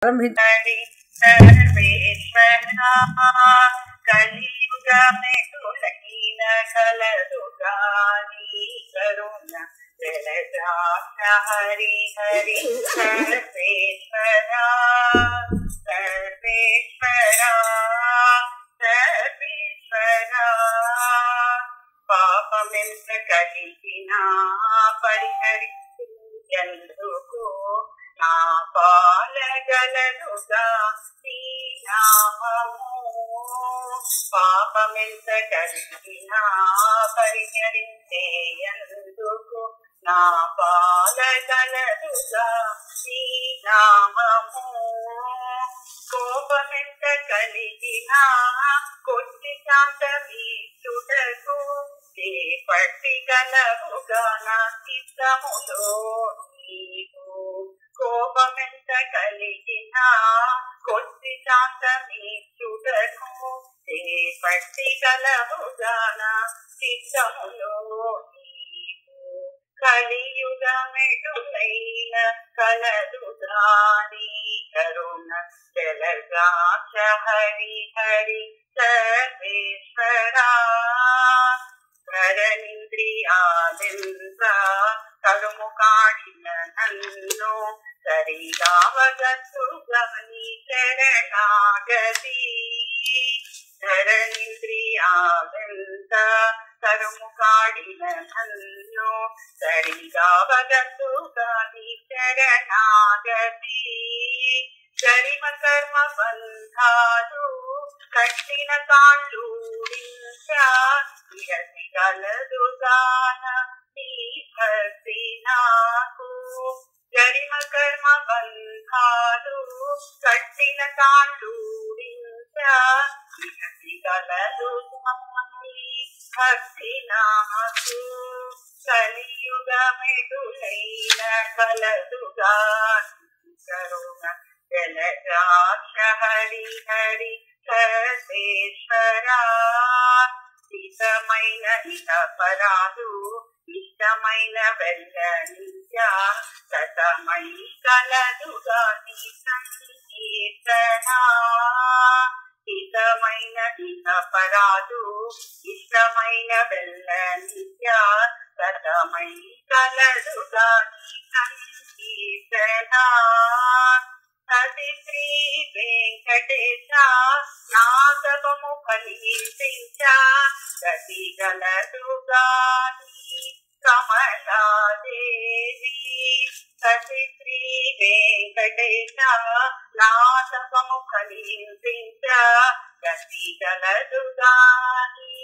ప్రారంభించ- హరి సర్వేశ్వరా కలియుగ మెటులైన కలదుగాని కరుణ జలజాక్ష హరి హరి సర్వేశ్వరా సర్వేశ్వరా సర్వేశ్వరా పాపమెంత కలిగినా పరిహరించేందుకు నా పాలగలనుగా నీ నామము పాపమెంత కలిగినా పరిహరించేందుకు నా పాలగలనుగా నీ నామము కోపమెంత కలిగినా కొద్ది శాంతమీచుటకు చేపట్టి గలవుగా నా చిత్తములో నీవు కోపమెంత కలిగినా కొద్ది శాంతమీచుటకు చేపట్టి గలవుగా నా చిత్తములో నీవు కలియుగ మెటులైన కలదుగాని కరుణ జలగాక్ష హరి హరి సర్వేశ్వరా కరణింద్రియాదెంత కరుము కాడిన నన్ను సరిగావగతుగని శరణాగతి ధరణింద్రియాదెంత కరుము కాడిన నన్ను సరిగావగతుగని శరణాగతి గరిమ కర్మ బంధాలు కట్టిన కాళ్ళు విరసి గలదుగాన నీ భక్తి నాకు గరిమ కర్మ బంధాలు కట్టిన కాళ్ళు విరసి గలదుగాని భక్తి నాకు కలియుగ మెడులైన కలదుగా కరుణ జలజాక్ష హరి హరి సర్వేశ్వరా ఇష్టమైన ఇతపరాలు ఇష్టమైన వెళ్ళనిత్యా సతమై కలదుగా నీ సంకీర్తన హితమైన ఇతపరాలు ఇష్టమైన వెళ్ళనిత్యా సతమై కలదుగా నీ సంకీర్తన సతి శ్రీ వెంకటేశ నాగము ఫలించ గతి గలదుగాని కమలాదేవి సతి శ్రీ వెంకటేశ నాగము ఫలించ గతి గలదుగాని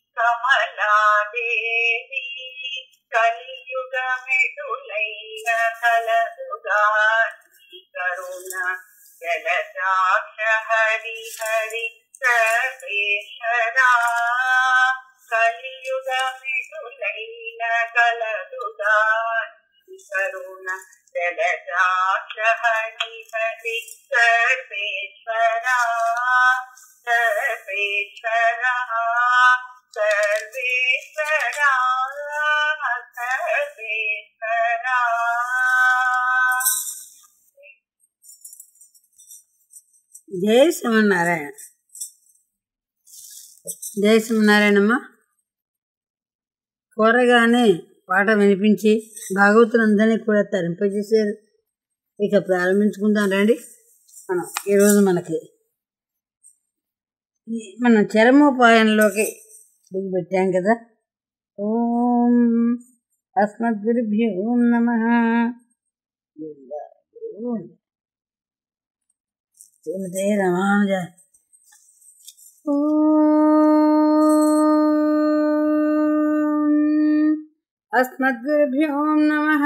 కమలాదేవి కలియుగ మెటులైన కలదుగాని కరుణ జలజాక్ష హరి హరి సర్వేశ్వరా కలియుగ మిటులైన కలదుగా కరుణ జలజాక్ష హరి హరి సర్వేశ్వరా సర్వేశ్వరా సర్వేశ్వరా సర్వేశ్వరా జై శ్రీమన్నారాయణ జై శ్రీమన్నారాయణమ్మ కోరగానే పాట వినిపించి భాగవతులందరినీ కూడా తరింపజేశారు ఇక ప్రారంభించుకుందాం రండి మనం ఈరోజు మనకి ఈ- మనం చరమోపాయంలోకి పెట్టాం కదా ఓం అస్మద్గురుభ్యో నమ శ్రీమతే రామానుజ अस्मद्गुरुभ्यो नमः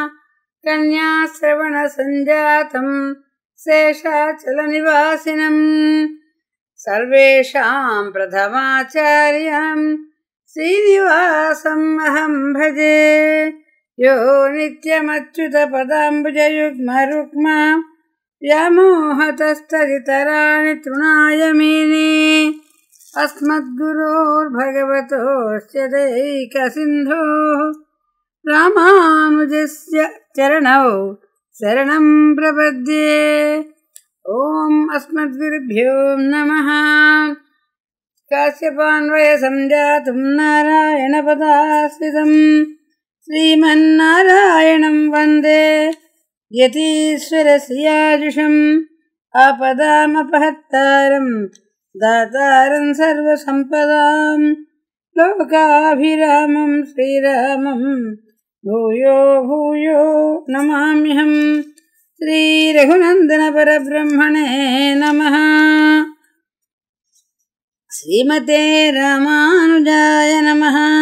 कन्याश्रवणसञ्जातं शेषाचलनिवासिनं सर्वेषां प्रथमाचार्यं श्रीनिवासम् अहं भजे यो नित्यमच्युतपदाम्बुजयुग्मरुक्मा व्यामोहतस्तरितराणि तृणाय मेने अस्मद्गुरोर्भगवतोऽस्य दैकसिन्धोः रामानुजस्य चरणौ शरणं प्रपद्ये अस्मद्गुरुभ्यो नमः काश्यपान्वय सञ्जातुं नारायणपदाश्रितम् श्रीमन्नारायणं वन्दे यतीश्वरस्याजुषम् आपदामपहत्तारम् दातारं सर्वसम्पदाम् लोकाभिरामं श्रीरामं भूयो भूयो नमाम्यहम् श्रीरघुनन्दनपरब्रह्मणे नमः శ్రీమతే రామానుజాయ నమ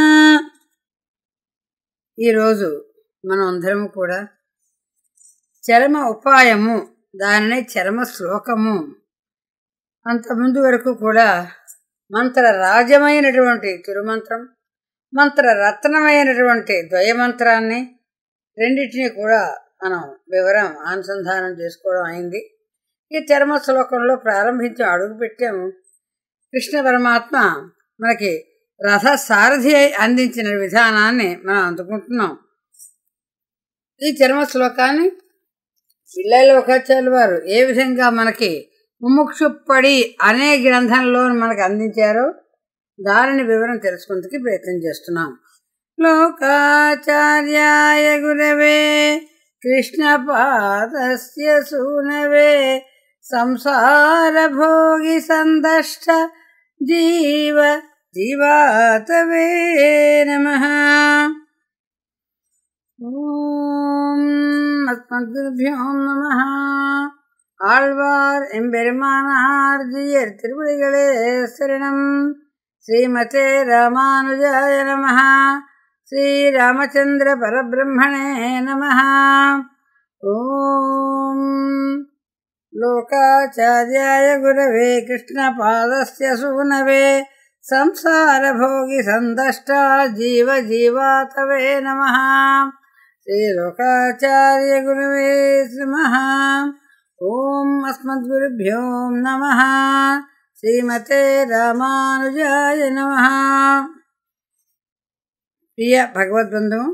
ఈరోజు మనం అందరము కూడా చరమ ఉపాయము దానిని చరమ శ్లోకము అంత ముందు వరకు కూడా మంత్ర రాజమైనటువంటి తిరుమంత్రం మంత్ర రత్నమైనటువంటి ద్వయమంత్రాన్ని రెండింటినీ కూడా మనం వివరం అనుసంధానం చేసుకోవడం అయింది ఈ చర్మ శ్లోకంలో ప్రారంభించి అడుగు పెట్టాము కృష్ణ పరమాత్మ మనకి రథ సారథి అయి అందించిన విధానాన్ని మనం అందుకుంటున్నాం ఈ చర్మ శ్లోకాన్ని పిల్లల లోకాచార్యుల వారు ఏ విధంగా మనకి ముముక్షుప్పడి అనే గ్రంథంలో మనకు అందించారో దానిని వివరం తెలుసుకుందుకు ప్రయత్నం చేస్తున్నాం లోకాచార్యాయ గురవే కృష్ణపాదస్య సూనవే సంసార భోగి సందష్ట జీవ జీవాతవే నమ ఓం అస్మద్గురుభ్యో నమ ஆழ்வார் எம்பெருமானார் ஜீயர் திருவடிகளே சரணம் ஸ்ரீமதே ராமானுஜாய நம ஸ்ரீராமச்சந்திர பரபிரம்மணே நம ஓம் लोकाचार्याय गुरवे कृष्णपादस्य सूनवे संसारभोगि सन्दष्टा जीवजीवातवे नमः श्रीलोकाचार्य गुरवे नमः ॐ अस्मद्गुरुभ्यो नमः श्रीमते రామానుజాయ నమః ప్రియ భగవద్బంధువు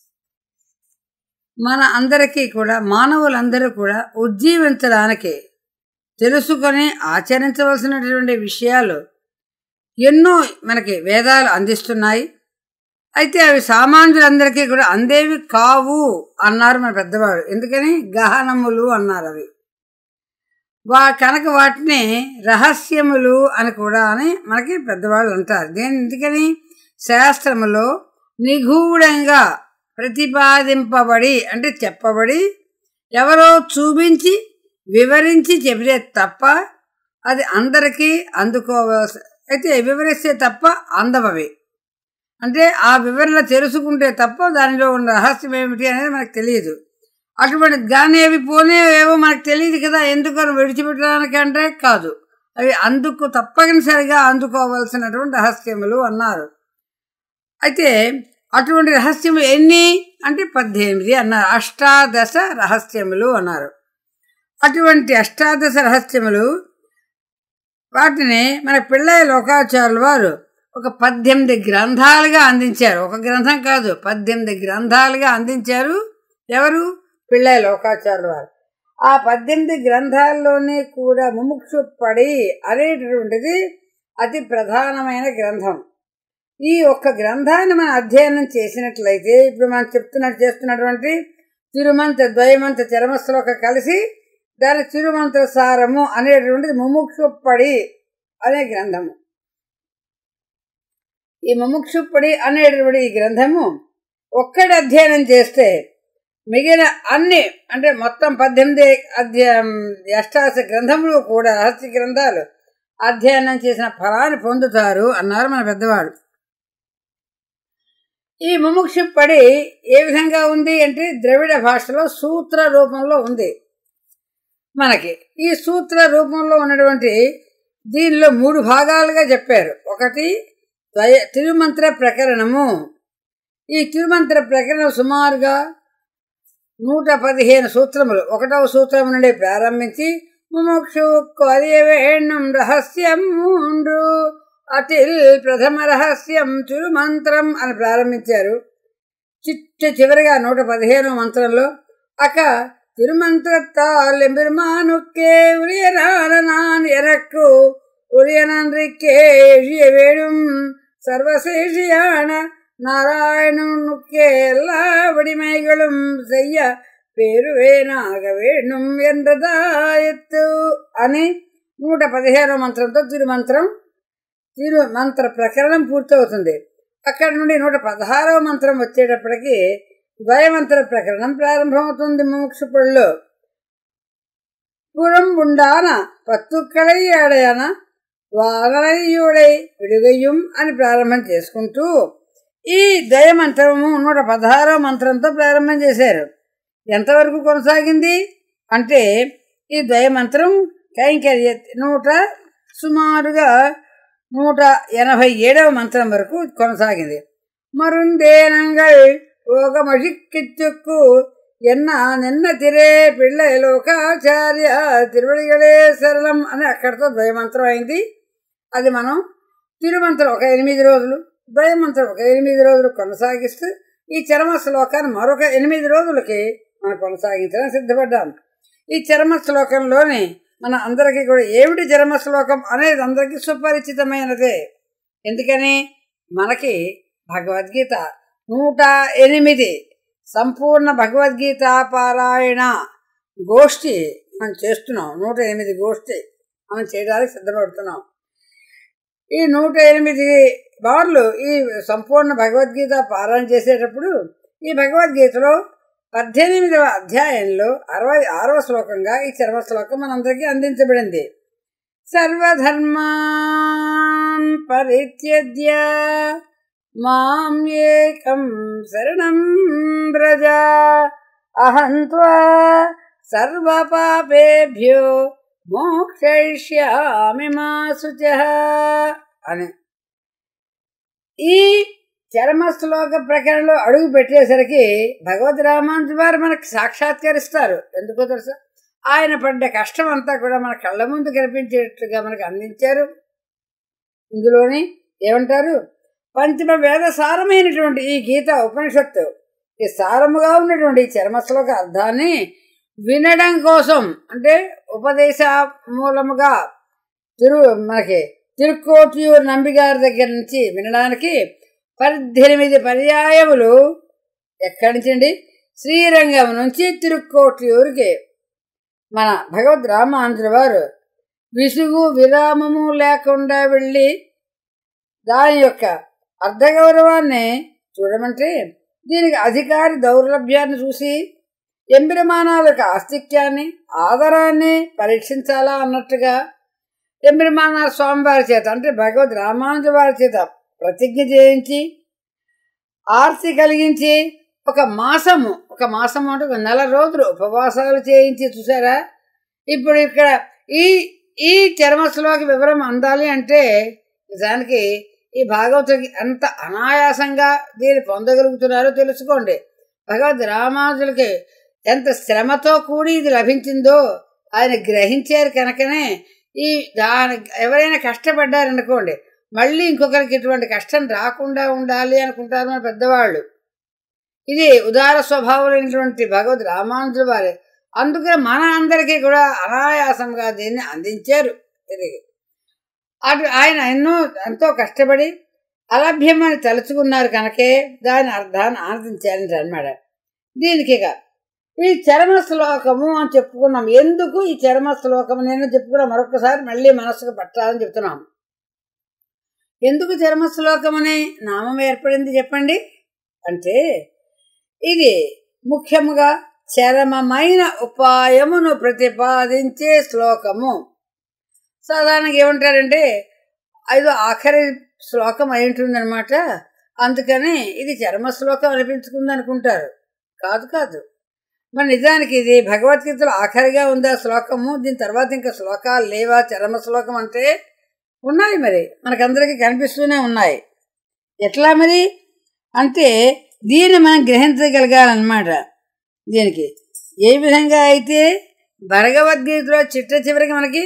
మన అందరికీ కూడా మానవులందరూ కూడా ఉజ్జీవించడానికి తెలుసుకొని ఆచరించవలసినటువంటి విషయాలు ఎన్నో మనకి వేదాలు అందిస్తున్నాయి అయితే అవి సామాన్యులందరికీ కూడా అందేవి కావు అన్నారు మన పెద్దవాడు ఎందుకని గహనములు అన్నారు అవి వా కనుక వాటిని రహస్యములు అని కూడా అని మనకి పెద్దవాళ్ళు అంటారు దేని ఎందుకని శాస్త్రములో నిగూఢంగా ప్రతిపాదింపబడి అంటే చెప్పబడి ఎవరో చూపించి వివరించి చెబితే తప్ప అది అందరికీ అందుకోవాల్సి అయితే వివరిస్తే తప్ప అందవవి అంటే ఆ వివరణ తెలుసుకుంటే తప్ప దానిలో ఉన్న రహస్యం ఏమిటి అనేది మనకు తెలియదు అటువంటి కానీ అవి పోనేవేవో మనకు తెలియదు కదా ఎందుకు అని విడిచిపెట్టడానికి అంటే కాదు అవి అందుకు తప్పనిసరిగా అందుకోవాల్సినటువంటి రహస్యములు అన్నారు అయితే అటువంటి రహస్యములు ఎన్ని అంటే పద్దెనిమిది అన్నారు అష్టాదశ రహస్యములు అన్నారు అటువంటి అష్టాదశ రహస్యములు వాటిని మన పిల్లల లోకాచారుల వారు ఒక పద్దెనిమిది గ్రంథాలుగా అందించారు ఒక గ్రంథం కాదు పద్దెనిమిది గ్రంథాలుగా అందించారు ఎవరు పిల్లల లోకాచారుల వారు ఆ పద్దెనిమిది గ్రంథాల్లోనే కూడా ముముక్షు పడి అనేటటువంటిది అతి ప్రధానమైన గ్రంథం ఈ ఒక్క గ్రంథాన్ని మనం అధ్యయనం చేసినట్లయితే ఇప్పుడు మనం చెప్తున్నట్టు చేస్తున్నటువంటి తిరుమంత్ర ద్వయమంత్ర చరమశ్లోక కలిసి దాని తిరుమంత్ర సారము అనేటువంటిది ముముక్షుప్పడి అనే గ్రంథము ఈ ముముక్షుప్పడి అనేటువంటి ఈ గ్రంథము ఒక్కటి అధ్యయనం చేస్తే మిగిలిన అన్ని అంటే మొత్తం పద్దెనిమిది అధ్యాయం అష్టాశ గ్రంథములు కూడా రహస్య గ్రంథాలు అధ్యయనం చేసిన ఫలాన్ని పొందుతారు అన్నారు మన పెద్దవాడు ఈ ముముక్షుపడి ఏ విధంగా ఉంది అంటే ద్రవిడ భాషలో సూత్ర రూపంలో ఉంది మనకి ఈ సూత్ర రూపంలో ఉన్నటువంటి దీనిలో మూడు భాగాలుగా చెప్పారు ఒకటి ద్వయ తిరుమంత్ర ప్రకరణము ఈ తిరుమంత్ర ప్రకరణం సుమారుగా నూట పదిహేను సూత్రములు ఒకటవ సూత్రం నుండి ప్రారంభించి ముముక్షు కొరియవేణం రహస్యం ఉండ్రు అతిల్ ప్రథమ రహస్యం తిరుమంత్రం అని ప్రారంభించారు చిట్ట చివరిగా నూట పదిహేను మంత్రంలో అక తిరుమంత్రத்தால் எம்பெருமானுக்கே உரியரான எனக்கு உரிய நன்றிக்கே எழிய வேடும் சர்வசேஷியான நாராயணனுக்கே எல்லா வடிமைகளும் செய்ய పేరువేనాగ వేణుం ఎంద్రదాయత్తు అని నూట పదిహేనో మంత్రంతో తిరుమంత్రం తిరు మంత్ర ప్రకరణం పూర్తవుతుంది అక్కడ నుండి నూట పదహారవ మంత్రం వచ్చేటప్పటికి ద్వయమంత్ర ప్రకరణం ప్రారంభమవుతుంది ముముక్షుపుల్లో புறம் உண்டான పత్తుక్కడై ఆడయాన వానరయ్యుడై విడుగయ్యం అని ప్రారంభం చేసుకుంటూ ఈ దయ మంత్రము నూట పదహారో మంత్రంతో ప్రారంభం చేశారు ఎంతవరకు కొనసాగింది అంటే ఈ ద్వయ మంత్రం కైంకర్య నూట సుమారుగా నూట ఎనభై ఏడవ మంత్రం వరకు కొనసాగింది మరుందేనంగల్ ఓగమషిక్కిచ్చుక్కు ఎన్న నిన్న తిరే పిళ్ళ లోకాచార్య తిరువడిగలే సరళం అని అక్కడితో ద్వయమంత్రం అయింది అది మనం తిరుమంత్రం ఒక ఎనిమిది రోజులు ద్వయమంత్రం ఒక ఎనిమిది రోజులు కొనసాగిస్తూ ఈ చరమ శ్లోకాన్ని మరొక ఎనిమిది రోజులకి మనం కొనసాగించడం సిద్ధపడ్డాం ఈ చరమ శ్లోకంలోని మన అందరికీ కూడా ఏమిటి చరమ శ్లోకం అనేది అందరికీ సుపరిచితమైనదే ఎందుకని మనకి భగవద్గీత నూట ఎనిమిది సంపూర్ణ భగవద్గీత పారాయణ గోష్ఠి మనం చేస్తున్నాం నూట ఎనిమిది గోష్ఠి మనం చేయడానికి సిద్ధపడుతున్నాం ఈ నూట ఎనిమిది బార్లు ఈ సంపూర్ణ భగవద్గీత పారాయణ చేసేటప్పుడు ఈ భగవద్గీతలో పద్దెనిమిదవ అధ్యాయంలో అరవై ఆరవ శ్లోకంగా ఈ చర్మ శ్లోకం మనందరికీ అందించబడింది సర్వధర్మాన్ పరిత్యజ్య మాం ఏకం శరణం వ్రజ అహం త్వా సర్వపాపేభ్యో మోక్షయిష్యామి మా శుచః అని ఈ చరమ శ్లోక ప్రకరణలో అడుగు పెట్టేసరికి భగవద్ రామాంజు వారు మనకు సాక్షాత్కరిస్తారు ఎందుకో తెలుసా ఆయన పడ్డ కష్టం అంతా కూడా మన కళ్ళ ముందు కనిపించేటట్లుగా మనకు అందించారు ఇందులోని ఏమంటారు పంచమ వేద సారమైనటువంటి ఈ గీత ఉపనిషత్తు ఈ సారముగా ఉన్నటువంటి ఈ చర్మ శ్లోక అర్థాన్ని వినడం కోసం అంటే ఉపదేశ మూలముగా తిరు మనకి తిరుక్కోటియూరు నంబిగారి దగ్గర నుంచి వినడానికి పద్దెనిమిది పర్యాయములు ఎక్కడి నుంచి అండి శ్రీరంగం నుంచి తిరుక్కోటియూరుకి మన భగవద్ రామాంధ్ర వారు విసుగు విరామము లేకుండా వెళ్ళి దాని యొక్క అర్ధగౌరవాన్ని చూడమంటే దీనికి అధికారి దౌర్లభ్యాన్ని చూసి ఎంబిరమానాల యొక్క ఆస్తిక్యాన్ని ఆదరాన్ని పరీక్షించాలా అన్నట్టుగా ఎంబిరమానాల స్వామివారి చేత అంటే భగవద్ రామానుజ వారి చేత ప్రతిజ్ఞ చేయించి ఆర్తి కలిగించి ఒక మాసము ఒక మాసము అంటే ఒక నెల రోజులు ఉపవాసాలు చేయించి చూసారా ఇప్పుడు ఇక్కడ ఈ ఈ చర్మశ్లోకి వివరం అందాలి అంటే నిజానికి ఈ భాగవతుడికి ఎంత అనాయాసంగా దీన్ని పొందగలుగుతున్నారో తెలుసుకోండి భగవద్ రామానుజులకి ఎంత శ్రమతో కూడి ఇది లభించిందో ఆయన గ్రహించారు కనుకనే ఈ దాని ఎవరైనా కష్టపడ్డారనుకోండి మళ్ళీ ఇంకొకరికి ఇటువంటి కష్టం రాకుండా ఉండాలి అనుకుంటారు మన పెద్దవాళ్ళు ఇది ఉదార స్వభావమైనటువంటి భగవద్ రామానుజుల వారి అందుకని మన అందరికీ కూడా అనాయాసంగా దీన్ని అందించారు తిరిగి అటు ఆయన ఎన్నో ఎంతో కష్టపడి అలభ్యమని తలుచుకున్నారు కనుకే దాని అర్థాన్ని ఆనందించారని అన్నమాట దీనికి ఇక ఈ చరమ శ్లోకము అని చెప్పుకున్నాం ఎందుకు ఈ చరమ శ్లోకము నేను చెప్పుకున్నాం మరొకసారి మళ్ళీ మనసుకు పట్టాలని చెప్తున్నాం ఎందుకు చరమ శ్లోకం అనే నామం ఏర్పడింది చెప్పండి అంటే ఇది ముఖ్యముగా చరమమైన ఉపాయమును ప్రతిపాదించే శ్లోకము సాధారణంగా ఏమంటారంటే ఐదు ఆఖరి శ్లోకం అయి ఉంటుందన్నమాట అందుకని ఇది చర్మ శ్లోకం అనిపించుకుంది అనుకుంటారు కాదు కాదు మరి నిజానికి ఇది భగవద్గీతలో ఆఖరిగా ఉంది ఆ శ్లోకము దీని తర్వాత ఇంకా శ్లోకాలు లేవా చరమ శ్లోకం అంటే ఉన్నాయి మరి మనకందరికీ కనిపిస్తూనే ఉన్నాయి ఎట్లా మరి అంటే దీన్ని మనం గ్రహించగలగాలన్నమాట దీనికి ఏ విధంగా అయితే భగవద్గీతలో చిట్ట చివరికి మనకి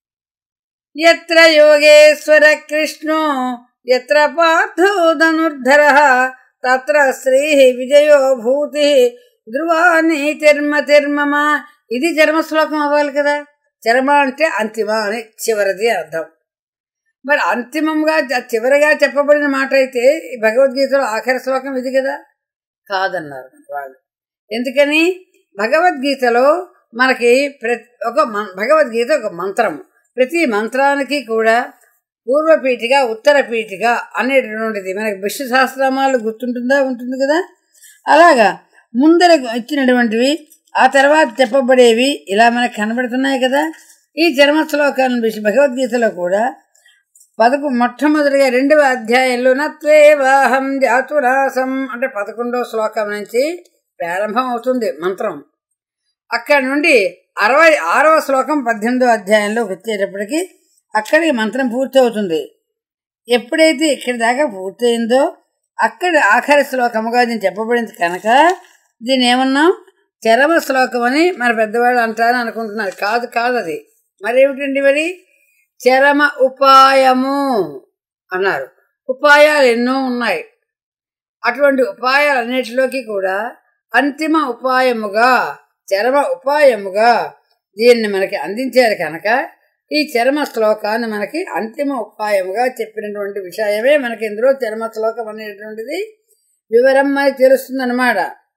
ఎత్ర యోగేశ్వర కృష్ణో ఎత్ర పార్థో ధనుర్ధర తత్ర శ్రీ విజయో భూతి ధ్రువా నీతిర్మ తిర్మమ ఇది చర్మ శ్లోకం అవ్వాలి కదా చరమ అంటే అంతిమ అని చివరిది అర్థం మరి అంతిమంగా చ- చివరిగా చెప్పబడిన మాట అయితే ఈ భగవద్గీతలో ఆఖరి శ్లోకం ఇది కదా కాదన్నారు వాళ్ళు ఎందుకని భగవద్గీతలో మనకి ప్రతి ఒక మం- భగవద్గీత ఒక మంత్రం ప్రతి మంత్రానికి కూడా పూర్వపీఠిక ఉత్తర పీఠిక అనేటటువంటిది మనకి విష్ణు సహస్రనామాలు గుర్తుంటుందా ఉంటుంది కదా అలాగా ముందర ఇచ్చినటువంటివి ఆ తర్వాత చెప్పబడేవి ఇలా మనకు కనబడుతున్నాయి కదా ఈ చర్మ శ్లోకాలను విష- భగవద్గీతలో కూడా పదకు మొట్టమొదటిగా రెండవ అధ్యాయంలో నత్వేవాహం జాతురాసం అంటే పదకొండవ శ్లోకం నుంచి ప్రారంభం అవుతుంది మంత్రం అక్కడ నుండి అరవై ఆరవ శ్లోకం పద్దెనిమిదో అధ్యాయంలో వచ్చేటప్పటికి అక్కడికి మంత్రం పూర్తవుతుంది ఎప్పుడైతే ఇక్కడి దాకా పూర్తయిందో అక్కడ ఆఖరి శ్లోకముగా దీన్ని చెప్పబడింది కనుక దీన్ని ఏమన్నాం చరమ శ్లోకం అని మన పెద్దవాళ్ళు అంటారని అనుకుంటున్నారు కాదు కాదు అది మరేమిటండి మరి చరమ ఉపాయము అన్నారు ఉపాయాలు ఎన్నో ఉన్నాయి అటువంటి ఉపాయాలన్నిటిలోకి కూడా అంతిమ ఉపాయముగా చరమ ఉపాయముగా దీన్ని మనకి అందించారు కనుక ఈ చరమ శ్లోకాన్ని మనకి అంతిమ ఉపాయముగా చెప్పినటువంటి విషయమే మనకి ఇందులో చరమ శ్లోకం అనేటువంటిది వివరం మనకి తెలుస్తుందన్నమాట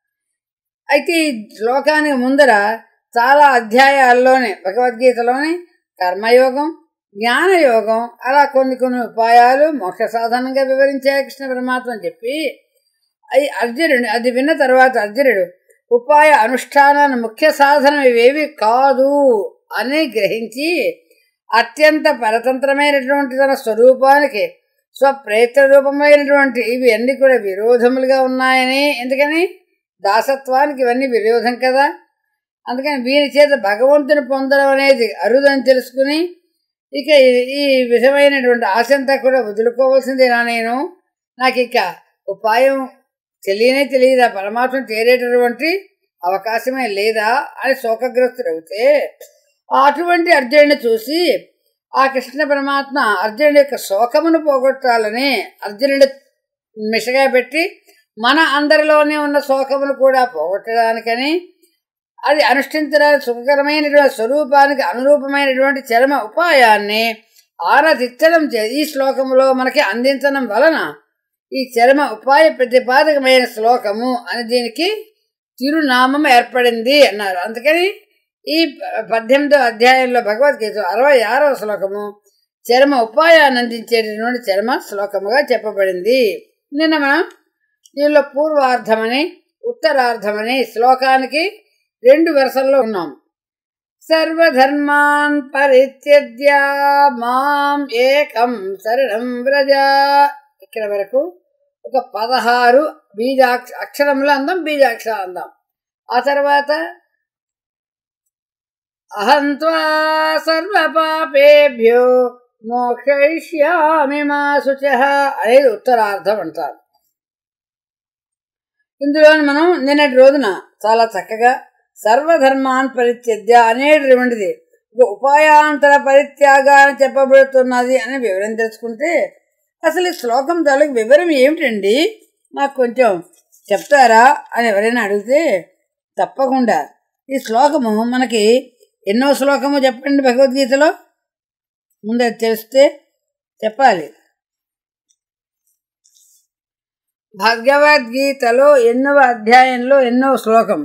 అయితే ఈ శ్లోకానికి ముందర చాలా అధ్యాయాల్లోనే భగవద్గీతలోని కర్మయోగం జ్ఞానయోగం అలా కొన్ని కొన్ని ఉపాయాలు మోక్ష సాధనంగా వివరించారు కృష్ణ పరమాత్మ అని చెప్పి అయి అర్జునుడు అది విన్న తర్వాత అర్జునుడు ఉపాయ అనుష్ఠానాన్ని ముఖ్య సాధనం ఇవేవి కాదు అని గ్రహించి అత్యంత పరతంత్రమైనటువంటి తన స్వరూపానికి స్వప్రేత రూపమైనటువంటి ఇవి అన్ని కూడా విరోధములుగా ఉన్నాయని ఎందుకని దాసత్వానికి ఇవన్నీ విరోధం కదా అందుకని వీరి చేత భగవంతుని పొందడం అనేది అరుదని తెలుసుకుని ఇక ఈ- ఈ విధమైనటువంటి ఆశంతా కూడా వదులుకోవాల్సిందేనా నేను నాకు ఇక ఉపాయం తెలియనే తెలియదా పరమాత్మ చేరేటటువంటి అవకాశమే లేదా అని శోకగ్రస్తుడవుతే అటువంటి అర్జునుడిని చూసి ఆ కృష్ణ పరమాత్మ అర్జునుడి యొక్క శోకమును పోగొట్టాలని అర్జునుడి మిషగా పెట్టి మన అందరిలోనే ఉన్న శోకమును కూడా పోగొట్టడానికని అది అనుష్ఠించడానికి సుఖకరమైనటువంటి స్వరూపానికి అనురూపమైనటువంటి చరమ ఉపాయాన్ని ఆరాధించడం చే ఈ శ్లోకములో మనకి అందించడం వలన ఈ చరమ ఉపాయ ప్రతిపాదకమైన శ్లోకము అని దీనికి తిరునామం ఏర్పడింది అన్నారు అందుకని ఈ ప- పద్దెనిమిదో అధ్యాయంలో భగవద్గీత అరవై ఆరవ శ్లోకము చరమ ఉపాయాన్ని అందించేటటువంటి చరమ శ్లోకముగా చెప్పబడింది నిన్న మనం దీనిలో పూర్వార్ధమని ఉత్తరార్ధమని శ్లోకానికి రెండు వరుసల్లో ఉన్నాం సర్వధర్మాన్ పరిత్యజ్య మాం ఏకం శరణం వ్రజ ఇక్కడ వరకు ఒక పదహారు బీజాక్ష అక్షరములు అందాం బీజాక్షరాలు అందాం ఆ తర్వాత అహం త్వా సర్వపాపేభ్యో మోక్షయిష్యామి మా శుచ అనేది ఉత్తరార్థం అంటారు ఇందులో మనం నిన్నటి రోజున చాలా చక్కగా సర్వధర్మాన్ పరిత్యజ్య అనేటువంటిది ఒక ఉపాయాంతర పరిత్యాగా అని చెప్పబడుతున్నది అని వివరం తెలుసుకుంటే అసలు ఈ శ్లోకం తాలూకు వివరం ఏమిటండి నాకు కొంచెం చెప్తారా అని ఎవరైనా అడిగితే తప్పకుండా ఈ శ్లోకము మనకి ఎన్నో శ్లోకము చెప్పండి భగవద్గీతలో ముందే తెలిస్తే చెప్పాలి భగవద్గీతలో ఎన్నవ అధ్యాయంలో ఎన్నో శ్లోకం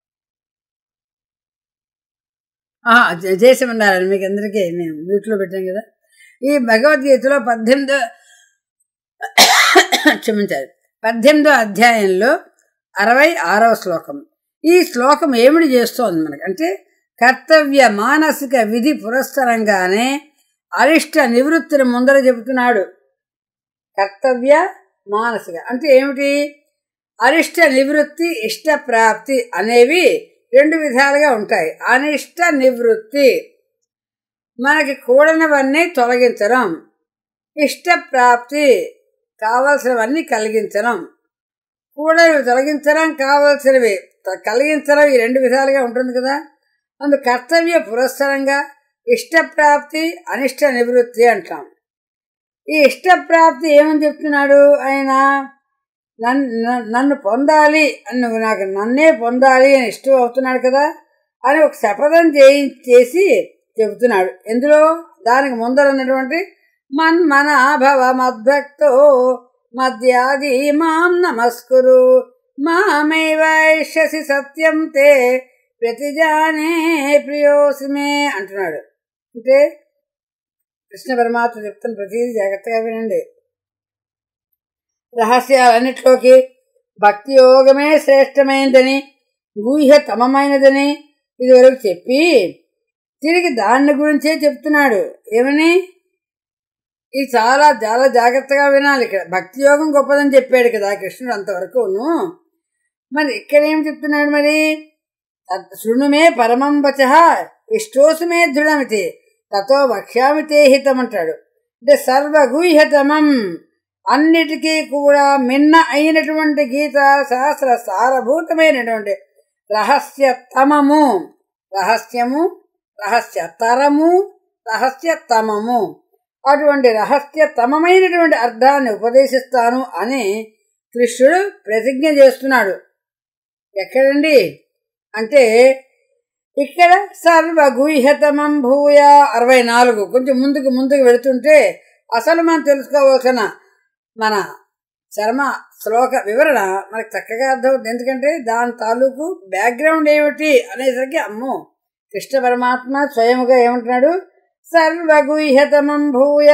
ఆహా, చే- చేసి ఉండాలని మీకు అందరికీ నేను మ్యూట్లో పెట్టాను కదా ఈ భగవద్గీతలో పద్దెనిమిదో క్షమించాలి పద్దెనిమిదో అధ్యాయంలో అరవై ఆరవ శ్లోకం ఈ శ్లోకం ఏమిటి చేస్తోంది మనకి అంటే కర్తవ్య మానసిక విధి పురస్సరంగానే అరిష్ట నివృత్తిని ముందర చెబుతున్నాడు కర్తవ్య మానసిక అంటే ఏమిటి అరిష్ట నివృత్తి ఇష్ట ప్రాప్తి అనేవి రెండు విధాలుగా ఉంటాయి అనిష్ట నివృత్తి మనకి కూడనివన్నీ తొలగించడం ఇష్ట ప్రాప్తి కావలసినవన్నీ కలిగించడం కూడనివి తొలగించడం కావలసినవి త- కలిగించడం ఈ రెండు విధాలుగా ఉంటుంది కదా అందు కర్తవ్య పురస్సరంగా ఇష్టప్రాప్తి అనిష్ట నివృత్తి అంటాం ఈ ఇష్టప్రాప్తి ఏమని చెప్తున్నాడు ఆయన నన్ను నన్ను పొందాలి అని నువ్వు నాకు నన్నే పొందాలి అని ఇష్టం అవుతున్నాడు కదా అని ఒక శపథం చేయి చేసి చెబుతున్నాడు ఎందులో దానికి ముందర ఉన్నటువంటి మన్మన భవ మద్భక్తో మద్యాది మాం నమస్కురు మామైవైష్యసి సత్యం తే ప్రతిజానే ప్రియోసి మే అంటున్నాడు అంటే కృష్ణ పరమాత్మ చెప్తున్న ప్రతిదీ జాగ్రత్తగా వినండి రహస్యాలన్నిట్లోకి భక్తి యోగమే శ్రేష్టమైనదని గూహ్యతమమైనదని ఇదివరకు చెప్పి తిరిగి దాని గురించే చెప్తున్నాడు ఏమని ఇది చాలా చాలా జాగ్రత్తగా వినాలి ఇక్కడ భక్తి యోగం గొప్పదని చెప్పాడు కదా కృష్ణుడు అంతవరకును మరి ఇక్కడ ఏం చెప్తున్నాడు మరి తత్ శృణుమే పరమం వచ ఇష్టోసుమే దృఢమితి తతో వక్ష్యామి తే హితం అంటాడు అంటే సర్వగూహ్యతమం అన్నిటికీ కూడా మిన్న అయినటువంటి గీత శాస్త్ర సారభూతమైనటువంటి రహస్యతమము రహస్యము రహస్యతరము రహస్యతమము అటువంటి రహస్యతమమైనటువంటి అర్థాన్ని ఉపదేశిస్తాను అని కృష్ణుడు ప్రతిజ్ఞ చేస్తున్నాడు ఎక్కడండి అంటే ఇక్కడ సర్వగుహ్యతమం భూయ అరవై నాలుగు కొంచెం ముందుకు ముందుకు వెళుతుంటే అసలు మనం తెలుసుకోవాల్సిన మన చర్మ శ్లోక వివరణ మనకు చక్కగా అర్థమవుతుంది ఎందుకంటే దాని తాలూకు బ్యాక్గ్రౌండ్ ఏమిటి అనేసరికి అమ్మో కృష్ణ పరమాత్మ స్వయముగా ఏమంటున్నాడు సర్వగుహ్యతమం భూయ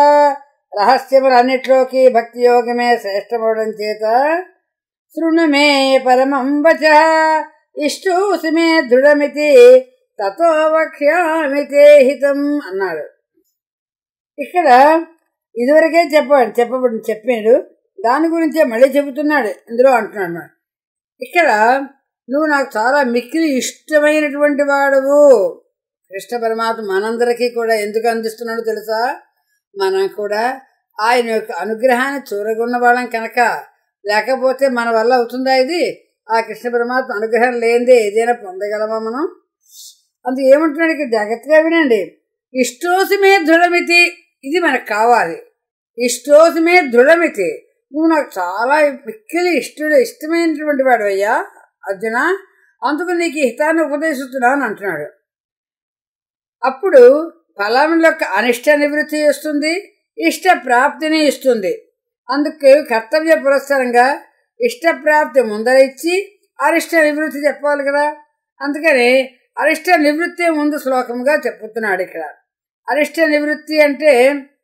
రహస్యములన్నిట్లోకి భక్తి యోగమే శ్రేష్టమవడం చేత శృణుమే పరమం వచ ఇష్టోసి మే దృఢమితి తతో వక్ష్యామి తే హితం అన్నాడు ఇక్కడ ఇదివరకే చెప్పాడు చెప్పబడి చెప్పాడు దాని గురించే మళ్ళీ చెబుతున్నాడు ఇందులో అంటున్నాడు అన్నమాట. ఇక్కడ నువ్వు నాకు చాలా మిక్కిలి ఇష్టమైనటువంటి వాడవు కృష్ణ పరమాత్మ మనందరికీ కూడా ఎందుకు అందిస్తున్నాడో తెలుసా మనం కూడా ఆయన యొక్క అనుగ్రహాన్ని చూరగొన్న వాళ్ళం కనుక లేకపోతే మన వల్ల అవుతుందా ఇది ఆ కృష్ణ పరమాత్మ అనుగ్రహం లేనిదే ఏదైనా పొందగలమా మనం అందుకు ఏమంటున్నాడు ఇక్కడ జాగ్రత్తగా వినండి ఇష్టోసమే దృఢమితి ఇది మనకు కావాలి ఇష్టోసమే దృఢమితి నువ్వు నాకు చాలా మిక్కిలి ఇష్టడు ఇష్టమైనటువంటి వాడు అయ్యా అర్జున అందుకు నీకు ఈ హితాన్ని ఉపదేశిస్తున్నాను అంటున్నాడు అప్పుడు ఫలం యొక్క అనిష్ట నివృత్తి ఇస్తుంది ఇష్ట ప్రాప్తిని ఇస్తుంది అందుకు కర్తవ్య పురస్సరంగా ఇష్ట ప్రాప్తి ముందర ఇచ్చి అరిష్ట నివృత్తి చెప్పాలి కదా అందుకని అరిష్ట నివృత్తి ముందు శ్లోకంగా చెప్పుతున్నాడు ఇక్కడ అరిష్ట నివృత్తి అంటే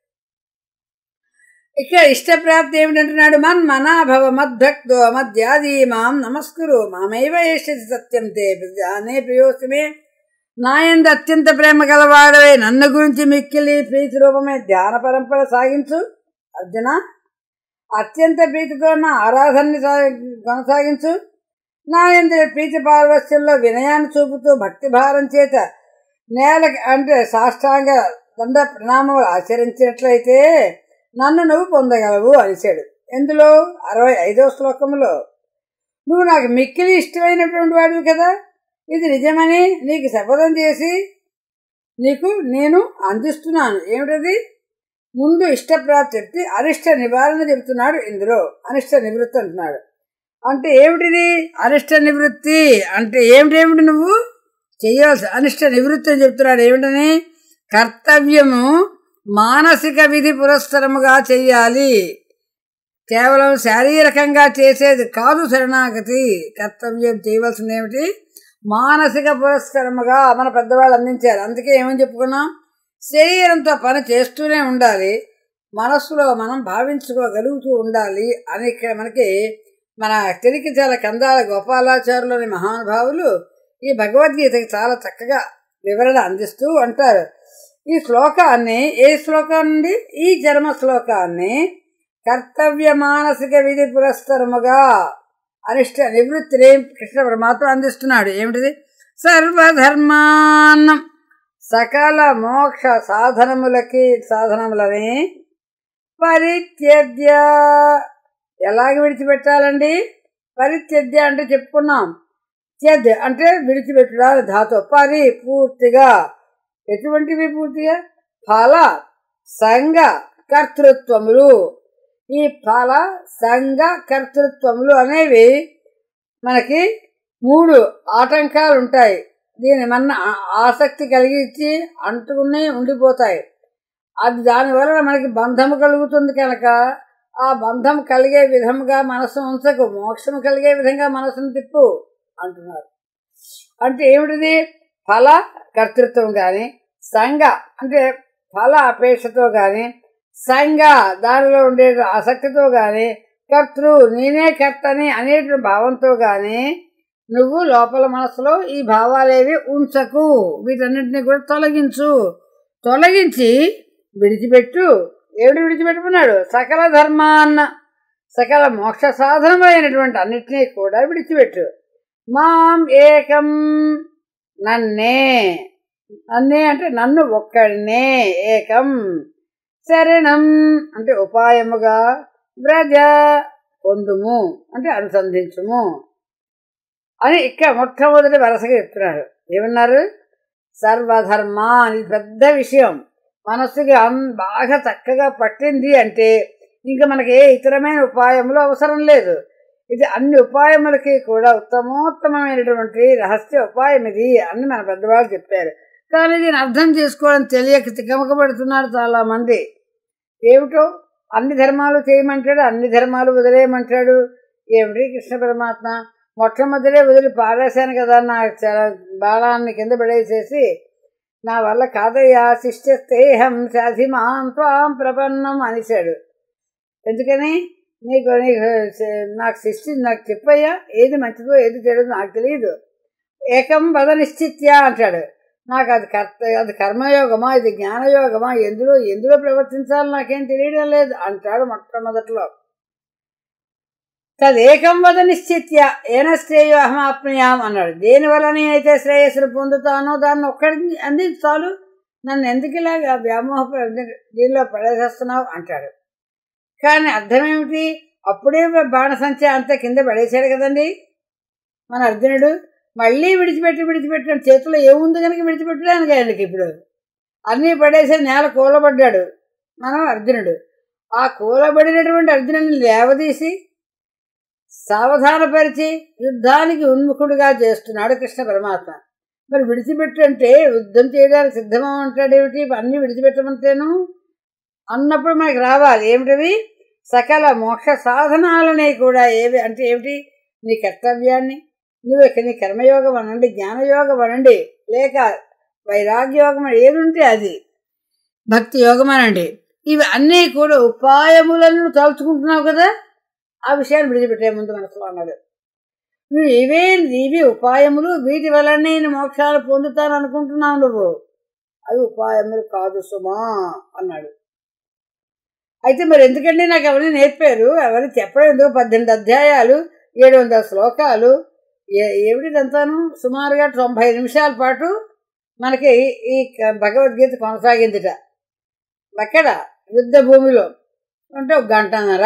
ఇక్కడ ఇష్టప్రాప్తి ఏమిటంటున్నాడు మన్ మనాభవ మద్భక్తో మద్యాది మాం నమస్కురు మామైవ ఏషతి సత్యం తే అనే ప్రియోస్తమే నాయందు అత్యంత ప్రేమ గలవాడవే నన్ను గురించి మిక్కిలి ప్రీతి రూపమే ధ్యాన పరంపర సాగించు అర్జున అత్యంత ప్రీతితో నా ఆరాధనని సా- కొనసాగించు నా ఎందు ప్రీతి పార్వస్యంలో వినయాన్ని చూపుతూ భక్తి భారం చేత నేల అంటే సాష్టాంగ దండ ప్రణామములు ఆచరించినట్లయితే నన్ను నువ్వు పొందగలవు అనిశాడు ఎందులో అరవై ఐదవ శ్లోకంలో నువ్వు నాకు మిక్కిలి ఇష్టమైనటువంటి వాడివి కదా ఇది నిజమని నీకు శపథం చేసి నీకు నేను అందిస్తున్నాను ఏమిటది ముందు ఇష్టప్రాప్తి చెప్తే అరిష్ట నివారణ చెబుతున్నాడు ఇందులో అనిష్ట నివృత్తి అంటున్నాడు అంటే ఏమిటిది అనిష్ట నివృత్తి అంటే ఏమిటి ఏమిటి నువ్వు చేయాల్సి అనిష్ట నివృత్తి అని చెప్తున్నాడు ఏమిటని కర్తవ్యము మానసిక విధి పురస్సరముగా చెయ్యాలి కేవలం శారీరకంగా చేసేది కాదు శరణాగతి కర్తవ్యం చేయవలసింది ఏమిటి మానసిక పురస్కరముగా మన పెద్దవాళ్ళు అందించారు అందుకే ఏమని చెప్పుకున్నాం శరీరంతో పని చేస్తూనే ఉండాలి మనస్సులో మనం భావించుకోగలుగుతూ ఉండాలి అని ఇక్కడ మనకి మన తిరిగి చాలా కందాల గోపాలాచారులని మహానుభావులు ఈ భగవద్గీతకి చాలా చక్కగా వివరణ అందిస్తూ అంటారు ఈ శ్లోకాన్ని ఏ శ్లోకాన్ని ఈ జన్మ శ్లోకాన్ని కర్తవ్య మానసిక విధి పురస్కరముగా అనిష్ట నివృత్తిని కృష్ణ పరమాత్మ అందిస్తున్నాడు ఏమిటిది సర్వధర్మాన్ సకల మోక్ష సాధనములకి సాధనములని పరిత్యజ్య ఎలాగ విడిచిపెట్టాలండి పరిత్యజ్య అంటే చెప్పుకున్నాం త్యజ్ అంటే విడిచిపెట్టుడా అని ధాతు పరి పూర్తిగా ఎటువంటివి పూర్తిగా ఫల సంఘ కర్తృత్వములు ఈ ఫల సంఘ కర్తృత్వములు అనేవి మనకి మూడు ఆటంకాలు ఉంటాయి దీని మన ఆసక్తి కలిగించి అంటుకుని ఉండిపోతాయి అది దానివల్ల మనకి బంధము కలుగుతుంది కనుక ఆ బంధం కలిగే విధముగా మనసు ఉంచకు మోక్షం కలిగే విధంగా మనసును తిప్పు అంటున్నారు అంటే ఏమిటిది ఫల కర్తృత్వం కానీ సంఘ అంటే ఫల అపేక్షతో కానీ సంఘ దానిలో ఉండే ఆసక్తితో కానీ కర్తృ నేనే కర్తని అనేటువంటి భావంతో కానీ నువ్వు లోపల మనసులో ఈ భావాలేవి ఉంచకు వీటన్నింటినీ కూడా తొలగించు తొలగించి విడిచిపెట్టు ఏమిటి విడిచిపెట్టుకున్నాడు సకల ధర్మాన్న సకల మోక్ష సాధనమైనటువంటి అన్నిటినీ కూడా విడిచిపెట్టు మాం ఏకం నన్నే నన్నే అంటే నన్ను ఒక్కడినే ఏకం శరణం అంటే ఉపాయముగా వ్రజ పొందుము అంటే అనుసంధించుము అని ఇక్కడ మొట్టమొదటి వరుసగా చెప్తున్నాడు ఏమన్నారు సర్వధర్మ ఇది పెద్ద విషయం మనస్సుకి అం- బాగా చక్కగా పట్టింది అంటే ఇంకా మనకి ఏ ఇతరమైన ఉపాయములు అవసరం లేదు ఇది అన్ని ఉపాయములకి కూడా ఉత్తమోత్తమైనటువంటి రహస్య ఉపాయం ఇది అని మన పెద్దవాళ్ళు చెప్పారు కానీ దీన్ని అర్థం చేసుకోవడం తెలియక తికమకబడుతున్నారు చాలా మంది ఏమిటో అన్ని ధర్మాలు చేయమంటాడు అన్ని ధర్మాలు వదిలేయమంటాడు ఏమిటి కృష్ణ పరమాత్మ మొట్టమొదలే వదిలి పారేశాను కదా నా చ- బాలాన్ని కింద పడేసేసి నా వల్ల కాదయ్యా శిష్యస్తేహం శాధిమాన్ త్వాం ప్రపన్నం అనేశాడు ఎందుకని నీకు నీకు శ- నాకు శిష్టి నాకు చెప్పయ్యా ఏది మంచిదో ఏది చెడదో నాకు తెలియదు ఏకం పద నిశ్చిత్య అంటాడు నాకు అది కర్త అది కర్మయోగమా ఇది జ్ఞానయోగమా ఎందులో ఎందులో ప్రవర్తించాలో నాకేం తెలియడం లేదు అంటాడు మొట్టమొదట్లో తదేకం వద నిశ్చిత్య ఏన శ్రేయో అహం ఆప్నుయాం అన్నాడు దేని వల్ల నేనైతే శ్రేయస్సును పొందుతానో దాన్ని ఒక్కడికి అందించు చాలు నన్ను ఎందుకు ఇలాగ వ్యామోహ దీనిలో పడేసేస్తున్నావు అంటాడు కానీ అర్థమేమిటి అప్పుడే బాణసంచ అంతా కింద పడేశాడు కదండి మన అర్జునుడు మళ్ళీ విడిచిపెట్టి విడిచిపెట్టిన చేతిలో ఏముంది కనుక విడిచిపెట్టడానికి ఆయనకి ఇప్పుడు అన్నీ పడేసి నేల కూలబడ్డాడు మనం అర్జునుడు ఆ కూలబడినటువంటి అర్జునుడిని లేవదీసి సావధానపరిచి యుద్ధానికి ఉన్ముఖుడుగా చేస్తున్నాడు కృష్ణ పరమాత్మ మరి విడిచిపెట్టు అంటే యుద్ధం చేయడానికి సిద్ధమా అంటాడేమిటి అన్ని విడిచిపెట్టమంటేను అన్నప్పుడు మనకి రావాలి ఏమిటవి సకల మోక్ష సాధనాలనే కూడా ఏవి అంటే ఏమిటి నీ కర్తవ్యాన్ని నువ్వు ఇక నీ కర్మయోగం అనండి జ్ఞానయోగం అనండి లేక వైరాగ్యయోగం అని ఏది ఉంటే అది భక్తి యోగం అనండి ఇవి అన్నీ కూడా ఉపాయములను తలుచుకుంటున్నావు కదా ఆ విషయాన్ని విడిచిపెట్టే ముందు మనసులో అన్నాడు నువ్వు ఇవే ఇవి ఉపాయములు వీటి వల్ల నేను మోక్షాలు పొందుతాను అనుకుంటున్నావు నువ్వు అవి ఉపాయములు కాదు సుమా అన్నాడు అయితే మరి ఎందుకంటే నాకు అవన్నీ నేర్పారు అవన్నీ చెప్పడం ఎందుకు పద్దెనిమిది అధ్యాయాలు ఏడు వందల శ్లోకాలు ఏ ఏమిటిదంతాను సుమారుగా తొంభై నిమిషాల పాటు మనకి ఈ క- భగవద్గీత కొనసాగిందిట అక్కడ యుద్ధ భూమిలో అంటే ఒక గంటన్నర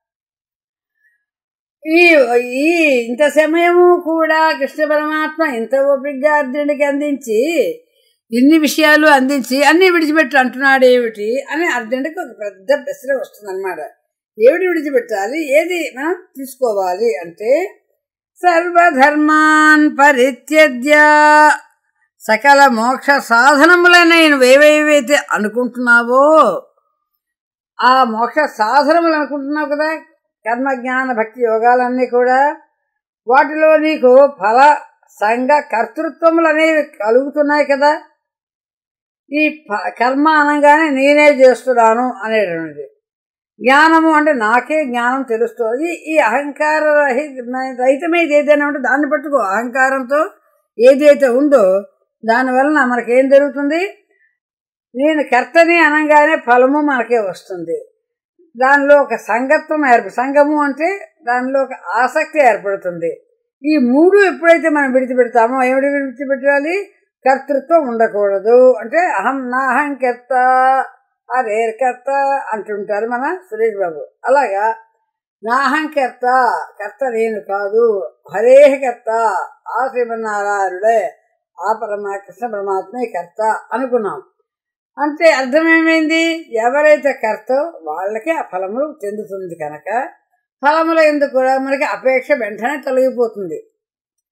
ఈ ఈ ఇంత సమయము కూడా కృష్ణ పరమాత్మ ఇంత ఓపికగా అర్జునుడికి అందించి ఇన్ని విషయాలు అందించి అన్ని విడిచిపెట్టు అంటున్నాడు ఏమిటి అని అర్జునుడికి ఒక పెద్ద ప్రశ్న వస్తుందన్నమాట ఏమిటి విడిచిపెట్టాలి ఏది మనం తీసుకోవాలి అంటే సర్వధర్మాన్ పరిత్యజ్య సకల మోక్ష సాధనములైన నువ్వేవేవైతే అనుకుంటున్నావో ఆ మోక్ష సాధనములు అనుకుంటున్నావు కదా కర్మ జ్ఞాన భక్తి యోగాలన్నీ కూడా వాటిలో నీకు ఫల సంఘ కర్తృత్వములు అనేవి కలుగుతున్నాయి కదా ఈ ఫ- కర్మ అనగానే నేనే చేస్తున్నాను అనేటువంటిది జ్ఞానము అంటే నాకే జ్ఞానం తెలుస్తుంది ఈ అహంకార రహి- రహితమైది ఏదైనా ఉంటే దాన్ని పట్టుకో అహంకారంతో ఏదైతే ఉందో దానివలన మనకేం జరుగుతుంది నేను కర్తని అనగానే ఫలము మనకే వస్తుంది దానిలో ఒక సంగత్వం ఏర్ప సంగము అంటే దానిలో ఒక ఆసక్తి ఏర్పడుతుంది ఈ మూడు ఎప్పుడైతే మనం విడిచిపెడతామో ఏమిటి విడిచిపెట్టాలి కర్తృత్వం ఉండకూడదు అంటే అహం నా అహంకర్త అరే కర్త అంటుంటారు మన సురేష్ బాబు అలాగా నా అహంకర్త కర్త నేను కాదు హరే కర్త ఆ శ్రీమన్నారాయణుడే ఆ పరమా కృష్ణ పరమాత్మే కర్త అనుకున్నాం అంటే అర్థం ఏమైంది ఎవరైతే కర్తో వాళ్ళకే ఆ ఫలములు చెందుతుంది కనుక ఫలముల ఎందుకు కూడా మనకి అపేక్ష వెంటనే తొలగిపోతుంది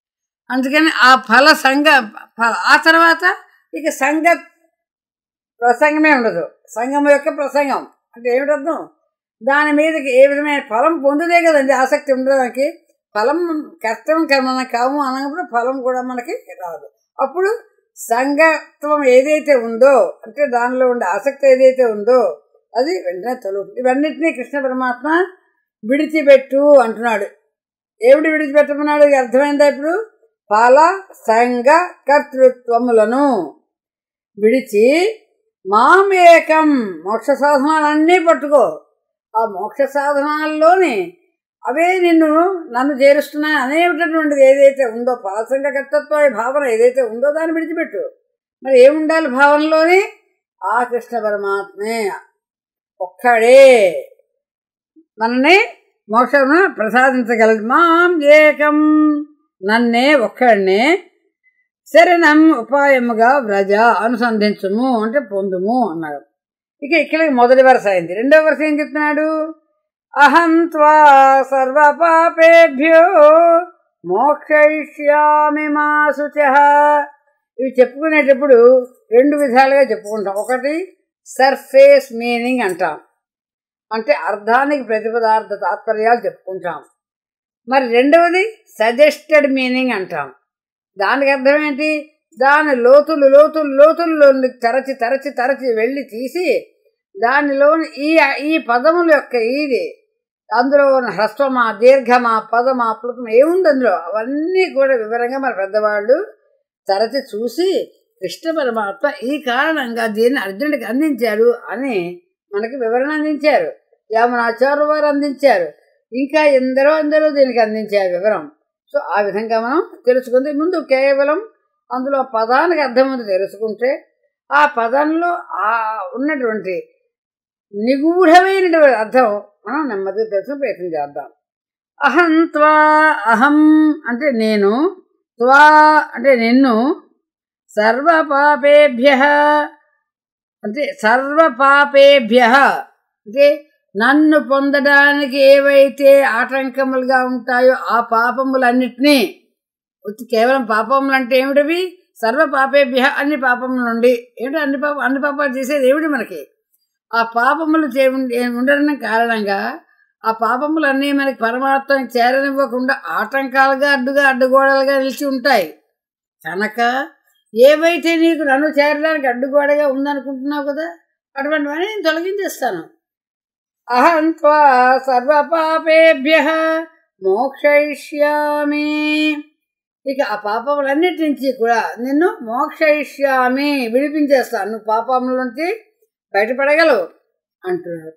అందుకని ఆ ఫల సంఘ ఫల- ఆ తర్వాత ఇక సంఘ ప్రసంగమే ఉండదు సంఘం యొక్క ప్రసంగం అంటే ఏమిటర్థం దాని మీదకి ఏ విధమైన ఫలం పొందుదే కదండి ఆసక్తి ఉండడానికి ఫలం కర్తవ్యం కర్మ కాము అన్నప్పుడు ఫలం కూడా మనకి రాదు అప్పుడు సంఘత్వం ఏదైతే ఉందో అంటే దానిలో ఉండే ఆసక్తి ఏదైతే ఉందో అది వెంటనే తొలుగు ఇవన్నిటినీ కృష్ణ పరమాత్మ విడిచిపెట్టు అంటున్నాడు ఏమిటి విడిచిపెట్టమన్నాడు ఇది అర్థమైందా ఇప్పుడు ఫల సంఘ కర్తృత్వములను విడిచి మామేకం మోక్ష సాధనాలన్నీ పట్టుకో ఆ మోక్ష సాధనాల్లోని అవే నిన్ను నన్ను చేరుస్తున్నాయి అనేటటువంటిది ఏదైతే ఉందో ఫలసంగ కర్తత్వ భావన ఏదైతే ఉందో దాన్ని విడిచిపెట్టు మరి ఏముండాలి భావనలోని ఆ కృష్ణ పరమాత్మే ఒక్కడే మనని మోక్షమును ప్రసాదించగలదు మాం ఏకం నన్నే ఒక్కడినే శరణం ఉపాయముగా వ్రజ అనుసంధించుము అంటే పొందుము అన్నాడు ఇక ఇక్కడ మొదటి వరుస అయింది రెండో వరుస ఏం చెప్తున్నాడు అహం త్వా సర్వపాపేభ్యో మోక్షయిష్యామి మా శుచ ఇవి చెప్పుకునేటప్పుడు రెండు విధాలుగా చెప్పుకుంటాం ఒకటి సర్ఫేస్ మీనింగ్ అంటాం అంటే అర్థానికి ప్రతిపదార్థ తాత్పర్యాలు చెప్పుకుంటాం మరి రెండవది సజెస్టెడ్ మీనింగ్ అంటాం దానికి అర్థం ఏంటి దాని లోతులు లోతులు లోతుల్లో తరచి తరచి తరచి వెళ్ళి తీసి దానిలోని ఈ ఈ పదముల యొక్క ఇది అందులో ఉన్న హ్రస్వమా దీర్ఘమా పదమా ప్లుతమా ఏముంది అందులో అవన్నీ కూడా వివరంగా మన పెద్దవాళ్ళు తరచి చూసి కృష్ణ పరమాత్మ ఈ కారణంగా దీన్ని అర్జునుడికి అందించాడు అని మనకి వివరణ అందించారు యామనాచార్య వారు అందించారు ఇంకా ఎందరో ఎందరో దీనికి అందించారు వివరం సో ఆ విధంగా మనం తెలుసుకుంది ముందు కేవలం అందులో పదానికి అర్థం ఉంది తెలుసుకుంటే ఆ పదంలో ఆ ఉన్నటువంటి నిగూఢమైనటువంటి అర్థం మనం నెమ్మదిగా తెలుసుకుని ప్రయత్నం చేద్దాం అహం త్వా అహం అంటే నేను త్వా అంటే నిన్ను సర్వపాపేభ్య అంటే సర్వపాపేభ్య అంటే నన్ను పొందడానికి ఏవైతే ఆటంకములుగా ఉంటాయో ఆ పాపములన్నిటినీ ఉత్తి కేవలం పాపములు అంటే ఏమిటవి సర్వ పాపేభ్య అన్ని పాపముల నుండి ఏమిటి అన్ని పాప అన్ని పాపాలు చేసేది ఏమిటి మనకి ఆ పాపములు చే ఉండడం కారణంగా ఆ పాపములన్నీ మనకి పరమాత్మని చేరనివ్వకుండా ఆటంకాలుగా అడ్డుగా అడ్డుగోడలుగా నిలిచి ఉంటాయి కనుక ఏవైతే నీకు నన్ను చేరడానికి అడ్డుగోడగా ఉందనుకుంటున్నావు కదా అటువంటివన్నీ నేను తొలగించేస్తాను అహం త్వా సర్వపాపేభ్య మోక్షయిష్యామి ఇక ఆ పాపములన్నిటి నుంచి కూడా నిన్ను మోక్షయిష్యామి విడిపించేస్తాను నువ్వు పాపముల నుంచి బయటపడగలవు అంటున్నాడు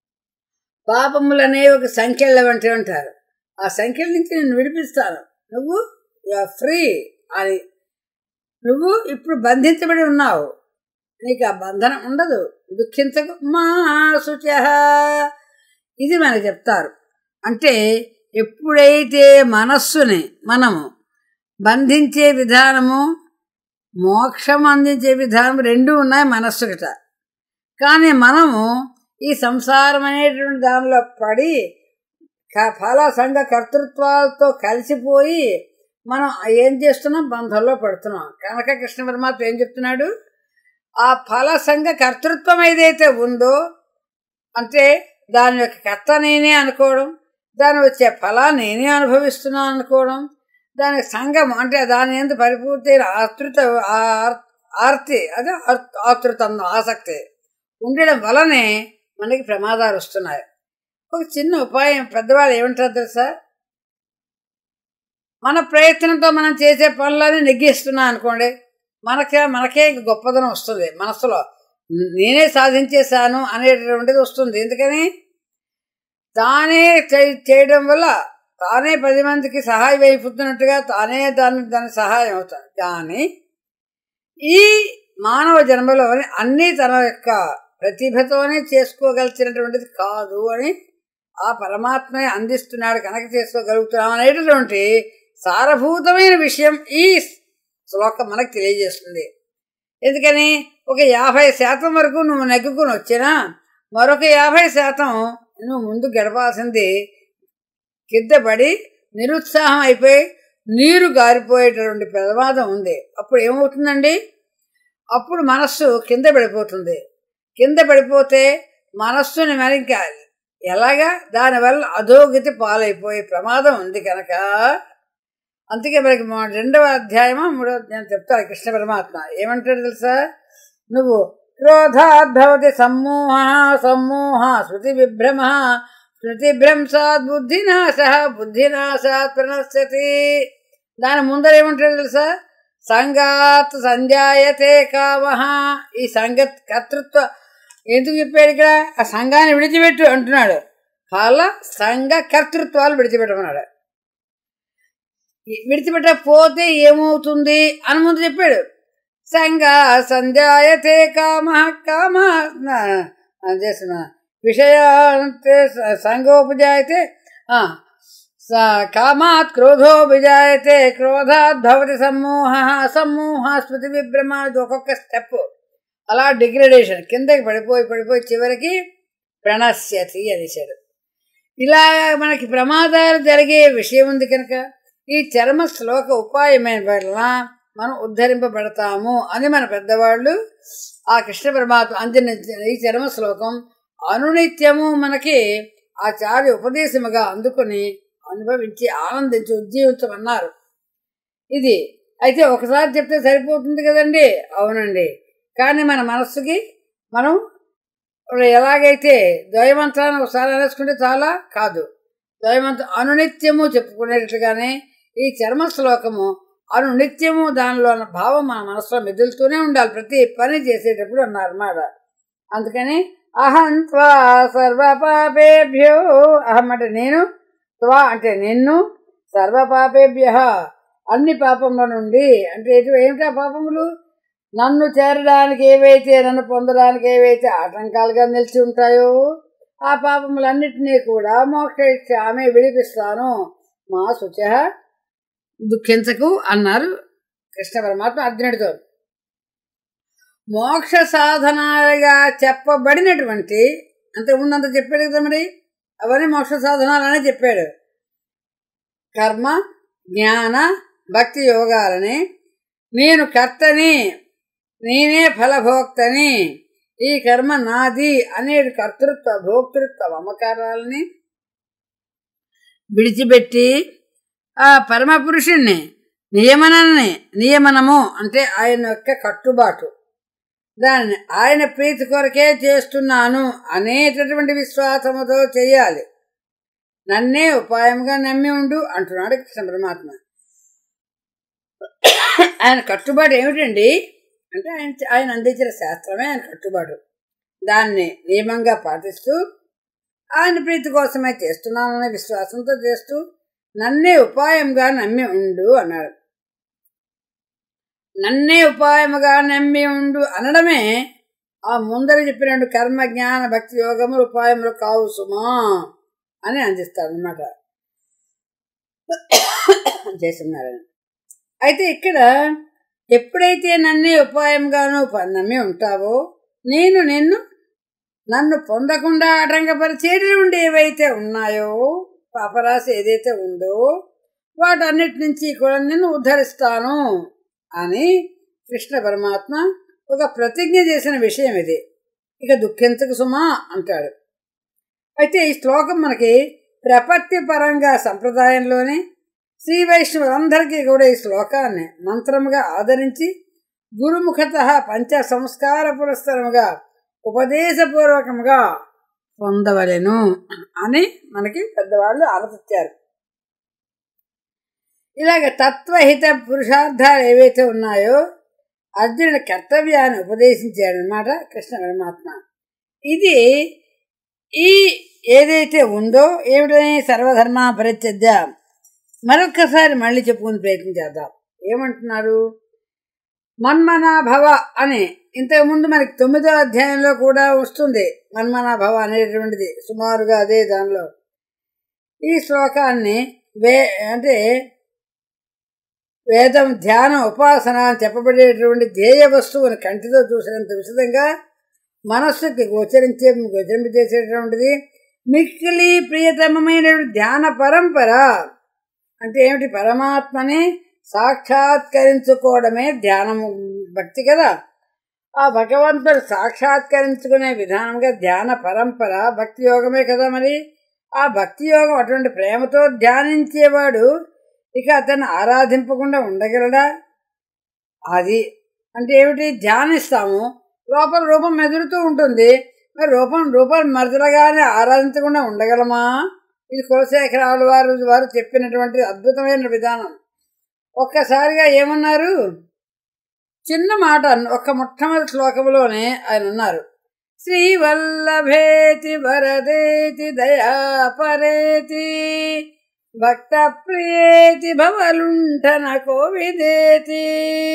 పాపములనే ఒక సంఖ్యల వంటి ఉంటారు ఆ సంఖ్యల నుంచి నేను విడిపిస్తాను నువ్వు ఫ్రీ అని నువ్వు ఇప్పుడు బంధించబడి ఉన్నావు నీకు ఆ బంధనం ఉండదు దుఃఖించకు మా శుచ ఇది మనకు చెప్తారు అంటే ఎప్పుడైతే మనస్సుని మనము బంధించే విధానము మోక్షం అందించే విధానం రెండు ఉన్నాయి మనస్సుకిట కానీ మనము ఈ సంసారం అనేటువంటి దానిలో పడి క- ఫల సంఘ కర్తృత్వాలతో కలిసిపోయి మనం ఏం చేస్తున్నాం బంధంలో పడుతున్నాం కనుక కృష్ణ పరమాత్మ ఏం చెప్తున్నాడు ఆ ఫల సంఘ కర్తృత్వం ఏదైతే ఉందో అంటే దాని యొక్క కర్త నేనే అనుకోవడం దాని వచ్చే ఫలాన్ని నేనే అనుభవిస్తున్నాను అనుకోవడం దానికి సంఘం అంటే దాని ఎంత పరిపూర్తి ఆతృత ఆ- ఆర్తి అదే ఆర్- ఆతృత ఆసక్తి ఉండడం వలనే మనకి ప్రమాదాలు వస్తున్నాయి ఒక చిన్న ఉపాయం పెద్దవాళ్ళు ఏమంటారు తెలుసా మన ప్రయత్నంతో మనం చేసే పనులని నెగ్గిస్తున్నా అనుకోండి మనకే మనకే గొప్పదనం వస్తుంది మనసులో నేనే సాధించేశాను అనేటటువంటిది వస్తుంది ఎందుకని తానే చే- చేయడం వల్ల తానే పది మందికి సహాయం అయిపోతున్నట్టుగా తానే దాని దాని సహాయం అవుతాడు కానీ ఈ మానవ జన్మలో అన్నీ తన యొక్క ప్రతిభతోనే చేసుకోగలిసినటువంటిది కాదు అని ఆ పరమాత్మే అందిస్తున్నాడు కనుక చేసుకోగలుగుతున్నాం అనేటటువంటి సారభూతమైన విషయం ఈ శ్లోకం మనకు తెలియజేస్తుంది ఎందుకని ఒక యాభై శాతం వరకు నువ్వు నెగ్గుకుని వచ్చినా మరొక యాభై శాతం నువ్వు ముందు గడపాల్సింది కిందపడి నిరుత్సాహం అయిపోయి నీరు గారిపోయేటటువంటి ప్రమాదం ఉంది అప్పుడు ఏమవుతుందండి అప్పుడు మనస్సు కింద పడిపోతుంది కింద పడిపోతే మనస్సుని మరి ఇంకా ఎలాగా దానివల్ల అధోగతి పాలైపోయే ప్రమాదం ఉంది కనుక అందుకే మనకి మా రెండవ అధ్యాయమా మూడవ అధ్యాయం చెప్తాను కృష్ణ పరమాత్మ ఏమంటాడు తెలుసా నువ్వు క్రోధాద్భవతి సమ్మోహ సమ్మోహ శృతి విభ్రమ శృతిభ్రంశాత్ బుద్ధినాశ బుద్ధినాశాత్ ప్రణశ్యతి దాని ముందర ఏమంటాడు తెలుసా సంగాత్ సంజాయతే కామ ఈ సంగత్ కర్తృత్వ ఎందుకు చెప్పాడు ఇక్కడ ఆ సంఘాన్ని విడిచిపెట్టు అంటున్నాడు ఫల సంఘ కర్తృత్వాలు విడిచిపెట్టమన్నాడు విడిచిపెట్టకపోతే ఏమవుతుంది అని ముందు చెప్పాడు సంఘ సంజాయతే కామ కామ చేసిన విషయాంతే సంఘోపజాయతే ఆ, స- కామాత్ క్రోధో విజాయతే క్రోధాత్ భవతి సమ్మోహ సమ్మోహ స్మృతి విభ్రమ ఇది ఒక్కొక్క స్టెప్ అలా డిగ్రేడేషన్ కిందకి పడిపోయి పడిపోయి చివరికి ప్రణశ్యతి అనేసాడు ఇలా మనకి ప్రమాదాలు జరిగే విషయం ఉంది కనుక ఈ చర్మ శ్లోక ఉపాయమైన వలన మనం ఉద్ధరింపబడతాము అని మన పెద్దవాళ్ళు ఆ కృష్ణ పరమాత్మ అందిన ఈ చర్మ శ్లోకం అనునిత్యము మనకి ఆచార్య ఉపదేశముగా అందుకొని అనుభవించి ఆనందించి ఉజ్జీవించమన్నారు ఇది అయితే ఒకసారి చెప్తే సరిపోతుంది కదండి అవునండి కానీ మన మనస్సుకి మనం ఇప్పుడు ఎలాగైతే ద్వయమంత్రాన్ని ఒకసారి అనేసుకుంటే చాలా కాదు ద్వయమంత్రం అనునిత్యము చెప్పుకునేటట్టుగానే ఈ చర్మ శ్లోకము అనునిత్యము దానిలో ఉన్న భావం మన మనసులో మెదులుతూనే ఉండాలి ప్రతి పని చేసేటప్పుడు అన్నారన్నమాట అందుకని అహం త్వా సర్వపాపేభ్యో అహం అంటే నేను త్వా అంటే నిన్ను సర్వపాపేభ్య అన్ని పాపముల నుండి అంటే ఎటు ఏమిటా పాపములు నన్ను చేరడానికి ఏవైతే నన్ను పొందడానికి ఏవైతే ఆటంకాలుగా నిలిచి ఉంటాయో ఆ పాపములన్నిటినీ కూడా మోక్ష ఆమె విడిపిస్తాను మా శుచ దుఃఖించకు అన్నారు కృష్ణ పరమాత్మ అర్జునుడితో మోక్ష సాధనాలుగా చెప్పబడినటువంటి అంతకు ముందంత చెప్పాడు కదా మరి అవన్నీ మోక్ష సాధనాలనే చెప్పాడు కర్మ జ్ఞాన భక్తి యోగాలని నేను కర్తని నేనే ఫలభోక్తని ఈ కర్మ నాది అనే కర్తృత్వ భోక్తృత్వ మమకారాలని విడిచిపెట్టి ఆ పరమ పురుషుణ్ణి నియమనాన్ని నియమనము అంటే ఆయన యొక్క కట్టుబాటు దాన్ని ఆయన ప్రీతి కొరకే చేస్తున్నాను అనేటటువంటి విశ్వాసముతో చేయాలి నన్నే ఉపాయంగా నమ్మి ఉండు అంటున్నాడు కృష్ణ పరమాత్మ ఆయన కట్టుబాటు ఏమిటండి అంటే ఆయన ఆయన అందించిన శాస్త్రమే ఆయన కట్టుబాటు దాన్ని నియమంగా పాటిస్తూ ఆయన ప్రీతి కోసమే చేస్తున్నాననే విశ్వాసంతో చేస్తూ నన్నే ఉపాయంగా నమ్మి ఉండు అన్నాడు నన్నే ఉపాయముగా నమ్మి ఉండు అనడమే ఆ ముందర చెప్పినట్టు కర్మ జ్ఞాన భక్తి యోగములు ఉపాయములు కావు సుమా అని అందిస్తాడు అనమాట చేస్తున్నారని అయితే ఇక్కడ ఎప్పుడైతే నన్నే ఉపాయంగాను నమ్మి ఉంటావో నేను నిన్ను నన్ను పొందకుండా ఆటంకపరిచేటువంటి ఏవైతే ఉన్నాయో పాపరాశి ఏదైతే ఉందో వాటన్నిటి నుంచి కూడా నేను ఉద్ధరిస్తాను అని కృష్ణ పరమాత్మ ఒక ప్రతిజ్ఞ చేసిన విషయం ఇది ఇక దుఃఖించకు సుమా అంటాడు అయితే ఈ శ్లోకం మనకి ప్రపత్తి పరంగా సంప్రదాయంలోనే శ్రీ వైష్ణవులందరికీ కూడా ఈ శ్లోకాన్ని మంత్రముగా ఆదరించి గురుముఖత పంచ సంస్కార పురస్కరముగా ఉపదేశపూర్వకముగా పొందవలెను అని మనకి పెద్దవాళ్ళు ఆలోచించారు ఇలాగ తత్వహిత పురుషార్థాలు ఏవైతే ఉన్నాయో అర్జునుడి కర్తవ్యాన్ని ఉపదేశించాడనమాట కృష్ణ పరమాత్మ ఇది ఈ ఏదైతే ఉందో ఏమిటని సర్వధర్మ పరిత్యజ్య మరొక్కసారి మళ్ళీ చెప్పుకుని ప్రయత్నం చేద్దాం ఏమంటున్నారు మన్మనా భవ అని ఇంతకుముందు మనకి తొమ్మిదో అధ్యాయంలో కూడా వస్తుంది మన్మనా భవ అనేటువంటిది సుమారుగా అదే దానిలో ఈ శ్లోకాన్ని వే అంటే వేదం ధ్యానం ఉపాసన అని చెప్పబడేటువంటి ధ్యేయ వస్తువుని కంటితో చూసినంత విశదంగా మనస్సుకి గోచరించే గోచరింపజేసేటువంటిది మిక్కిలి ప్రియతమమైన ధ్యాన పరంపర అంటే ఏమిటి పరమాత్మని సాక్షాత్కరించుకోవడమే ధ్యానము భక్తి కదా ఆ భగవంతుడు సాక్షాత్కరించుకునే విధానంగా ధ్యాన పరంపర భక్తి యోగమే కదా మరి ఆ భక్తి యోగం అటువంటి ప్రేమతో ధ్యానించేవాడు ఇక అతన్ని ఆరాధింపకుండా ఉండగలడా అది అంటే ఏమిటి ధ్యానిస్తాము లోపల రూపం మెదులుతూ ఉంటుంది మరి రూపం రూపం మరదలగానే ఆరాధించకుండా ఉండగలమా ఇది కులశేఖరాలు వారు వారు చెప్పినటువంటి అద్భుతమైన విధానం ఒక్కసారిగా ఏమన్నారు చిన్న మాట అన్న- ఒక్క మొట్టమొదటి శ్లోకంలోనే ఆయన అన్నారు శ్రీవల్లభేతి వరదేతి దయాపరేతి భక్త ప్రియేతి భవలుంఠన కోవిదేతి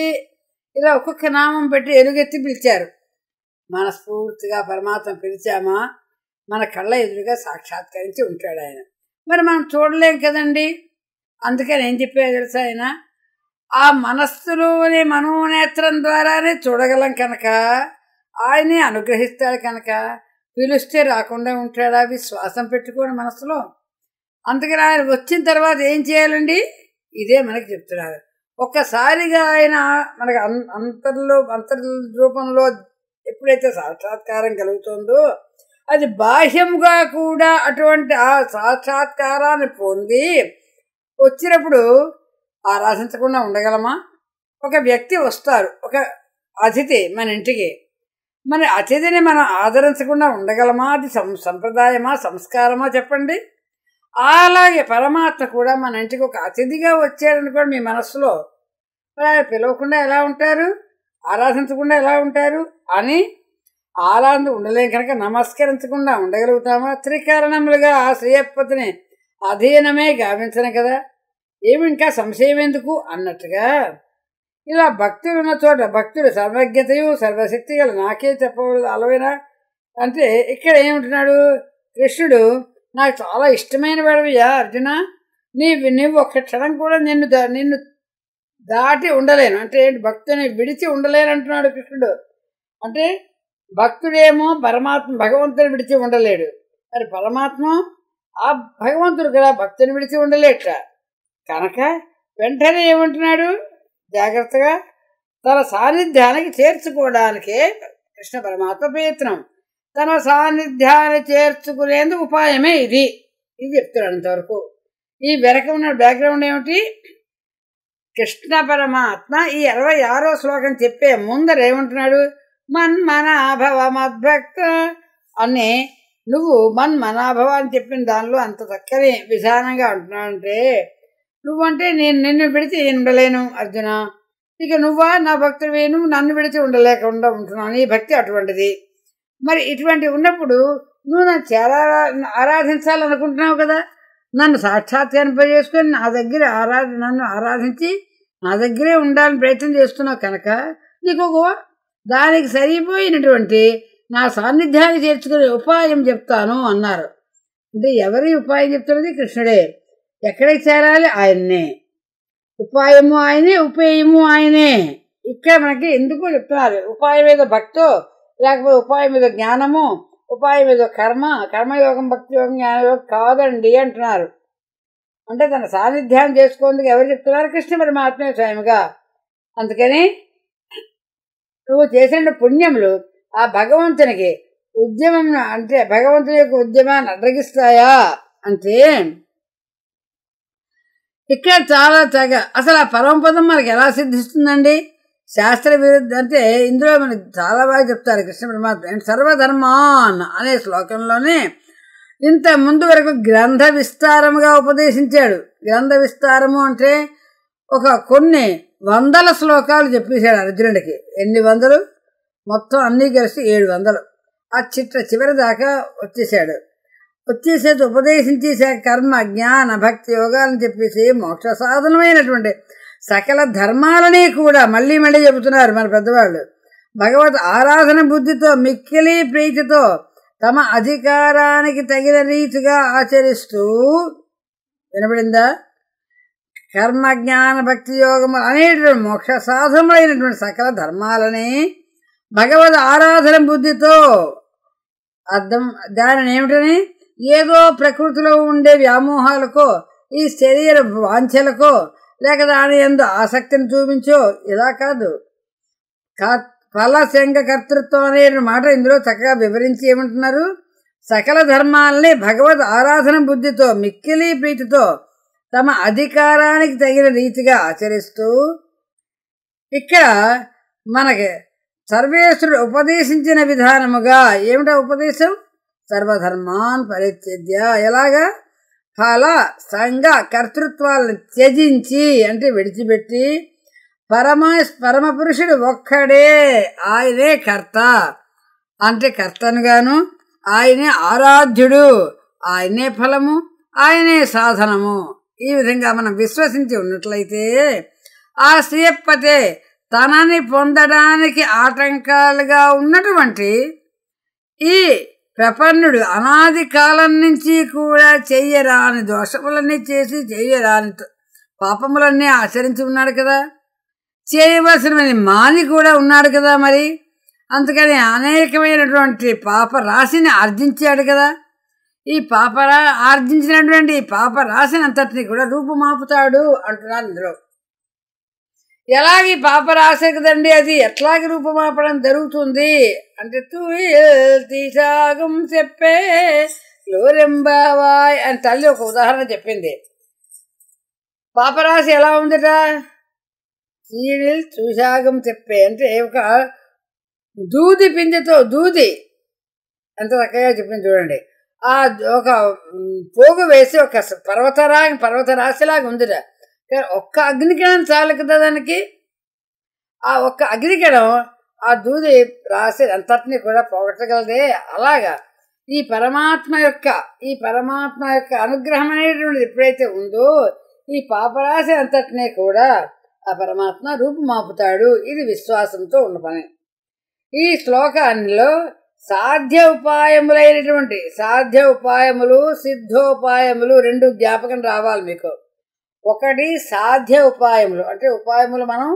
ఇలా ఒక్కొక్క నామం పెట్టి ఎలుగెత్తి పిలిచారు మనస్ఫూర్తిగా పరమాత్మ పిలిచామా మన కళ్ళ ఎదురుగా సాక్షాత్కరించి ఉంటాడు ఆయన మరి మనం చూడలేం కదండి అందుకని ఏం చెప్పారు తెలుసా ఆయన ఆ మనస్సులోని మనోనేత్రం ద్వారానే చూడగలం కనుక ఆయనే అనుగ్రహిస్తాడు కనుక పిలిస్తే రాకుండా ఉంటాడా విశ్వాసం పెట్టుకోండి మనసులో అందుకని ఆయన వచ్చిన తర్వాత ఏం చేయాలండి ఇదే మనకి చెప్తున్నారు ఒక్కసారిగా ఆయన మనకు అం- అంతర్లో అంతర్ రూపంలో ఎప్పుడైతే సాక్షాత్కారం కలుగుతుందో అది బాహ్యంగా కూడా అటువంటి ఆ సాక్షాత్కారాన్ని పొంది వచ్చినప్పుడు ఆరాధించకుండా ఉండగలమా ఒక వ్యక్తి వస్తారు ఒక అతిథి మన ఇంటికి మరి అతిథిని మనం ఆదరించకుండా ఉండగలమా అది సం సంప్రదాయమా సంస్కారమా చెప్పండి అలాగే పరమాత్మ కూడా మన ఇంటికి ఒక అతిథిగా వచ్చారనుకోండి మీ మనస్సులో మరి ఆయన పిలవకుండా ఎలా ఉంటారు ఆరాధించకుండా ఎలా ఉంటారు అని ఆనందం ఉండలేం కనుక నమస్కరించకుండా ఉండగలుగుతామా త్రికరణములుగా ఆ శ్రీయపతిని అధీనమే గావించను కదా ఏమి ఇంకా సంశయం ఎందుకు అన్నట్టుగా ఇలా భక్తులు ఉన్న చోట భక్తుడు సర్వజ్ఞతయు సర్వశక్తి గల నాకే చెప్పవలదు అలవేనా అంటే ఇక్కడ ఏమంటున్నాడు కృష్ణుడు నాకు చాలా ఇష్టమైన వాడివియా అర్జున నీవు నువ్వు ఒక్క క్షణం కూడా నిన్ను దా- నిన్ను దాటి ఉండలేను అంటే ఏంటి భక్తుని విడిచి ఉండలేను అంటున్నాడు కృష్ణుడు అంటే భక్తుడేమో పరమాత్మ భగవంతుని విడిచి ఉండలేడు మరి పరమాత్మ ఆ భగవంతుడు కదా భక్తుని విడిచి ఉండలేట కనుక వెంటనే ఏమంటున్నాడు జాగ్రత్తగా తన సాన్నిధ్యానికి చేర్చుకోవడానికే కృష్ణ పరమాత్మ ప్రయత్నం తన సాన్నిధ్యాన్ని చేర్చుకునేందుకు ఉపాయమే ఇది ఇది చెప్తున్నాడు అంతవరకు ఈ వెనక ఉన్న బ్యాక్గ్రౌండ్ ఏమిటి కృష్ణ పరమాత్మ ఈ ఇరవై ఆరో శ్లోకం చెప్పే ముందర ఏమంటున్నాడు మన్మనాభవ మద్భక్త అని నువ్వు మన్మనాభవ అని చెప్పిన దానిలో అంత చక్కని విధానంగా అంటున్నావంటే నువ్వంటే నేను నిన్ను విడిచి ఉండలేను అర్జున ఇక నువ్వా నా భక్తుడివి నువ్వు నన్ను విడిచి ఉండలేకుండా ఉంటున్నావు నీ భక్తి అటువంటిది మరి ఇటువంటి ఉన్నప్పుడు నువ్వు నన్ను చాలా ఆరాధించాలనుకుంటున్నావు కదా నన్ను సాక్షాత్కరింపజేసుకొని నా దగ్గర ఆరాధ నన్ను ఆరాధించి నా దగ్గరే ఉండాలని ప్రయత్నం చేస్తున్నావు కనుక నీకు ఒక దానికి సరిపోయినటువంటి నా సాన్నిధ్యాన్ని చేర్చుకునే ఉపాయం చెప్తాను అన్నారు అంటే ఎవరి ఉపాయం చెప్తున్నది కృష్ణుడే ఎక్కడికి చేరాలి ఆయన్నే ఉపాయము ఆయనే ఉపేయము ఆయనే ఇక్కడ మనకి ఎందుకు చెప్తున్నారు ఉపాయం మీద భక్తో లేకపోతే ఉపాయం మీద జ్ఞానము ఉపాయం మీద కర్మ కర్మయోగం భక్తి యోగం జ్ఞానయోగం కాదండి అంటున్నారు అంటే తన సాన్నిధ్యాన్ని చేసుకోందుకు ఎవరు చెప్తున్నారు కృష్ణ పరమాత్మే స్వయముగా అందుకని నువ్వు చేసిన పుణ్యములు ఆ భగవంతునికి ఉద్యమం అంటే భగవంతుని యొక్క ఉద్యమాన్ని అడ్రగిస్తాయా అంటే ఇక్కడ చాలా తెగ అసలు ఆ పరమపదం మనకి ఎలా సిద్ధిస్తుందండి శాస్త్ర విరుద్ధ అంటే ఇందులో మనకి చాలా బాగా చెప్తారు కృష్ణ పరమాత్మ "అండ్ సర్వధర్మాన్ అనే శ్లోకంలోనే ఇంత ముందు వరకు గ్రంథ విస్తారముగా ఉపదేశించాడు గ్రంథ విస్తారము అంటే ఒక కొన్ని వందల శ్లోకాలు చెప్పేశాడు అర్జునుడికి ఎన్ని వందలు మొత్తం అన్నీ కలిసి ఏడు వందలు ఆ చిట్ట చివరి దాకా వచ్చేసాడు వచ్చేసేది ఉపదేశించేసే కర్మ జ్ఞాన భక్తి యోగాలను చెప్పేసి మోక్ష సాధనమైనటువంటి సకల ధర్మాలని కూడా మళ్ళీ మళ్ళీ చెబుతున్నారు మన పెద్దవాళ్ళు భగవత్ ఆరాధన బుద్ధితో మిక్కిలి ప్రీతితో తమ అధికారానికి తగిన రీతిగా ఆచరిస్తూ వినబడిందా కర్మ జ్ఞాన భక్తి యోగము అనేటువంటి మోక్ష సాధనములైనటువంటి సకల ధర్మాలని భగవద్ ఆరాధన బుద్ధితో అర్థం దానిని ఏమిటని ఏదో ప్రకృతిలో ఉండే వ్యామోహాలకు ఈ శరీర వాంఛలకో లేక దాని ఎందు ఆసక్తిని చూపించో ఇలా కాదు కా- ఫల శంఖ కర్తృత్వం అనే మాట ఇందులో చక్కగా వివరించి ఏమంటున్నారు సకల ధర్మాల్ని భగవద్ ఆరాధన బుద్ధితో మిక్కిలి ప్రీతితో తమ అధికారానికి తగిన రీతిగా ఆచరిస్తూ ఇక్కడ మనకి సర్వేశ్వరుడు ఉపదేశించిన విధానముగా ఏమిటా ఉపదేశం సర్వధర్మాన్ పరిత్యజ్య ఎలాగా ఫల సంఘ కర్తృత్వాలను త్యజించి అంటే విడిచిపెట్టి పరమ పరమపురుషుడు ఒక్కడే ఆయనే కర్త అంటే కర్తనుగాను ఆయనే ఆరాధ్యుడు ఆయనే ఫలము ఆయనే సాధనము ఈ విధంగా మనం విశ్వసించి ఉన్నట్లయితే ఆ శ్రీయప్పతే తనని పొందడానికి ఆటంకాలుగా ఉన్నటువంటి ఈ ప్రపన్నుడు అనాది కాలం నుంచి కూడా చెయ్యరాని దోషములన్నీ చేసి చెయ్యరాని త- పాపములన్నీ ఆచరించి ఉన్నాడు కదా చేయవలసినవి మాని కూడా ఉన్నాడు కదా మరి అందుకని అనేకమైనటువంటి పాప రాశిని ఆర్జించాడు కదా ఈ పాపరా ఆర్జించినటువంటి ఈ పాప రాశిని అంతటిని కూడా రూపుమాపుతాడు అంటున్నారు ఇందులో ఎలాగ ఈ పాప రాసే కదండి అది ఎట్లాగ రూపుమాపడం జరుగుతుంది అంటే తూ తీసాగం చెప్పే లోరెంబావాయ్ అని తల్లి ఒక ఉదాహరణ చెప్పింది పాపరాశి ఎలా ఉందట సీరియల్ చూసాగం చెప్పే అంటే ఒక దూది పిందెతో దూది ఎంత చక్కగా చెప్పింది చూడండి ఆ ఒక మ్, పోగు వేసి ఒక స- పర్వతరా పర్వత రాశిలాగా ఉందిట కానీ ఒక్క అగ్నికిరణం చాలు కదా దానికి ఆ ఒక్క అగ్నికిరణం ఆ దూది రాశి అంతటిని కూడా పోగొట్టగలదే అలాగా ఈ పరమాత్మ యొక్క ఈ పరమాత్మ యొక్క అనుగ్రహం అనేటువంటిది ఎప్పుడైతే ఉందో ఈ పాపరాశి అంతటినీ కూడా ఆ పరమాత్మ రూపుమాపుతాడు ఇది విశ్వాసంతో ఉన్న పని ఈ శ్లోకాల్లో సాధ్య ఉపాయములైనటువంటి సాధ్య ఉపాయములు సిద్ధోపాయములు రెండు జ్ఞాపకం రావాలి మీకు ఒకటి సాధ్య ఉపాయములు అంటే ఉపాయములు మనం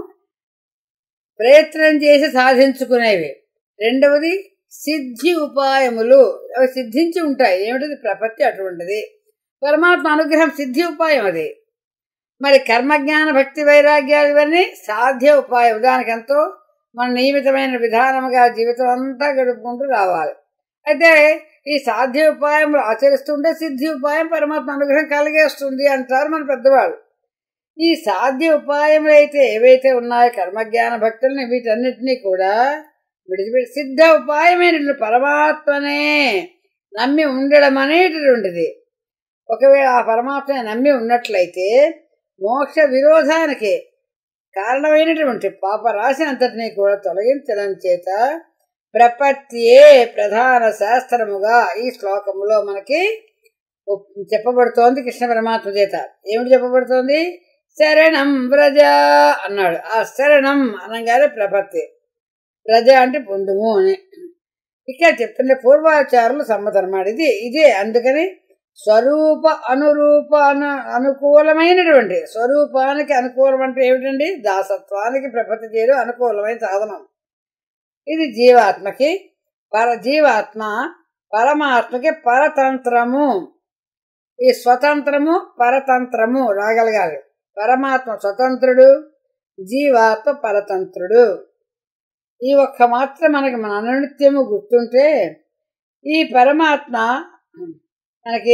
ప్రయత్నం చేసి సాధించుకునేవి రెండవది సిద్ధి ఉపాయములు అవి సిద్ధించి ఉంటాయి ఏమిటిది ప్రపత్తి అటువంటిది పరమాత్మ అనుగ్రహం సిద్ధి ఉపాయం అది మరి కర్మజ్ఞాన భక్తి వైరాగ్యాలు ఇవన్నీ సాధ్య ఉపాయం దానికి ఎంతో మన నియమితమైన విధానముగా జీవితం అంతా గడుపుకుంటూ రావాలి అయితే ఈ సాధ్య ఉపాయం ఆచరిస్తుంటే సిద్ధి ఉపాయం పరమాత్మ అనుగ్రహం కలిగేస్తుంది అంటారు మన పెద్దవాళ్ళు ఈ సాధ్య ఉపాయములు అయితే ఏవైతే ఉన్నాయో కర్మజ్ఞాన భక్తుల్ని వీటన్నిటినీ కూడా విడిచిపెట్టి సిద్ధ ఉపాయమైనటువంటి పరమాత్మనే నమ్మి ఉండడం అనేటటువంటిది ఒకవేళ ఆ పరమాత్మని నమ్మి ఉన్నట్లయితే మోక్ష విరోధానికి కారణమైనటువంటి పాప రాశినంతటినీ కూడా తొలగించడం చేత ప్రపత్తియే ప్రధాన శాస్త్రముగా ఈ శ్లోకములో మనకి చెప్పబడుతోంది కృష్ణ పరమాత్మ చేత ఏమిటి చెప్పబడుతోంది శరణం వ్రజ అన్నాడు ఆ శరణం అనగానే ప్రపత్తి ప్రజ అంటే పొందుము అని ఇక్కడ చెప్తుండే పూర్వాచారులు సమ్మతం అన్నమాట ఇది ఇదే అందుకని స్వరూప అనురూప అను అనుకూలమైనటువంటి స్వరూపానికి అనుకూలం అంటే ఏమిటండి దాసత్వానికి ప్రపత్తి చేయడం అనుకూలమైన సాధనం ఇది జీవాత్మకి పర జీవాత్మ పరమాత్మకి పరతంత్రము ఈ స్వతంత్రము పరతంత్రము రాగలగాలి పరమాత్మ స్వతంత్రుడు జీవాత్మ పరతంత్రుడు ఈ ఒక్క మాత్రం మనకి మన అనునిత్యము గుర్తుంటే ఈ పరమాత్మ మనకి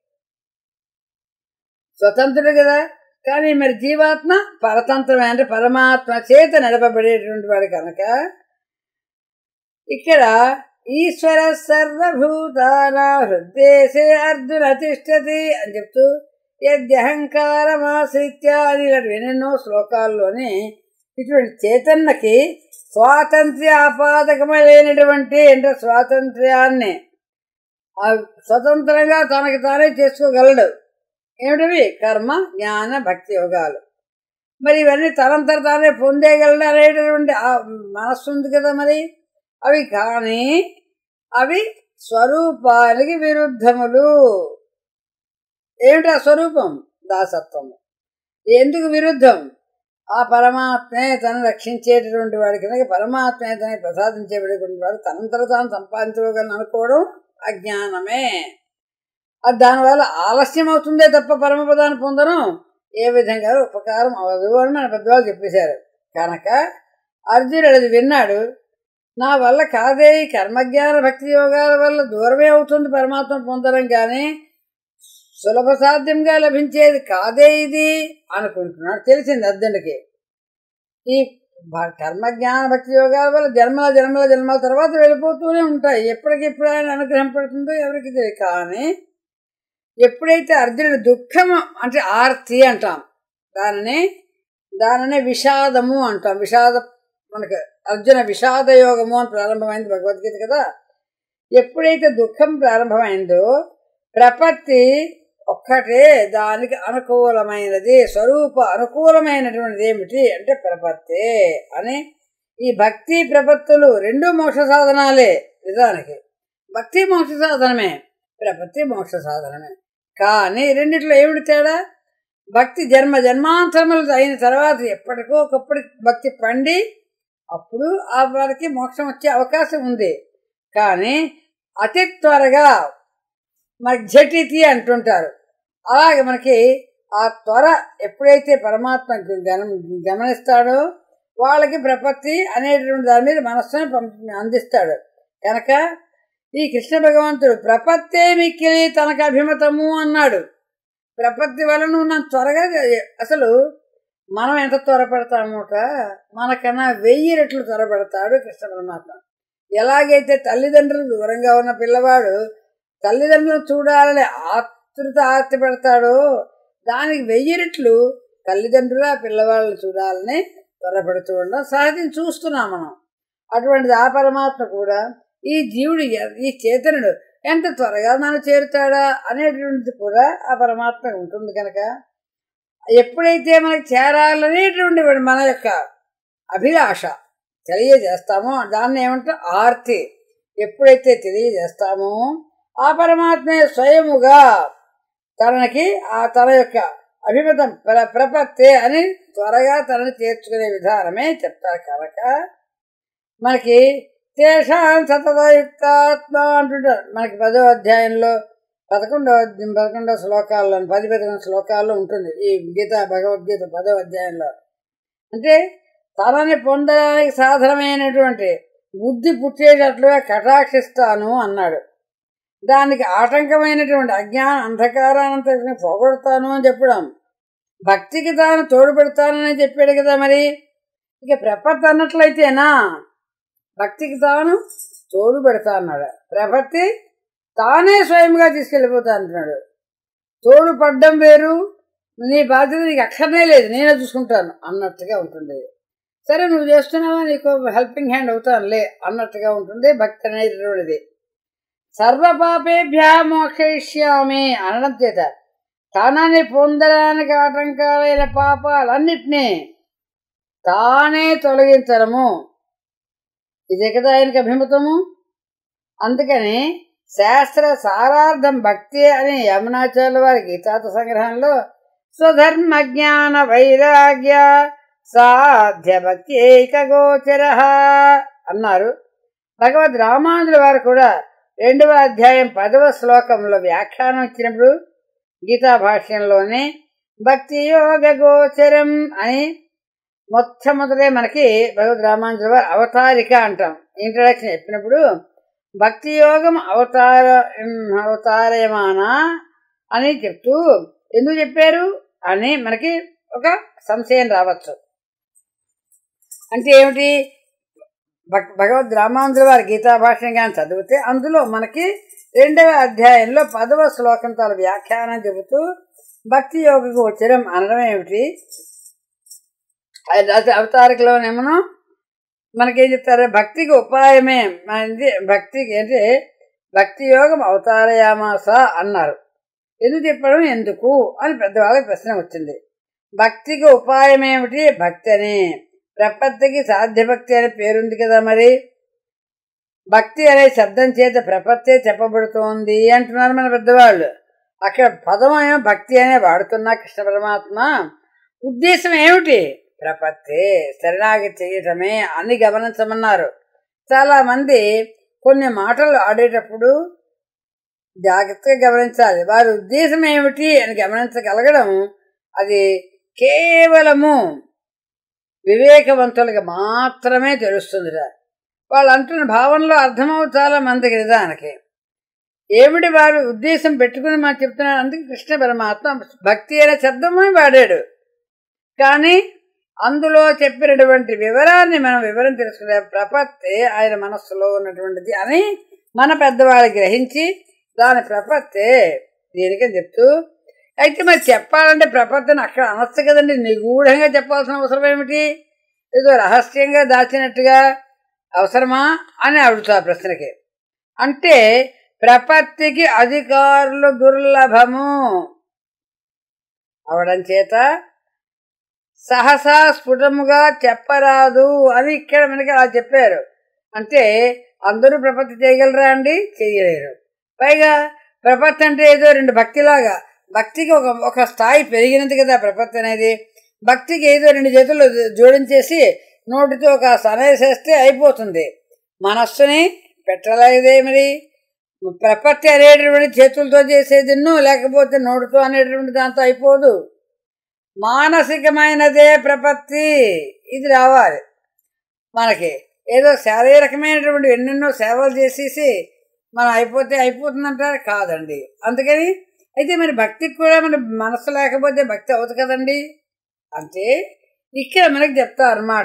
స్వతంత్రుడు కదా కానీ మరి జీవాత్మ పరతంత్రమే అంటే పరమాత్మ చేత నడపబడేటువంటి వాడు కనుక ఇక్కడ ఈశ్వర సర్వభూతాల హృద్దేశే అర్జున తిష్టతి అని చెప్తూ యద్యహంకారమాశ్రిత్య అని ఇలాంటి ఎన్నెన్నో శ్లోకాల్లోనే ఇటువంటి చేతన్నకి స్వాతంత్ర్య ఆపాదకమైనటువంటి అంటే స్వాతంత్ర్యాన్ని ఆ స్వతంత్రంగా తనకి తానే చేసుకోగలడు ఏమిటివి కర్మ జ్ఞాన భక్తి యోగాలు మరి ఇవన్నీ తనంతట తానే పొందేయగలడు అనేటటువంటి ఆ మనస్సు ఉంది కదా మరి అవి కానీ అవి స్వరూపానికి విరుద్ధములు ఏమిటి ఆ స్వరూపం దాసత్వము ఎందుకు విరుద్ధం ఆ పరమాత్మే తను రక్షించేటటువంటి వాడి కనుక పరమాత్మే తనని ప్రసాదించేటటువంటి వాడు తనంతట తాను సంపాదించుకోగలను అనుకోవడం అజ్ఞానమే అది దానివల్ల ఆలస్యం అవుతుందే తప్ప పరమపదాన్ని పొందడం ఏ విధంగా ఉపకారం అవ్వదు అని మన పెద్దవాళ్ళు చెప్పేశారు కనుక అర్జునుడు అది విన్నాడు నా వల్ల కాదే ఈ కర్మజ్ఞాన భక్తి యోగాల వల్ల దూరమే అవుతుంది పరమాత్మ పొందడం కానీ సులభ సాధ్యంగా లభించేది కాదే ఇది అనుకుంటున్నాడు తెలిసింది అర్జునుడికి ఈ భ- కర్మ జ్ఞాన భక్తి యోగాల వల్ల జన్మల జన్మల జన్మల తర్వాత వెళ్ళిపోతూనే ఉంటాయి ఎప్పటికెప్పుడు ఆయన అనుగ్రహం పడుతుందో ఎవరికి తెలియదు కానీ ఎప్పుడైతే అర్జునుడు దుఃఖం అంటే ఆర్తి అంటాం దానిని దానిని విషాదము అంటాం విషాద మనకు అర్జున విషాద యోగము అని ప్రారంభమైంది భగవద్గీత కదా ఎప్పుడైతే దుఃఖం ప్రారంభమైందో ప్రపత్తి ఒక్కటే దానికి అనుకూలమైనది స్వరూప అనుకూలమైనటువంటిది ఏమిటి అంటే ప్రపత్తే అని ఈ భక్తి ప్రపత్తులు రెండు మోక్ష సాధనాలే నిజానికి భక్తి మోక్ష సాధనమే ప్రపత్తి మోక్ష సాధనమే కానీ రెండిట్లో ఏమిటి తేడా భక్తి జన్మ జన్మాంతరములు అయిన తర్వాత ఎప్పటికో ఒకప్పుడు భక్తి పండి అప్పుడు ఆ వారికి మోక్షం వచ్చే అవకాశం ఉంది కానీ అతి త్వరగా మనకి ఝటితి అంటుంటారు అలాగే మనకి ఆ త్వర ఎప్పుడైతే పరమాత్మ గమ గమనిస్తాడో వాళ్ళకి ప్రపత్తి అనేటువంటి దాని మీద మనస్సుని పంపి అందిస్తాడు కనుక ఈ కృష్ణ భగవంతుడు ప్రపత్తే మిక్కిలి తనకు అభిమతము అన్నాడు ప్రపత్తి వల్ల నువ్వు నన్ను త్వరగా అసలు మనం ఎంత త్వరపడతామోట మనకన్నా వెయ్యి రెట్లు త్వరపడతాడు కృష్ణ పరమాత్మ ఎలాగైతే తల్లిదండ్రులు దూరంగా ఉన్న పిల్లవాడు తల్లిదండ్రులు చూడాలని ఆతృత ఆర్తి పెడతాడో దానికి వెయ్యి రెట్లు తల్లిదండ్రులు ఆ పిల్లవాళ్ళని చూడాలని త్వరపడుతూ ఉండడం సహజం చూస్తున్నాం మనం అటువంటిది ఆ పరమాత్మ కూడా ఈ జీవుడు ఎ- ఈ చేతనుడు ఎంత త్వరగా నన్ను చేరుతాడా అనేటువంటిది కూడా ఆ పరమాత్మ ఉంటుంది కనుక ఎప్పుడైతే మనకి చేరాలనేటువంటి మన యొక్క అభిలాష తెలియజేస్తామో దాన్ని ఏమంటాం ఆర్తి ఎప్పుడైతే తెలియజేస్తామో ఆ పరమాత్మే స్వయముగా తనకి ఆ తన యొక్క అభిమతం ప్ర ప్రపత్తే అని త్వరగా తనని చేర్చుకునే విధానమే చెప్తారు కనుక మనకి తేషాం సతతయుక్తాత్మ అంటుంటారు మనకి పదో అధ్యాయంలో పదకొండవ అధ్యాయం పదకొండవ శ్లోకాల్లో పది పదకొండు శ్లోకాల్లో ఉంటుంది ఈ గీత భగవద్గీత పదో అధ్యాయంలో అంటే తనని పొందడానికి సాధనమైనటువంటి బుద్ధి పుట్టేటట్లుగా కటాక్షిస్తాను అన్నాడు దానికి ఆటంకమైనటువంటి అజ్ఞాన అంధకారానంతటిని పోగొడతాను అని చెప్పడం భక్తికి తాను తోడు పెడతానని చెప్పాడు కదా మరి ఇక ప్రపత్తి అన్నట్లయితేనా భక్తికి తాను తోడు పెడతా అన్నాడు ప్రపత్తి తానే స్వయంగా తీసుకెళ్ళిపోతా అంటున్నాడు తోడు పడ్డం వేరు నీ బాధ్యత నీకు అక్కర్నే లేదు నేనే చూసుకుంటాను అన్నట్టుగా ఉంటుంది సరే నువ్వు చేస్తున్నావా నీకు హెల్పింగ్ హ్యాండ్ అవుతానులే అన్నట్టుగా ఉంటుంది భక్తి అనేటువంటిది సర్వపాపేభ్య మోక్షయిష్యామి అనడం చేత తనని పొందడానికి ఆటంకాలైన పాపాలన్నిటినీ తానే తొలగించడము ఇదే కదా ఆయనకి అభిమతము అందుకని శాస్త్ర సారార్థం భక్తి అని యమునాచార్యుల వారి గీతాత సంగ్రహంలో స్వధర్మ జ్ఞాన వైరాగ్య సాధ్య భక్తి ఏకగోచర అన్నారు భగవద్ రామానుజుల వారు కూడా రెండవ అధ్యాయం పదవ శ్లోకంలో వ్యాఖ్యానం ఇచ్చినప్పుడు గీతా భాష్యంలోనే భక్తి యోగ గోచరం అని మొట్టమొదటే మనకి భగవద్ రామానుజుల వారు అవతారిక అంటాం ఇంట్రడక్షన్ చెప్పినప్పుడు భక్తి యోగం అవతార అవతారయమానా అని చెప్తూ ఎందుకు చెప్పారు అని మనకి ఒక సంశయం రావచ్చు అంటే ఏమిటి భక్- భగవద్ రామానుజుల వారి గీతా భాష్యం కానీ చదివితే అందులో మనకి రెండవ అధ్యాయంలో పదవ శ్లోకం తల వ్యాఖ్యానం చెబుతూ భక్తి యోగ గోచరం అనడం ఏమిటి అది అది అవతారికలోనేమో మనకేం చెప్తారు భక్తికి ఉపాయమే మనది భక్తికి అంటే భక్తి యోగం అవతారయామాస అన్నారు ఎందుకు చెప్పడం ఎందుకు అని పెద్దవాళ్ళకి ప్రశ్న వచ్చింది భక్తికి ఉపాయం ఏమిటి భక్తి అని ప్రపత్తికి సాధ్య భక్తి అనే పేరుంది కదా మరి భక్తి అనే శబ్దం చేత ప్రపత్తే చెప్పబడుతోంది అంటున్నారు మన పెద్దవాళ్ళు అక్కడ పదం ఏమో భక్తి అనే వాడుతున్నా కృష్ణ పరమాత్మ ఉద్దేశం ఏమిటి ప్రపత్తే శరణాగతి చేయటమే అని గమనించమన్నారు చాలా మంది కొన్ని మాటలు ఆడేటప్పుడు జాగ్రత్తగా గమనించాలి వారి ఉద్దేశం ఏమిటి అని గమనించగలగడం అది కేవలము వివేకవంతులకు మాత్రమే తెలుస్తుందిరా వాళ్ళు అంటున్న భావనలో అర్థమవు చాలా మందికి నిదానికి ఏమిటి వారు ఉద్దేశం పెట్టుకుని మనం చెప్తున్నాడు అందుకే కృష్ణ పరమాత్మ భక్తి అనే శబ్దమే వాడాడు కానీ అందులో చెప్పినటువంటి వివరాన్ని మనం వివరం తెలుసుకునే ప్రపత్తి ఆయన మనస్సులో ఉన్నటువంటిది అని మన పెద్దవాళ్ళు గ్రహించి దాని ప్రపత్తి దీనికని చెప్తూ అయితే మరి చెప్పాలంటే ప్రపత్తిని అక్కడ అనొచ్చు కదండి నిగూఢంగా చెప్పాల్సిన అవసరం ఏమిటి ఏదో రహస్యంగా దాచినట్టుగా అవసరమా అని అడుగుతా ఆ ప్రశ్నకి అంటే ప్రపత్తికి అధికారులు దుర్లభము అవడం చేత సహసా స్ఫుటముగా చెప్పరాదు అని ఇక్కడ మనకి అలా చెప్పారు అంటే అందరూ ప్రపత్తి చేయగలరా అండి చేయలేరు పైగా ప్రపత్తి అంటే ఏదో రెండు భక్తిలాగా భక్తికి ఒక ఒక స్థాయి పెరిగినది కదా ప్రపత్తి అనేది భక్తికి ఏదో రెండు చేతులు జోడించేసి నోటితో ఒక సనేసేస్తే అయిపోతుంది మనస్సుని పెట్టలేదే మరి ప్రపత్తి అనేటటువంటి చేతులతో చేసేదిన్ను లేకపోతే నోటితో అనేటటువంటి దాంతో అయిపోదు మానసికమైనదే ప్రపత్తి ఇది రావాలి మనకి ఏదో శారీరకమైనటువంటి ఎన్నెన్నో సేవలు చేసేసి మనం అయిపోతే అయిపోతుందంటారు కాదండి అందుకని అయితే మరి భక్తికి కూడా మన మనసు లేకపోతే భక్తి అవుతుంది కదండి అంటే ఇక్కడ మనకి చెప్తారు అన్నమాట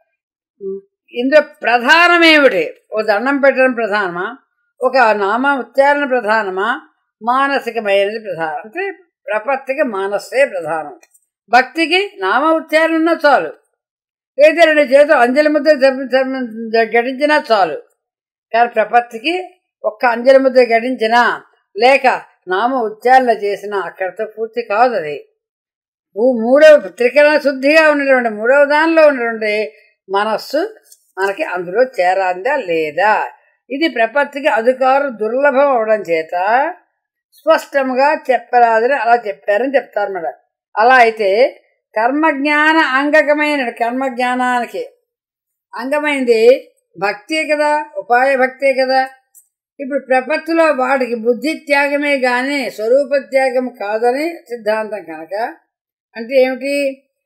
ఇందులో ప్రధానమేమిటి ఓ దండం పెట్టడం ప్రధానమా ఒక నామ ఉచ్చారణ ప్రధానమా మానసికమైనది ప్రధానం అంటే ప్రపత్తికి మానసే ప్రధానం భక్తికి నామ ఉచ్చారణ ఉన్నా చాలు లేదా రెండు చేతులు అంజలి ముద్ర జప- జప- గడించినా చాలు కానీ ప్రపత్తికి ఒక్క అంజలి ముద్ర గడించినా లేక నామ ఉచ్చారణ చేసినా అక్కడితో పూర్తి కాదు అది మూ- మూడవ త్రికరణ శుద్ధిగా ఉన్నటువంటి మూడవ దానిలో ఉన్నటువంటి మనస్సు మనకి అందులో చేరాందా లేదా ఇది ప్రపత్తికి అధికారం దుర్లభం అవడం చేత స్పష్టంగా చెప్పరాదని అలా చెప్పారని చెప్తారు మేడం అలా అయితే కర్మజ్ఞాన అంగకమైన కర్మజ్ఞానానికి అంగమైంది భక్తే కదా ఉపాయ భక్తే కదా ఇప్పుడు ప్రపత్తిలో వాటికి బుద్ధి త్యాగమే కానీ స్వరూప త్యాగం కాదని సిద్ధాంతం కనుక అంటే ఏమిటి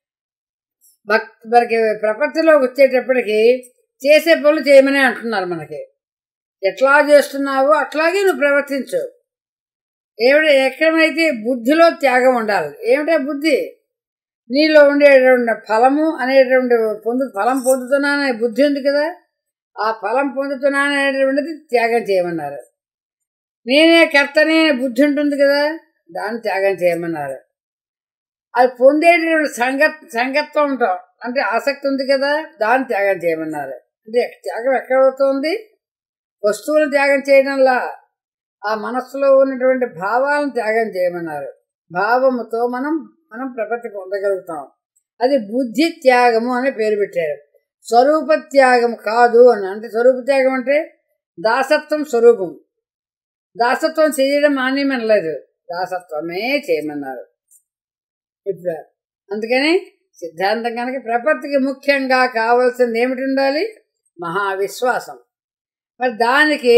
భక్ మనకి ప్రపత్తిలోకి వచ్చేటప్పటికి చేసే పనులు చేయమని అంటున్నారు మనకి ఎట్లా చేస్తున్నావో అట్లాగే నువ్వు ప్రవర్తించు ఏమిటి ఎక్కడైతే బుద్ధిలో త్యాగం ఉండాలి ఏమిటా బుద్ధి నీలో ఉండేటువంటి ఫలము అనేటువంటి పొందు ఫలం పొందుతున్నాననే బుద్ధి ఉంది కదా ఆ ఫలం పొందుతున్నాననేటువంటిది త్యాగం చేయమన్నారు నేనే కర్తనే అనే బుద్ధి ఉంటుంది కదా దాన్ని త్యాగం చేయమన్నారు అది పొందేటటువంటి సంగ సంగత్వం ఉంటాం అంటే ఆసక్తి ఉంది కదా దాన్ని త్యాగం చేయమన్నారు అంటే త్యాగం ఎక్కడ అవుతుంది వస్తువులను త్యాగం చేయడంలా ఆ మనస్సులో ఉన్నటువంటి భావాలను త్యాగం చేయమన్నారు భావముతో మనం మనం ప్రపత్తి పొందగలుగుతాం అది బుద్ధి త్యాగము అని పేరు పెట్టారు స్వరూప త్యాగం కాదు అని అంటే స్వరూప త్యాగం అంటే దాసత్వం స్వరూపం దాసత్వం చేయడం మానేమనలేదు దాసత్వమే చేయమన్నారు ఇప్పుడు అందుకని సిద్ధాంతం కనుక ప్రపత్తికి ముఖ్యంగా కావాల్సింది ఏమిటి ఉండాలి మహావిశ్వాసం మరి దానికి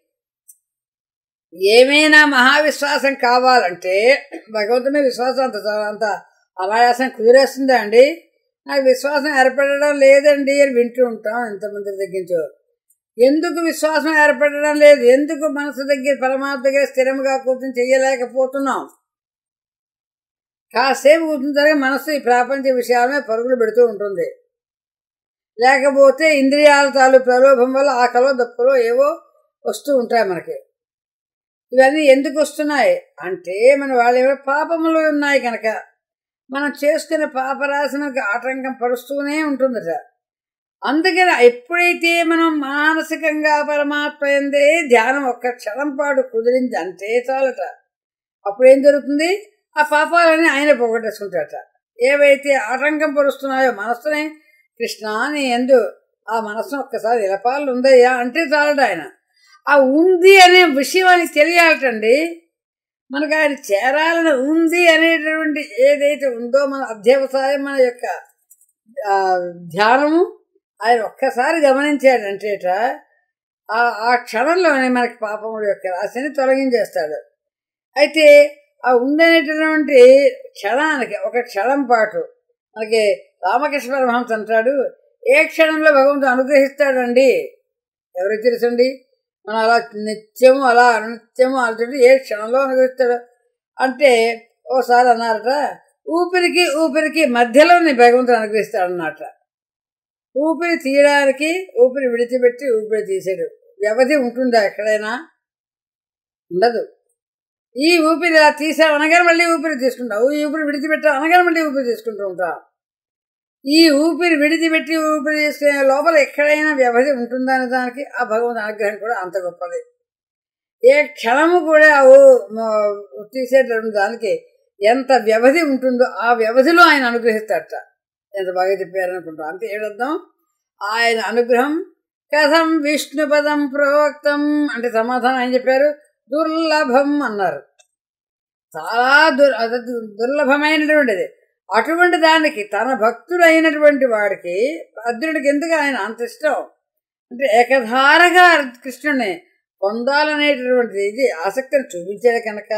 ఏమైనా మహావిశ్వాసం కావాలంటే భగవంతుని విశ్వాసం అంత అంత అనాయాసం కుదిరేస్తుందా అండి నాకు విశ్వాసం ఏర్పడడం లేదండి అని వింటూ ఉంటాం ఎంతమంది తగ్గించు ఎందుకు విశ్వాసం ఏర్పడడం లేదు ఎందుకు మనసు దగ్గర పరమాత్మ దగ్గర స్థిరంగా కూర్చొని చెయ్యలేకపోతున్నాం కాసేపు కూర్చున్న తర్వాత మనసు ఈ ప్రాపంచ విషయాలమే పరుగులు పెడుతూ ఉంటుంది లేకపోతే ఇంద్రియాల తాలూ ప్రలోభం వల్ల ఆకలో దప్పులో ఏవో వస్తూ ఉంటాయి మనకి ఇవన్నీ ఎందుకు వస్తున్నాయి అంటే మన వాళ్ళు ఏవో పాపములు ఉన్నాయి కనుక మనం చేసుకునే పాపరాశి మనకి ఆటంకం పరుస్తూనే ఉంటుందట అందుకని ఎప్పుడైతే మనం మానసికంగా పరమాత్మ ఎందే ధ్యానం ఒక్క క్షణం పాటు కుదిరింది అంతే చాలట అప్పుడు ఏం జరుగుతుంది ఆ పాపాలని ఆయన పోగొట్టేసుకుంటాట ఏవైతే ఆటంకం పరుస్తున్నాయో మనస్సుని కృష్ణ నీ ఎందు ఆ మనస్సును ఒక్కసారి ఇలపాలు ఉందయ్యా అంటే చాలట ఆయన ఆ ఉంది అనే విషయం ఆయనకి తెలియాలటండి మనకు ఆయన చేరాలని ఉంది అనేటటువంటి ఏదైతే ఉందో మన అధ్యవసాయం మన యొక్క ఆ, ధ్యానము ఆయన ఒక్కసారి గమనించాడంటేట ఆ ఆ క్షణంలోనే మనకి పాపముల యొక్క రాశిని తొలగించేస్తాడు అయితే ఆ ఉండేటటువంటి క్షణానికి ఒక క్షణం పాటు మనకి రామకృష్ణ పరమహంస అంటాడు ఏ క్షణంలో భగవంతుడు అనుగ్రహిస్తాడండి ఎవరికి తెలుసండి మనం అలా నిత్యము అలా నిత్యము అలా ఏ క్షణంలో అనుగ్రహిస్తాడు అంటే ఓసారి అన్నారట ఊపిరికి ఊపిరికి మధ్యలోనే భగవంతుడు అనుగ్రహిస్తాడన్నమాట ఊపిరి తీయడానికి ఊపిరి విడిచిపెట్టి ఊపిరి తీసాడు వ్యవధి ఉంటుందా ఎక్కడైనా ఉండదు ఈ ఊపిరి ఇలా తీసావు అనగానే మళ్ళీ ఊపిరి తీసుకుంటావు ఈ ఊపిరి విడిచిపెట్టావు అనగానే మళ్ళీ ఊపిరి తీసుకుంటూ ఉంటావు ఈ ఊపిరి విడిచిపెట్టి ఊపిరి తీసుకునే లోపల ఎక్కడైనా వ్యవధి ఉంటుందా అనే దానికి ఆ భగవంతు అనుగ్రహం కూడా అంత గొప్పది ఏ క్షణము కూడా ఆ ఊ- మ- తీసేటటువంటి దానికి ఎంత వ్యవధి ఉంటుందో ఆ వ్యవధిలో ఆయన అనుగ్రహిస్తాడట ఎంత బాగా చెప్పారనుకుంటా అంతే ఏడద్దాం ఆయన అనుగ్రహం కథం విష్ణుపదం ప్రోక్తం అంటే సమాధానం ఆయన చెప్పారు దుర్లభం అన్నారు చాలా దుర్ అది దుర్లభమైనటువంటిది అటువంటి దానికి తన భక్తుడైనటువంటి వాడికి అర్జునుడికి ఎందుకు ఆయన అంత ఇష్టం అంటే ఏకధారగా కృష్ణుని పొందాలనేటటువంటిది ఇది ఆసక్తిని చూపించాడు కనుక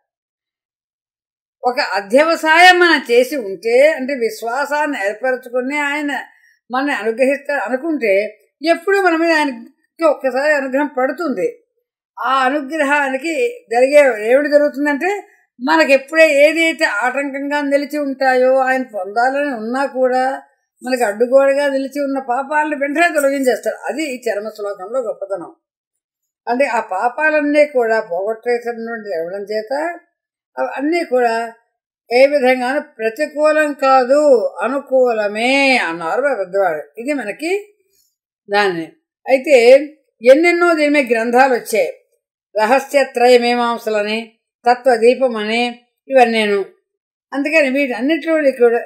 ఒక అధ్యవసాయం మనం చేసి ఉంటే అంటే విశ్వాసాన్ని ఏర్పరచుకుని ఆయన మనని అనుగ్రహిస్తారు అనుకుంటే ఎప్పుడు మన మీద ఆయనకి ఒక్కసారి అనుగ్రహం పడుతుంది ఆ అనుగ్రహానికి జరిగే ఏమిటి జరుగుతుందంటే మనకి ఎప్పుడే ఏదైతే ఆటంకంగా నిలిచి ఉంటాయో ఆయన పొందాలని ఉన్నా కూడా మనకి అడ్డుగోడగా నిలిచి ఉన్న పాపాలను వెంటనే తొలగించేస్తాడు అది ఈ చరమ శ్లోకంలో గొప్పతనం అంటే ఆ పాపాలన్నీ కూడా పోగొట్టేసినటువంటి ఇవ్వడం చేత అన్నీ కూడా ఏ విధంగానూ ప్రతికూలం కాదు అనుకూలమే అన్నారు మా పెద్దవాడు ఇది మనకి దాన్ని అయితే ఎన్నెన్నో దీని మీద గ్రంథాలు వచ్చాయి రహస్యత్రయ మీమాంసలని తత్వదీపం అని ఇవన్నీను అందుకని వీటన్నిటిలో కూడా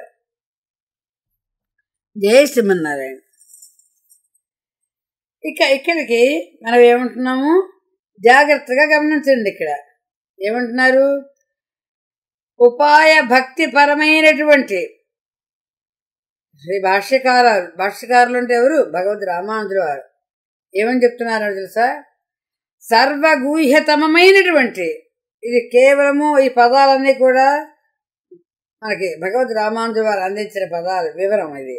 జయ శ్రీమన్నారాయణ ఇక ఇక్కడికి మనం ఏమంటున్నాము జాగ్రత్తగా గమనించండి ఇక్కడ ఏమంటున్నారు ఉపాయ భక్తి పరమైనటువంటి శ్రీ భాష్యకారాలు భాష్యకారులు అంటే ఎవరు భగవద్ రామానుజుల వారు ఏమని చెప్తున్నారో తెలుసా సర్వగూహ్యతమమైనటువంటి ఇది కేవలము ఈ పదాలన్నీ కూడా మనకి భగవద్ రామానుజుల వారు అందించిన పదాలు వివరం ఇది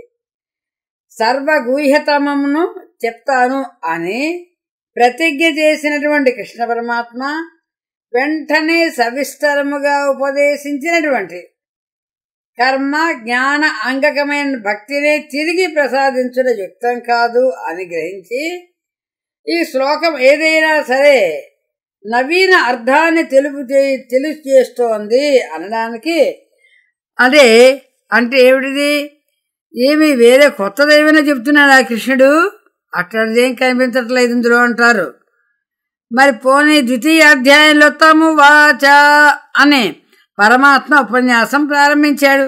సర్వగూహ్యతమమును చెప్తాను అని ప్రతిజ్ఞ చేసినటువంటి కృష్ణ పరమాత్మ వెంటనే సవిస్తరముగా ఉపదేశించినటువంటి కర్మ జ్ఞాన అంగకమైన భక్తిని తిరిగి ప్రసాదించుట యుక్తం కాదు అని గ్రహించి ఈ శ్లోకం ఏదైనా సరే నవీన అర్థాన్ని తెలుపు తెలియజేస్తోంది అనడానికి అదే అంటే ఏమిటిది ఏమి వేరే కొత్తది ఏమైనా చెప్తున్నాడు ఆ కృష్ణుడు అట్లాంటిదేం కనిపించట్లేదు ఇందులో అంటారు మరి పోనీ ద్వితీయ అధ్యాయంలో తము వాచ అనే పరమాత్మ ఉపన్యాసం ప్రారంభించాడు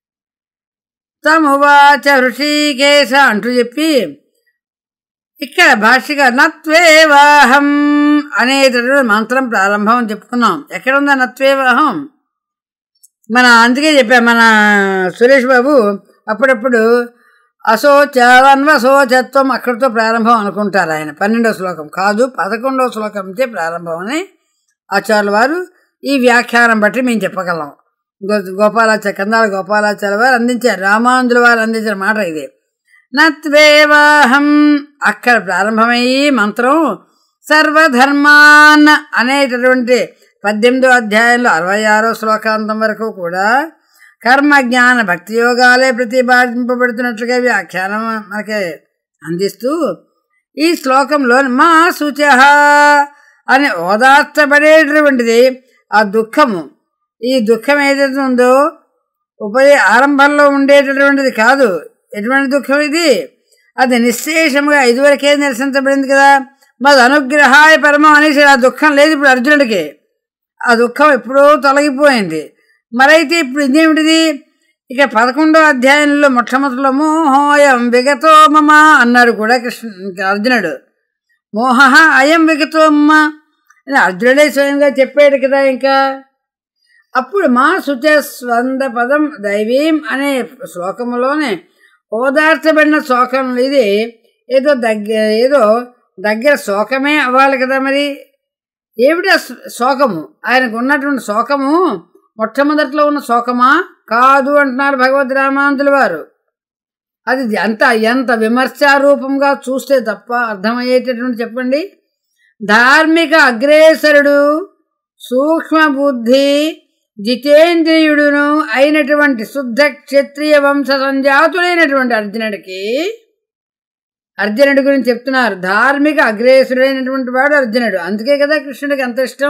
తము వాచ ఋషికేశ అంటూ చెప్పి ఇక్కడ భాషగా నత్వేవాహం అనేటటువంటి మంత్రం ప్రారంభం అని చెప్పుకున్నాం ఎక్కడ ఉందా నత్వేవాహం మన అందుకే చెప్పా మన సురేష్ బాబు అప్పుడప్పుడు అశోచన్వశోచత్వం అక్కడితో ప్రారంభం అనుకుంటారు ఆయన పన్నెండవ శ్లోకం కాదు పదకొండవ శ్లోకంతో ప్రారంభం అని ఆచార్యుల వారు ఈ వ్యాఖ్యానం బట్టి మేము చెప్పగలం గో- గోపాలాచార్య కందాల గోపాలాచార్య వారు అందించారు రామానుజుల వారు అందించిన మాట ఇది నత్వేవాహం అక్కడ ప్రారంభమయ్యి మంత్రం సర్వధర్మాన్ అనేటటువంటి పద్దెనిమిదో అధ్యాయంలో అరవై ఆరో శ్లోకాంతం వరకు కూడా కర్మ జ్ఞాన భక్తి యోగాలే ప్రతిపాదింపబడుతున్నట్లుగా వ్యాఖ్యానం మనకి అందిస్తూ ఈ శ్లోకంలో మా శుచ అని ఓదార్చబడేటటువంటిది ఆ దుఃఖము ఈ దుఃఖం ఏదైతే ఉందో ఉపరి ఆరంభంలో ఉండేటటువంటిది కాదు ఎటువంటి దుఃఖం ఇది అది నిశ్శేషముగా ఇదివరకే నిరసించబడింది కదా మాది అనుగ్రహాయ పరమం అనేసి ఆ దుఃఖం లేదు ఇప్పుడు అర్జునుడికి ఆ దుఃఖం ఎప్పుడో తొలగిపోయింది మరైతే ఇప్పుడు ఇదేమిటిది ఇక పదకొండో అధ్యాయంలో మొట్టమొదటిలో మోహోయం విగతో మమ అన్నాడు కూడా కృష్ణ అర్జునుడు మోహ అయం విగతో మమ అని అర్జునుడే స్వయంగా చెప్పాడు కదా ఇంకా అప్పుడు మా శుచ స్వంద పదం దైవీం అనే శ్లోకములోనే ఓదార్చబడిన శ్లోకం ఇది ఏదో దగ్గ ఏదో దగ్గర శోకమే అవ్వాలి కదా మరి ఏమిటి ఆ శో- శోకము ఆయనకు ఉన్నటువంటి శోకము మొట్టమొదట్లో ఉన్న శోకమా కాదు అంటున్నారు భగవద్ రామాంతుల వారు అది ఎంత ఎంత విమర్శారూపంగా చూస్తే తప్ప అర్థమయ్యేటటువంటి చెప్పండి ధార్మిక అగ్రేసరుడు సూక్ష్మ బుద్ధి జితేంద్రియుడును అయినటువంటి శుద్ధ క్షత్రియ వంశ సంజాతుడైనటువంటి అర్జునుడికి అర్జునుడి గురించి చెప్తున్నారు ధార్మిక అగ్రేసుడైనటువంటి వాడు అర్జునుడు అందుకే కదా కృష్ణుడికి అంత ఇష్టం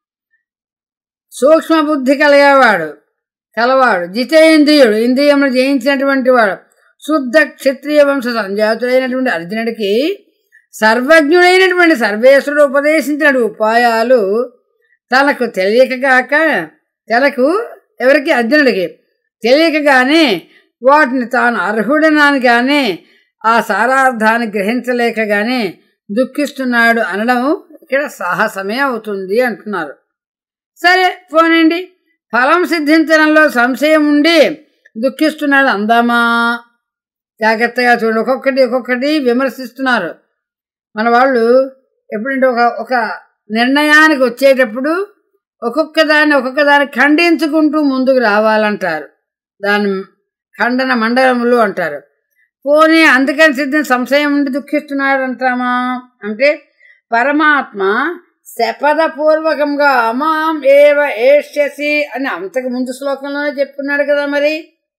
సూక్ష్మ బుద్ధి కలిగేవాడు కలవాడు జితేంద్రియుడు ఇంద్రియములు జయించినటువంటి వాడు శుద్ధ క్షత్రియ వంశ సంజాతుడైనటువంటి అర్జునుడికి సర్వజ్ఞుడైనటువంటి సర్వేశ్వరుడు ఉపదేశించిన ఉపాయాలు తనకు తెలియకగాక తనకు ఎవరికి అర్జునుడికి తెలియకగానే వాటిని తాను అర్హుడనాని కానీ ఆ సారార్థాన్ని గ్రహించలేక గాని దుఃఖిస్తున్నాడు అనడం ఇక్కడ సాహసమే అవుతుంది అంటున్నారు సరే పోనండి ఫలం సిద్ధించడంలో సంశయం ఉండి దుఃఖిస్తున్నాడు అందామా జాగ్రత్తగా చూడండి ఒక్కొక్కటి ఒక్కొక్కటి విమర్శిస్తున్నారు మన వాళ్ళు ఎప్పుడంటే ఒక ఒక నిర్ణయానికి వచ్చేటప్పుడు ఒక్కొక్క దాన్ని ఒక్కొక్క దాన్ని ఖండించుకుంటూ ముందుకు రావాలంటారు దాని ఖండన మండలములు అంటారు పోనీ అందుకని సిద్ధం సంశయం ఉండి దుఃఖిస్తున్నాడు అంటామా అంటే పరమాత్మ శపథపూర్వకంగా అమాం ఏవ ఏష్యసి అని అంతకు ముందు శ్లోకంలోనే చెప్పుకున్నాడు కదా మరి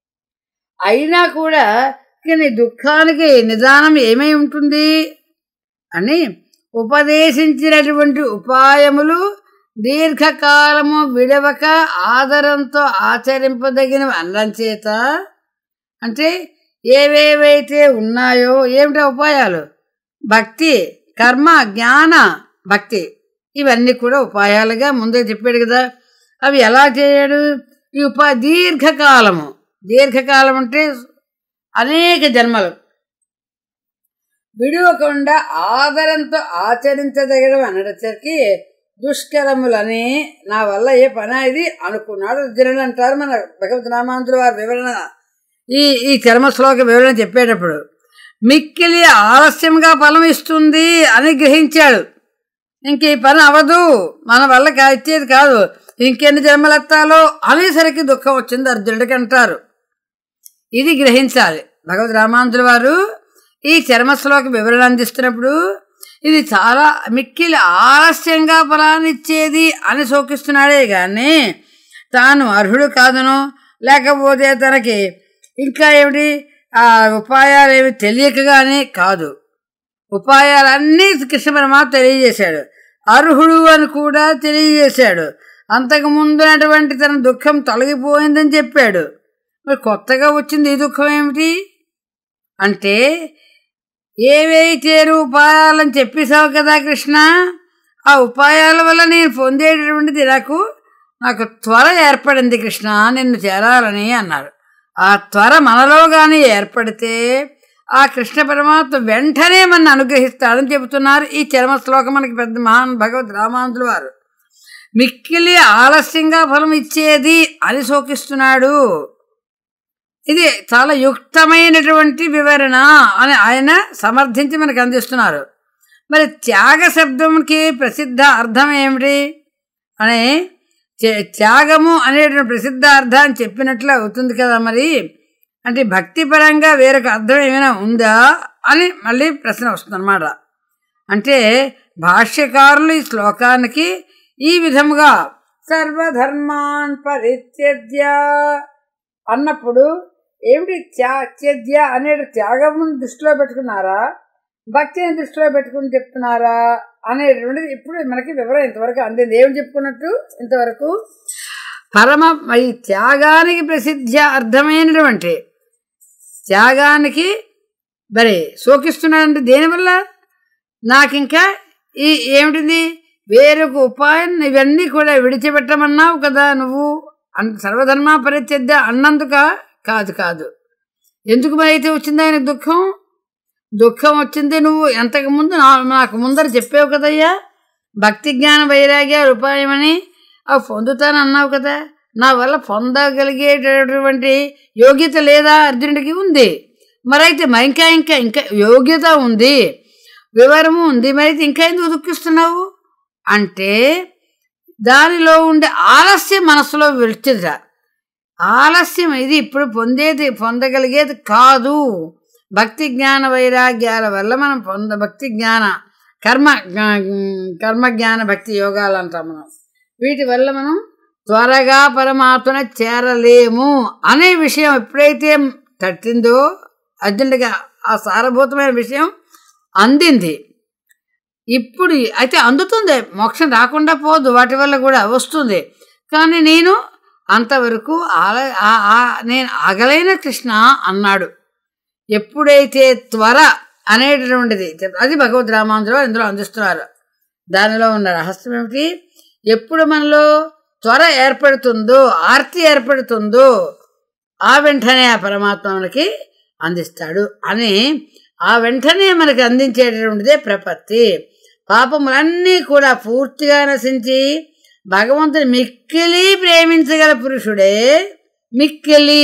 అయినా కూడా ఇక నీ దుఃఖానికి నిదానం ఏమై ఉంటుంది అని ఉపదేశించినటువంటి ఉపాయములు దీర్ఘకాలము విడవక ఆదరంతో ఆచరింపదగినవి అనడం చేత అంటే ఏవేవైతే ఉన్నాయో ఏమిటా ఉపాయాలు భక్తి కర్మ జ్ఞాన భక్తి ఇవన్నీ కూడా ఉపాయాలుగా ముందే చెప్పాడు కదా అవి ఎలా చేయడు ఈ ఉపా దీర్ఘకాలము దీర్ఘకాలం అంటే అనేక జన్మలు విడవకుండా ఆదరంతో ఆచరించదగడం అనడానికి దుష్కరములని నా వల్ల ఏ పని ఇది అనుకున్నాడు అర్జునుడు అంటారు మన భగవద్ రామాంతుల వారి వివరణ ఈ ఈ చర్మ శ్లోక వివరణ చెప్పేటప్పుడు మిక్కిలి ఆలస్యంగా ఫలం ఇస్తుంది అని గ్రహించాడు ఇంక ఈ పని అవదు మన వల్ల కా- ఇచ్చేది కాదు ఇంకెన్ని జన్మలెత్తాలో అనేసరికి దుఃఖం వచ్చింది అర్జునుడికి అంటారు ఇది గ్రహించాలి భగవద్ రామాంతుల వారు ఈ చర్మ శ్లోక వివరణ అందిస్తున్నప్పుడు ఇది చాలా మిక్కిలి ఆలస్యంగా ఫలాన్నిచ్చేది అని శోకిస్తున్నాడే కానీ తాను అర్హుడు కాదను లేకపోతే తనకి ఇంకా ఏమిటి ఆ ఉపాయాలు ఏమి తెలియకగానే కాదు ఉపాయాలన్నీ కృష్ణ పరమాత్మ తెలియజేశాడు అర్హుడు అని కూడా తెలియజేశాడు అంతకు ముందునటువంటి తన దుఃఖం తొలగిపోయిందని చెప్పాడు మరి కొత్తగా వచ్చింది ఈ దుఃఖం ఏమిటి అంటే ఏవైతే ఉపాయాలని చెప్పేశావు కదా కృష్ణ ఆ ఉపాయాల వల్ల నేను పొందేటటువంటిది నాకు నాకు త్వర ఏర్పడింది కృష్ణ నిన్ను చేరాలని అన్నారు ఆ త్వర మనలో కానీ ఏర్పడితే ఆ కృష్ణ పరమాత్మ వెంటనే మన అనుగ్రహిస్తాడని చెబుతున్నారు ఈ చర్మ శ్లోకం మనకి పెద్ద మహాన్ భగవద్ రామాంతుల వారు మిక్కిలి ఆలస్యంగా ఫలం ఇచ్చేది అని శోకిస్తున్నాడు ఇది చాలా యుక్తమైనటువంటి వివరణ అని ఆయన సమర్థించి మనకు అందిస్తున్నారు మరి త్యాగ శబ్దంకి ప్రసిద్ధ అర్థం ఏమిటి అని త్య- త్యాగము అనేటువంటి ప్రసిద్ధ అర్థాన్ని చెప్పినట్లు అవుతుంది కదా మరి అంటే భక్తిపరంగా వేరొక అర్థం ఏమైనా ఉందా అని మళ్ళీ ప్రశ్న వస్తుందన్నమాట అంటే భాష్యకారులు ఈ శ్లోకానికి ఈ విధముగా సర్వధర్మాన్ పరిత్యజ్య అన్నప్పుడు ఏమిటి త్యా త్యజ్య అనే త్యాగమును దృష్టిలో పెట్టుకున్నారా భక్తిని దృష్టిలో పెట్టుకుని చెప్తున్నారా అనేటువంటిది ఇప్పుడు మనకి వివరం ఇంతవరకు అందింది ఏం చెప్పుకున్నట్టు ఇంతవరకు పరమ ఈ త్యాగానికి ప్రసిద్ధ అర్థమైనటువంటి త్యాగానికి మరి శోకిస్తున్నాడంటే దేనివల్ల నాకింకా ఈ ఏమిటిది వేరొక ఉపాయం ఇవన్నీ కూడా విడిచిపెట్టమన్నావు కదా నువ్వు అన్ సర్వధర్మ పరిత్యద్ద అన్నందుక కాదు కాదు ఎందుకు మరి అయితే వచ్చింది ఆయన దుఃఖం దుఃఖం వచ్చింది నువ్వు ఎంతకు ముందు నా- నాకు ముందర చెప్పావు కదయ్యా భక్తి జ్ఞాన వైరాగ్య ఉపాయమని అవి పొందుతానన్నావు కదా నా వల్ల పొందగలిగేటటువంటి యోగ్యత లేదా అర్జునుడికి ఉంది మరైతే మరి ఇంకా ఇంకా ఇంకా యోగ్యత ఉంది వివరము ఉంది మరి ఇంకా ఎందుకు దుఃఖిస్తున్నావు అంటే దానిలో ఉండే ఆలస్యం మనసులో వెళ్తుందిరా ఆలస్యం ఇది ఇప్పుడు పొందేది పొందగలిగేది కాదు భక్తి జ్ఞాన వైరాగ్యాల వల్ల మనం పొంద భక్తి జ్ఞాన కర్మ జ్ఞా- కర్మ జ్ఞాన భక్తి యోగాలు అంటాం మనం వీటి వల్ల మనం త్వరగా పరమాత్మను చేరలేము అనే విషయం ఎప్పుడైతే తట్టిందో అర్జెంటుగా ఆ సారభూతమైన విషయం అందింది ఇప్పుడు అయితే అందుతుంది మోక్షం రాకుండా పోదు వాటి వల్ల కూడా వస్తుంది కానీ నేను అంతవరకు ఆల ఆ- ఆ- నేను అగలైన కృష్ణ అన్నాడు ఎప్పుడైతే త్వర అనేటటువంటిది అది భగవద్ రామాంధ్రలో ఇందులో అందిస్తున్నారు దానిలో ఉన్న రహస్యం ఏమిటి ఎప్పుడు మనలో త్వర ఏర్పడుతుందో ఆర్తి ఏర్పడుతుందో ఆ వెంటనే ఆ పరమాత్మ మనకి అందిస్తాడు అని ఆ వెంటనే మనకి అందించేటటువంటిదే ప్రపత్తి పాపములన్నీ కూడా పూర్తిగా నశించి భగవంతుని మిక్కిలి ప్రేమించగల పురుషుడే మిక్కిలి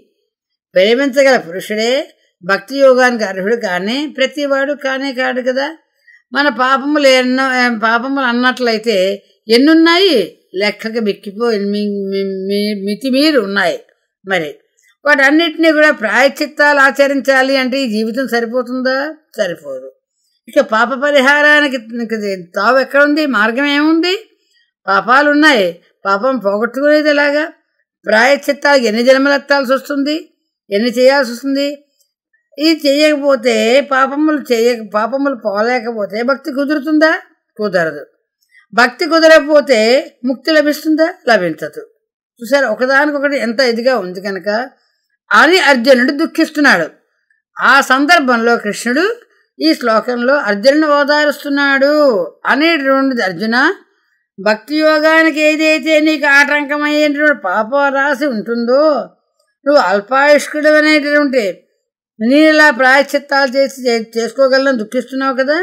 ప్రేమించగల పురుషుడే భక్తి యోగానికి అర్హుడు కానీ ప్రతివాడు కానే కాడు కదా మన పాపములు ఎన్నో ఏం పాపములు అన్నట్లయితే ఎన్నున్నాయి లెక్కకి మిక్కిపోయి మీ- మీ- మీ- మితిమీరి ఉన్నాయి మరి వాటన్నిటినీ కూడా ప్రాయశ్చిత్తాలు ఆచరించాలి అంటే ఈ జీవితం సరిపోతుందా సరిపోదు ఇక పాప పరిహారానికి ఇంక తావు ఎక్కడుంది మార్గం ఏముంది పాపాలు ఉన్నాయి పాపం పోగొట్టుకునేది ఎలాగా ప్రాయశ్చిత్తాలు ఎన్ని జన్మలు ఎత్తాల్సి వస్తుంది ఎన్ని చేయాల్సి వస్తుంది ఇది చేయకపోతే పాపములు చేయ పాపములు పోలేకపోతే భక్తి కుదురుతుందా కుదరదు భక్తి కుదరకపోతే ముక్తి లభిస్తుందా లభించదు చూసారు ఒకదానికొకటి ఎంత ఇదిగా ఉంది కనుక అని అర్జునుడు దుఃఖిస్తున్నాడు ఆ సందర్భంలో కృష్ణుడు ఈ శ్లోకంలో అర్జునుడు ఓదారుస్తున్నాడు అనేటువంటిది అర్జున భక్తి యోగానికి ఏదైతే నీకు ఆటంకమయ్యేటువంటి పాప రాసి ఉంటుందో నువ్వు అల్పాయుష్కుడు అనేటటువంటి నేను ఇలా ప్రాయశ్చిత్తాలు చేసి చే- చేసుకోగలను దుఃఖిస్తున్నావు కదా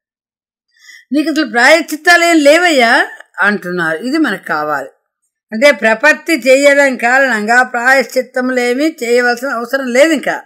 నీకు అసలు ప్రాయశ్చిత్తాలు ఏం లేవయ్యా అంటున్నారు ఇది మనకు కావాలి అంటే ప్రపత్తి చేయడం కారణంగా ప్రాయశ్చిత్తములేమీ చేయవలసిన అవసరం లేదు ఇంకా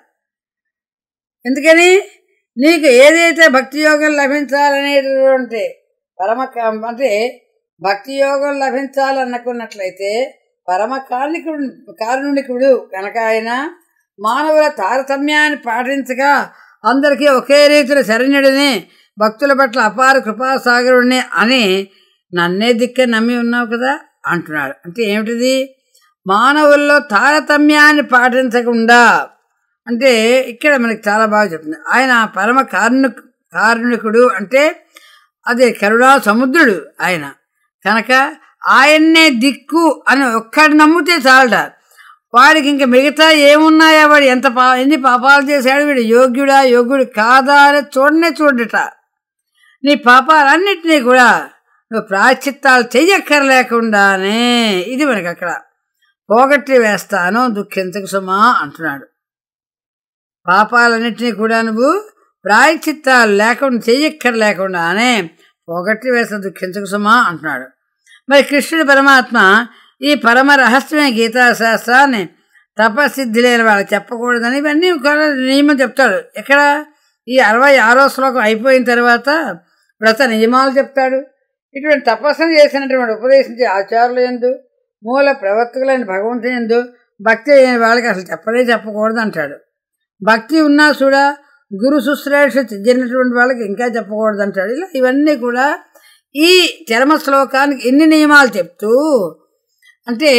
ఎందుకని నీకు ఏదైతే భక్తి యోగం లభించాలనేటటువంటి పరమ కా- అంటే భక్తి యోగం లభించాలనుకున్నట్లయితే పరమ కారణికుడు కారుణికుడు కనుక ఆయన మానవుల తారతమ్యాన్ని పాటించగా అందరికీ ఒకే రీతిలో శరణ్యుడిని భక్తుల పట్ల అపార కృపాసాగరుడిని అని నన్నే దిక్క నమ్మి ఉన్నావు కదా అంటున్నాడు అంటే ఏమిటిది మానవుల్లో తారతమ్యాన్ని పాటించకుండా అంటే ఇక్కడ మనకి చాలా బాగా చెప్తుంది ఆయన పరమ కారుణి కారుణికుడు అంటే అదే కరుణా సముద్రుడు ఆయన కనుక ఆయన్నే దిక్కు అని ఒక్కడి నమ్మితే చాలట వాడికి ఇంక మిగతా ఏమున్నాయా వాడు ఎంత పా ఎన్ని పాపాలు చేశాడు వీడు యోగ్యుడా యోగ్యుడు కాదా అని చూడనే చూడట నీ పాపాలన్నిటినీ కూడా నువ్వు ప్రాచిత్తాలు చెయ్యక్కర్లేకుండానే ఇది మనకి అక్కడ పోగొట్టి వేస్తాను దుఃఖించకు సుమా అంటున్నాడు పాపాలన్నింటినీ కూడా నువ్వు ప్రాయచిత్తాలు లేకుండా చెయ్యక్కర లేకుండానే పోగొట్టి వేస్తా దుఃఖించకు సుమా అంటున్నాడు మరి కృష్ణుడు పరమాత్మ ఈ పరమ రహస్యమైన గీతాశాస్త్రాన్ని తపసిద్ధి లేని వాళ్ళకి చెప్పకూడదని ఇవన్నీ కూడా నియమం చెప్తాడు ఎక్కడ ఈ అరవై ఆరో శ్లోకం అయిపోయిన తర్వాత వ్రత నియమాలు చెప్తాడు ఇటువంటి తపస్సును చేసినటువంటి ఉపదేశించే ఆచారులు ఎందు మూల ప్రవర్తకులైన భగవంతుని ఎందు భక్తి లేని వాళ్ళకి అసలు చెప్పలే చెప్పకూడదు అంటాడు భక్తి ఉన్నా కూడా గురు శుశ్రూష చెందినటువంటి వాళ్ళకి ఇంకా చెప్పకూడదు అంటాడు ఇలా ఇవన్నీ కూడా ఈ చరమ శ్లోకానికి ఎన్ని నియమాలు చెప్తూ అంటే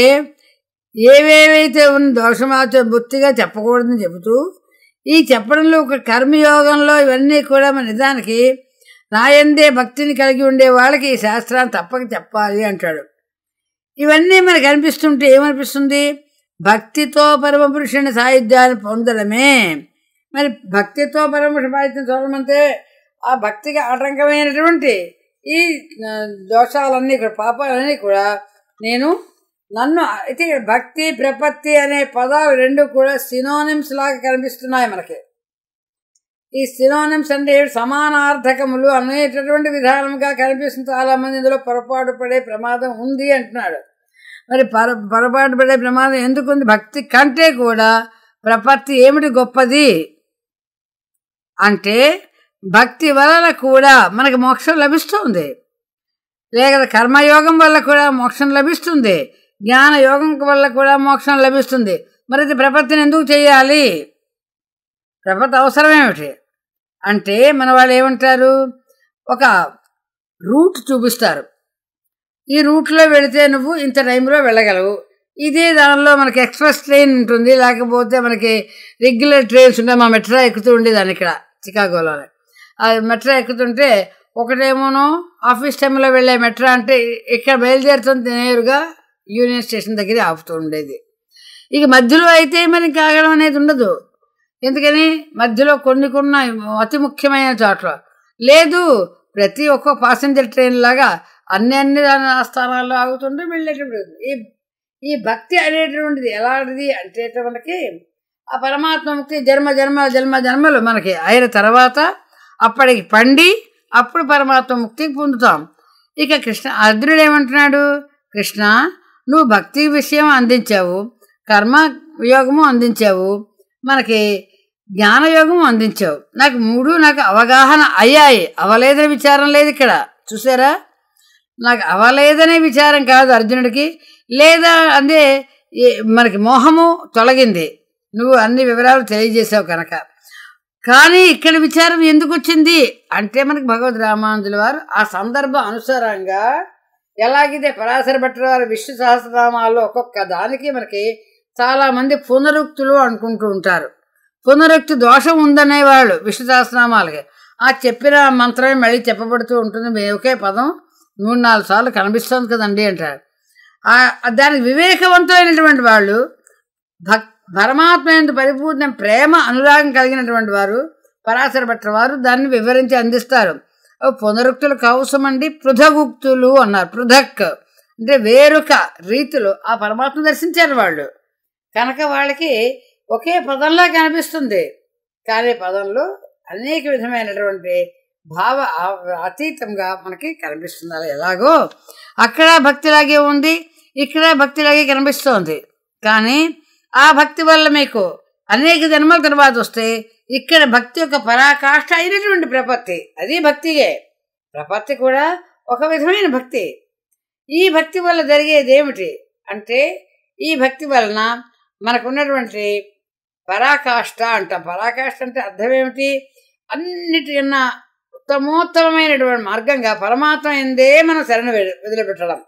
ఏవేవైతే ఉన్న దోషమాచ బొత్తిగా చెప్పకూడదని చెబుతూ ఈ చెప్పడంలో ఒక కర్మయోగంలో ఇవన్నీ కూడా మన నిజానికి నాయందే భక్తిని కలిగి ఉండే వాళ్ళకి ఈ శాస్త్రాన్ని తప్పక చెప్పాలి అంటాడు ఇవన్నీ మనకు అనిపిస్తుంటే ఏమనిపిస్తుంది భక్తితో పరమపురుషుని సాయుధ్యాన్ని పొందడమే మరి భక్తితో పరమపురుష సాయుధ్యం చూడమంటే ఆ భక్తికి ఆటంకమైనటువంటి ఈ ఆ, దోషాలన్నీ కూడా పాపాలన్నీ కూడా నేను నన్ను అయితే ఇక్కడ భక్తి ప్రపత్తి అనే పదాలు రెండు కూడా సినోనిమ్స్ లాగా కనిపిస్తున్నాయి మనకి ఈ సినోనిమ్స్ అంటే సమానార్థకములు అనేటటువంటి విధానముగా కనిపిస్తుంది చాలా మంది ఇందులో పొరపాటు పడే ప్రమాదం ఉంది అంటున్నాడు మరి పర పొరపాటు పడే ప్రమాదం ఎందుకుంది భక్తి కంటే కూడా ప్రపత్తి ఏమిటి గొప్పది అంటే భక్తి వలన కూడా మనకి మోక్షం లభిస్తుంది లేక కర్మయోగం వల్ల కూడా మోక్షం లభిస్తుంది జ్ఞాన యోగం వల్ల కూడా మోక్షం లభిస్తుంది మరి ఇది ప్రపత్తిని ఎందుకు చేయాలి ప్రపత్తి అవసరమేమిటి అంటే మన వాళ్ళు ఏమంటారు ఒక రూట్ చూపిస్తారు ఈ రూట్లో వెళితే నువ్వు ఇంత టైంలో వెళ్ళగలవు ఇదే దానిలో మనకి ఎక్స్ప్రెస్ ట్రైన్ ఉంటుంది లేకపోతే మనకి రెగ్యులర్ ట్రైన్స్ ఉంటాయి మా మెట్రో ఎక్కుతూ ఉండేదాన్ని ఇక్కడ చికాగోలో ఆ మెట్రో ఎక్కుతుంటే ఒకటేమోనో ఆఫీస్ టైంలో వెళ్ళే మెట్రో అంటే ఇక్కడ బయలుదేరుతుంది నేరుగా యూనియన్ స్టేషన్ దగ్గర ఆపుతూ ఉండేది ఇక మధ్యలో అయితే మనకి ఆగడం అనేది ఉండదు ఎందుకని మధ్యలో కొన్ని కొన్ని అతి ముఖ్యమైన చోట్ల లేదు ప్రతి ఒక్క పాసెంజర్ ట్రైన్ లాగా అన్ని అన్ని దాని స్థానాల్లో ఆగుతుంటే వెళ్ళేటప్పుడు ఈ ఈ భక్తి అనేటువంటిది ఎలాంటిది అంటే మనకి ఆ పరమాత్మ ముక్తి జన్మ జన్మ జన్మ జన్మలు మనకి అయిన తర్వాత అప్పటికి పండి అప్పుడు పరమాత్మ ముక్తికి పొందుతాం ఇక కృష్ణ అర్జునుడు ఏమంటున్నాడు కృష్ణ నువ్వు భక్తి విషయం అందించావు కర్మ యోగము అందించావు మనకి జ్ఞానయోగం అందించావు నాకు మూడు నాకు అవగాహన అయ్యాయి అవలేదని విచారం లేదు ఇక్కడ చూసారా నాకు అవలేదనే విచారం కాదు అర్జునుడికి లేదా అదే ఈ- మనకి మోహము తొలగింది నువ్వు అన్ని వివరాలు తెలియజేసావు కనుక కానీ ఇక్కడ విచారం ఎందుకు వచ్చింది అంటే మనకి భగవద్ రామానుజుల వారు ఆ సందర్భ అనుసారంగా ఎలాగైతే పరాశర భట్టర్ వారి విష్ణు సహస్రనామాల్లో ఒక్కొక్క దానికి మనకి చాలా మంది పునరుక్తులు అనుకుంటూ ఉంటారు పునరుక్తి దోషం ఉందనే వాళ్ళు విష్ణు సహస్రనామాలకి ఆ చెప్పిన మంత్రమే మళ్ళీ చెప్పబడుతూ ఉంటుంది మీ ఒకే పదం మూడు నాలుగు సార్లు కనిపిస్తుంది కదండి అంటారు ఆ- దానికి వివేకవంతమైనటువంటి వాళ్ళు భక్ పరమాత్మ ఎందు పరిపూర్ణ ప్రేమ అనురాగం కలిగినటువంటి వారు పరాశర భట్టర్ వారు దాన్ని వివరించి అందిస్తారు ఓ పునరుక్తులు కౌసమండి పృథగుక్తులు అన్నారు పృథక్ అంటే వేరొక రీతిలో ఆ పరమాత్మ దర్శించారు వాళ్ళు కనుక వాళ్ళకి ఒకే పదంలా కనిపిస్తుంది కానీ పదంలో అనేక విధమైనటువంటి భావ ఆ- అతీతంగా మనకి కనిపిస్తుంది అలా ఎలాగో అక్కడ భక్తిలాగే ఉంది ఇక్కడ భక్తిలాగే కనిపిస్తోంది కానీ ఆ భక్తి వల్ల మీకు అనేక జన్మల తర్వాత వస్తే ఇక్కడ భక్తి యొక్క పరాకాష్ఠ అయినటువంటి ప్రపత్తి అది భక్తియే ప్రపత్తి కూడా ఒక విధమైన భక్తి ఈ భక్తి వల్ల జరిగేది ఏమిటి అంటే ఈ భక్తి వలన మనకున్నటువంటి పరాకాష్ఠ అంటాం పరాకాష్ఠ అంటే అర్థం ఏమిటి అన్నిటికన్నా ఉత్తమోత్తమైనటువంటి మార్గంగా పరమాత్మ ఎందే మనం శరణ వె- వదిలిపెట్టడం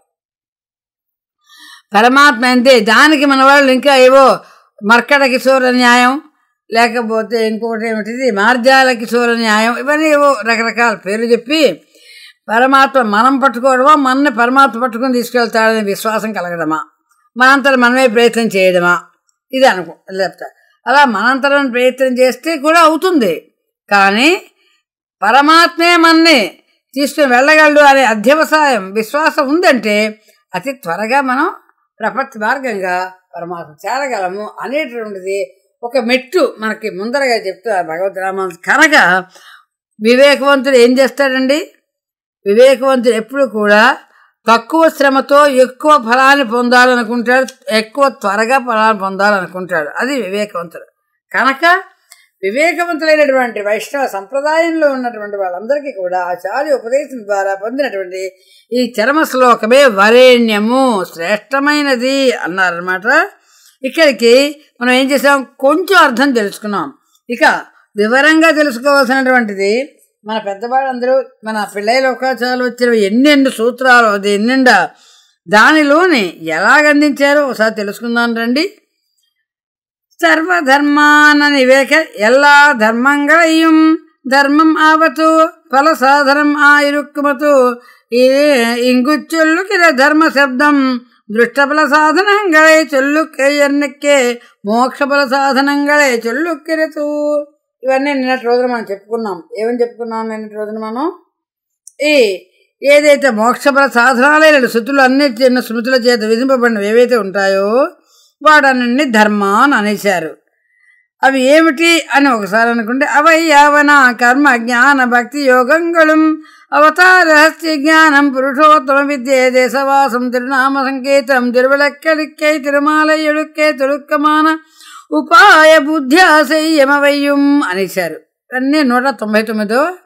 పరమాత్మ ఎందే దానికి మన వాళ్ళు ఇంకా ఏవో మర్కట కిశోర న్యాయం లేకపోతే ఇంకొకటి ఏమిటిది మార్జాల కిశోర న్యాయం ఇవన్నీ ఏవో రకరకాల పేర్లు చెప్పి పరమాత్మ మనం పట్టుకోవడమా మనని పరమాత్మ పట్టుకొని తీసుకెళ్తాడనే విశ్వాసం కలగడమా మనంతరం మనమే ప్రయత్నం చేయడమా ఇది అనుకో లేకపోతే అలా మనంతరం ప్రయత్నం చేస్తే కూడా అవుతుంది కానీ పరమాత్మే మనని తీసుకుని వెళ్ళగలడు అనే అధ్యవసాయం విశ్వాసం ఉందంటే అతి త్వరగా మనం ప్రపత్తి మార్గంగా పరమాత్మ చేరగలము అనేటువంటిది ఒక మెట్టు మనకి ముందరగా చెప్తారు భగవద్ రామాను కనుక వివేకవంతుడు ఏం చేస్తాడండి వివేకవంతుడు ఎప్పుడు కూడా తక్కువ శ్రమతో ఎక్కువ ఫలాన్ని పొందాలనుకుంటాడు ఎక్కువ త్వరగా ఫలాన్ని పొందాలనుకుంటాడు అది వివేకవంతుడు కనుక వివేకవంతులైనటువంటి వైష్ణవ సంప్రదాయంలో ఉన్నటువంటి వాళ్ళందరికీ కూడా ఆచార్య ఉపదేశం ద్వారా పొందినటువంటి ఈ చరమ శ్లోకమే వరేణ్యము శ్రేష్టమైనది అన్నారనమాట ఇక్కడికి మనం ఏం చేసాం కొంచెం అర్థం తెలుసుకున్నాం ఇక వివరంగా తెలుసుకోవాల్సినటువంటిది మన పెద్దవాళ్ళందరూ మన పిల్లల లోకాచారాలు వచ్చిన ఎన్నెన్ని సూత్రాలు అది ఎన్నెండా దానిలోని ఎలాగందించారో ఒకసారి తెలుసుకుందాం రండి സർവധർമാന നിവേക എല്ലാ ധർമ്മങ്ങളെയും ധർമ്മം ആവത്തു പല സാധനം ആയിരുക്കുമത്തു ഇങ്കുച്ചൊല്ലുകിര ധർമ്മശബ്ദം ദൃഷ്ടഫല സാധനങ്ങളെ ചൊല്ലുക്കయ్యన్నకే మోక్షఫల సాధనంగళే చొల్లుక్కిరతు ఇవన్నీ నిన్నటి రోజున మనం చెప్పుకున్నాం ఏమని చెప్పుకున్నాం నిన్నటి రోజున మనం ఈ ఏదైతే మోక్షఫల సాధనాలైన శృతులు అన్ని చిన్న స్మృతుల చేత విధింపబడినవి ఏవైతే ఉంటాయో వాడనన్ని ధర్మాన్ అనేశారు అవి ఏమిటి అని ఒకసారి అనుకుంటే అవై యావన కర్మ జ్ఞాన భక్తి యోగంగళం అవతార రహస్య జ్ఞానం పురుషోత్తమ విద్యే దేశవాసం తిరునామ సంకేతం తిరువలక్కలిక్కై తిరుమాల ఎడుక్కే తురుక్కమాన ఉపాయ బుద్ధి ఆశయమవయ్యం అనేశారు అన్నీ నూట తొంభై తొమ్మిదో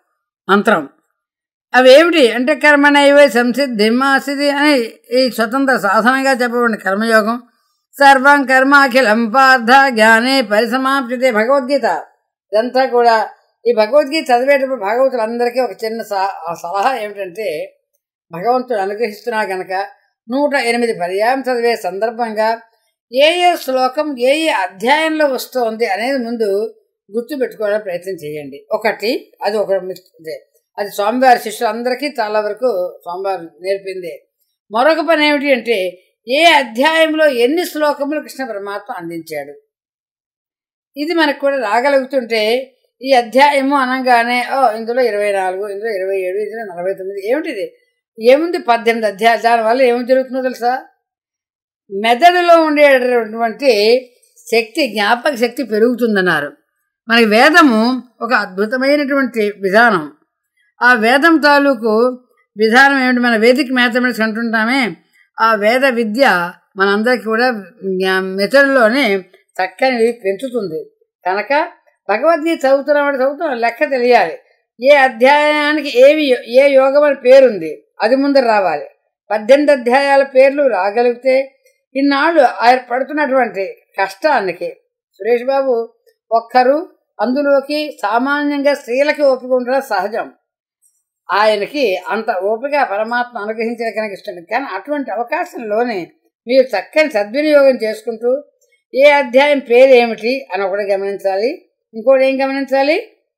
మంత్రం అవి ఏమిటి అంటే కర్మనైవ సంసిద్ధిమాసిది అని ఈ స్వతంత్ర సాధనంగా చెప్పబడిన కర్మయోగం సర్వం కర్మ అఖిలం పార్థ జ్ఞానే పరిసమాప్తితే భగవద్గీత ఇదంతా కూడా ఈ భగవద్గీత చదివేటప్పుడు భగవతులందరికీ ఒక చిన్న సా- ఆ సలహా ఏమిటంటే భగవంతుడు అనుగ్రహిస్తున్నా గనక నూట ఎనిమిది పర్యాయం చదివే సందర్భంగా ఏ ఏ శ్లోకం ఏ ఏ అధ్యాయంలో వస్తోంది అనేది ముందు గుర్తు పెట్టుకోవడానికి ప్రయత్నం చేయండి ఒకటి అది ఒక మిస్- ఇదే. అది స్వామివారి శిష్యులందరికీ చాలా వరకు స్వామివారు నేర్పింది మరొక పని ఏమిటి అంటే ఏ అధ్యాయంలో ఎన్ని శ్లోకములు కృష్ణ పరమాత్మ అందించాడు ఇది మనకు కూడా రాగలుగుతుంటే ఈ అధ్యాయము అనగానే ఓ ఇందులో ఇరవై నాలుగు ఇందులో ఇరవై ఏడు ఇందులో నలభై తొమ్మిది ఏమిటిది ఏముంది పద్దెనిమిది అధ్యాయాలు దానివల్ల ఏమి జరుగుతుందో తెలుసా మెదడులో ఉండేటటువంటి శక్తి జ్ఞాపక శక్తి పెరుగుతుందన్నారు మనకి వేదము ఒక అద్భుతమైనటువంటి విధానం ఆ వేదం తాలూకు విధానం ఏమిటి మన వేదిక మ్యాథమెటిక్స్ అంటుంటామే ఆ వేద విద్య మనందరికీ కూడా జ్ఞా- మెదడులోనే చక్కని పెంచుతుంది కనుక భగవద్గీత చదువుతున్నవాడు చదువుతున్న లెక్క తెలియాలి ఏ అధ్యాయానికి ఏవి ఏ యోగం అని పేరుంది అది ముందర రావాలి పద్దెనిమిది అధ్యాయాల పేర్లు రాగలిగితే ఇన్నాళ్ళు ఆయన పడుతున్నటువంటి కష్టానికి సురేష్ బాబు ఒక్కరు అందులోకి సామాన్యంగా స్త్రీలకి ఓపిక ఉండడం సహజం ఆయనకి అంత ఓపిక పరమాత్మ అనుగ్రహించిన కనుక ఇష్టం కానీ అటువంటి అవకాశంలోనే మీరు చక్కని సద్వినియోగం చేసుకుంటూ ఏ అధ్యాయం పేరు ఏమిటి అని ఒకటి గమనించాలి ఇంకోటి ఏం గమనించాలి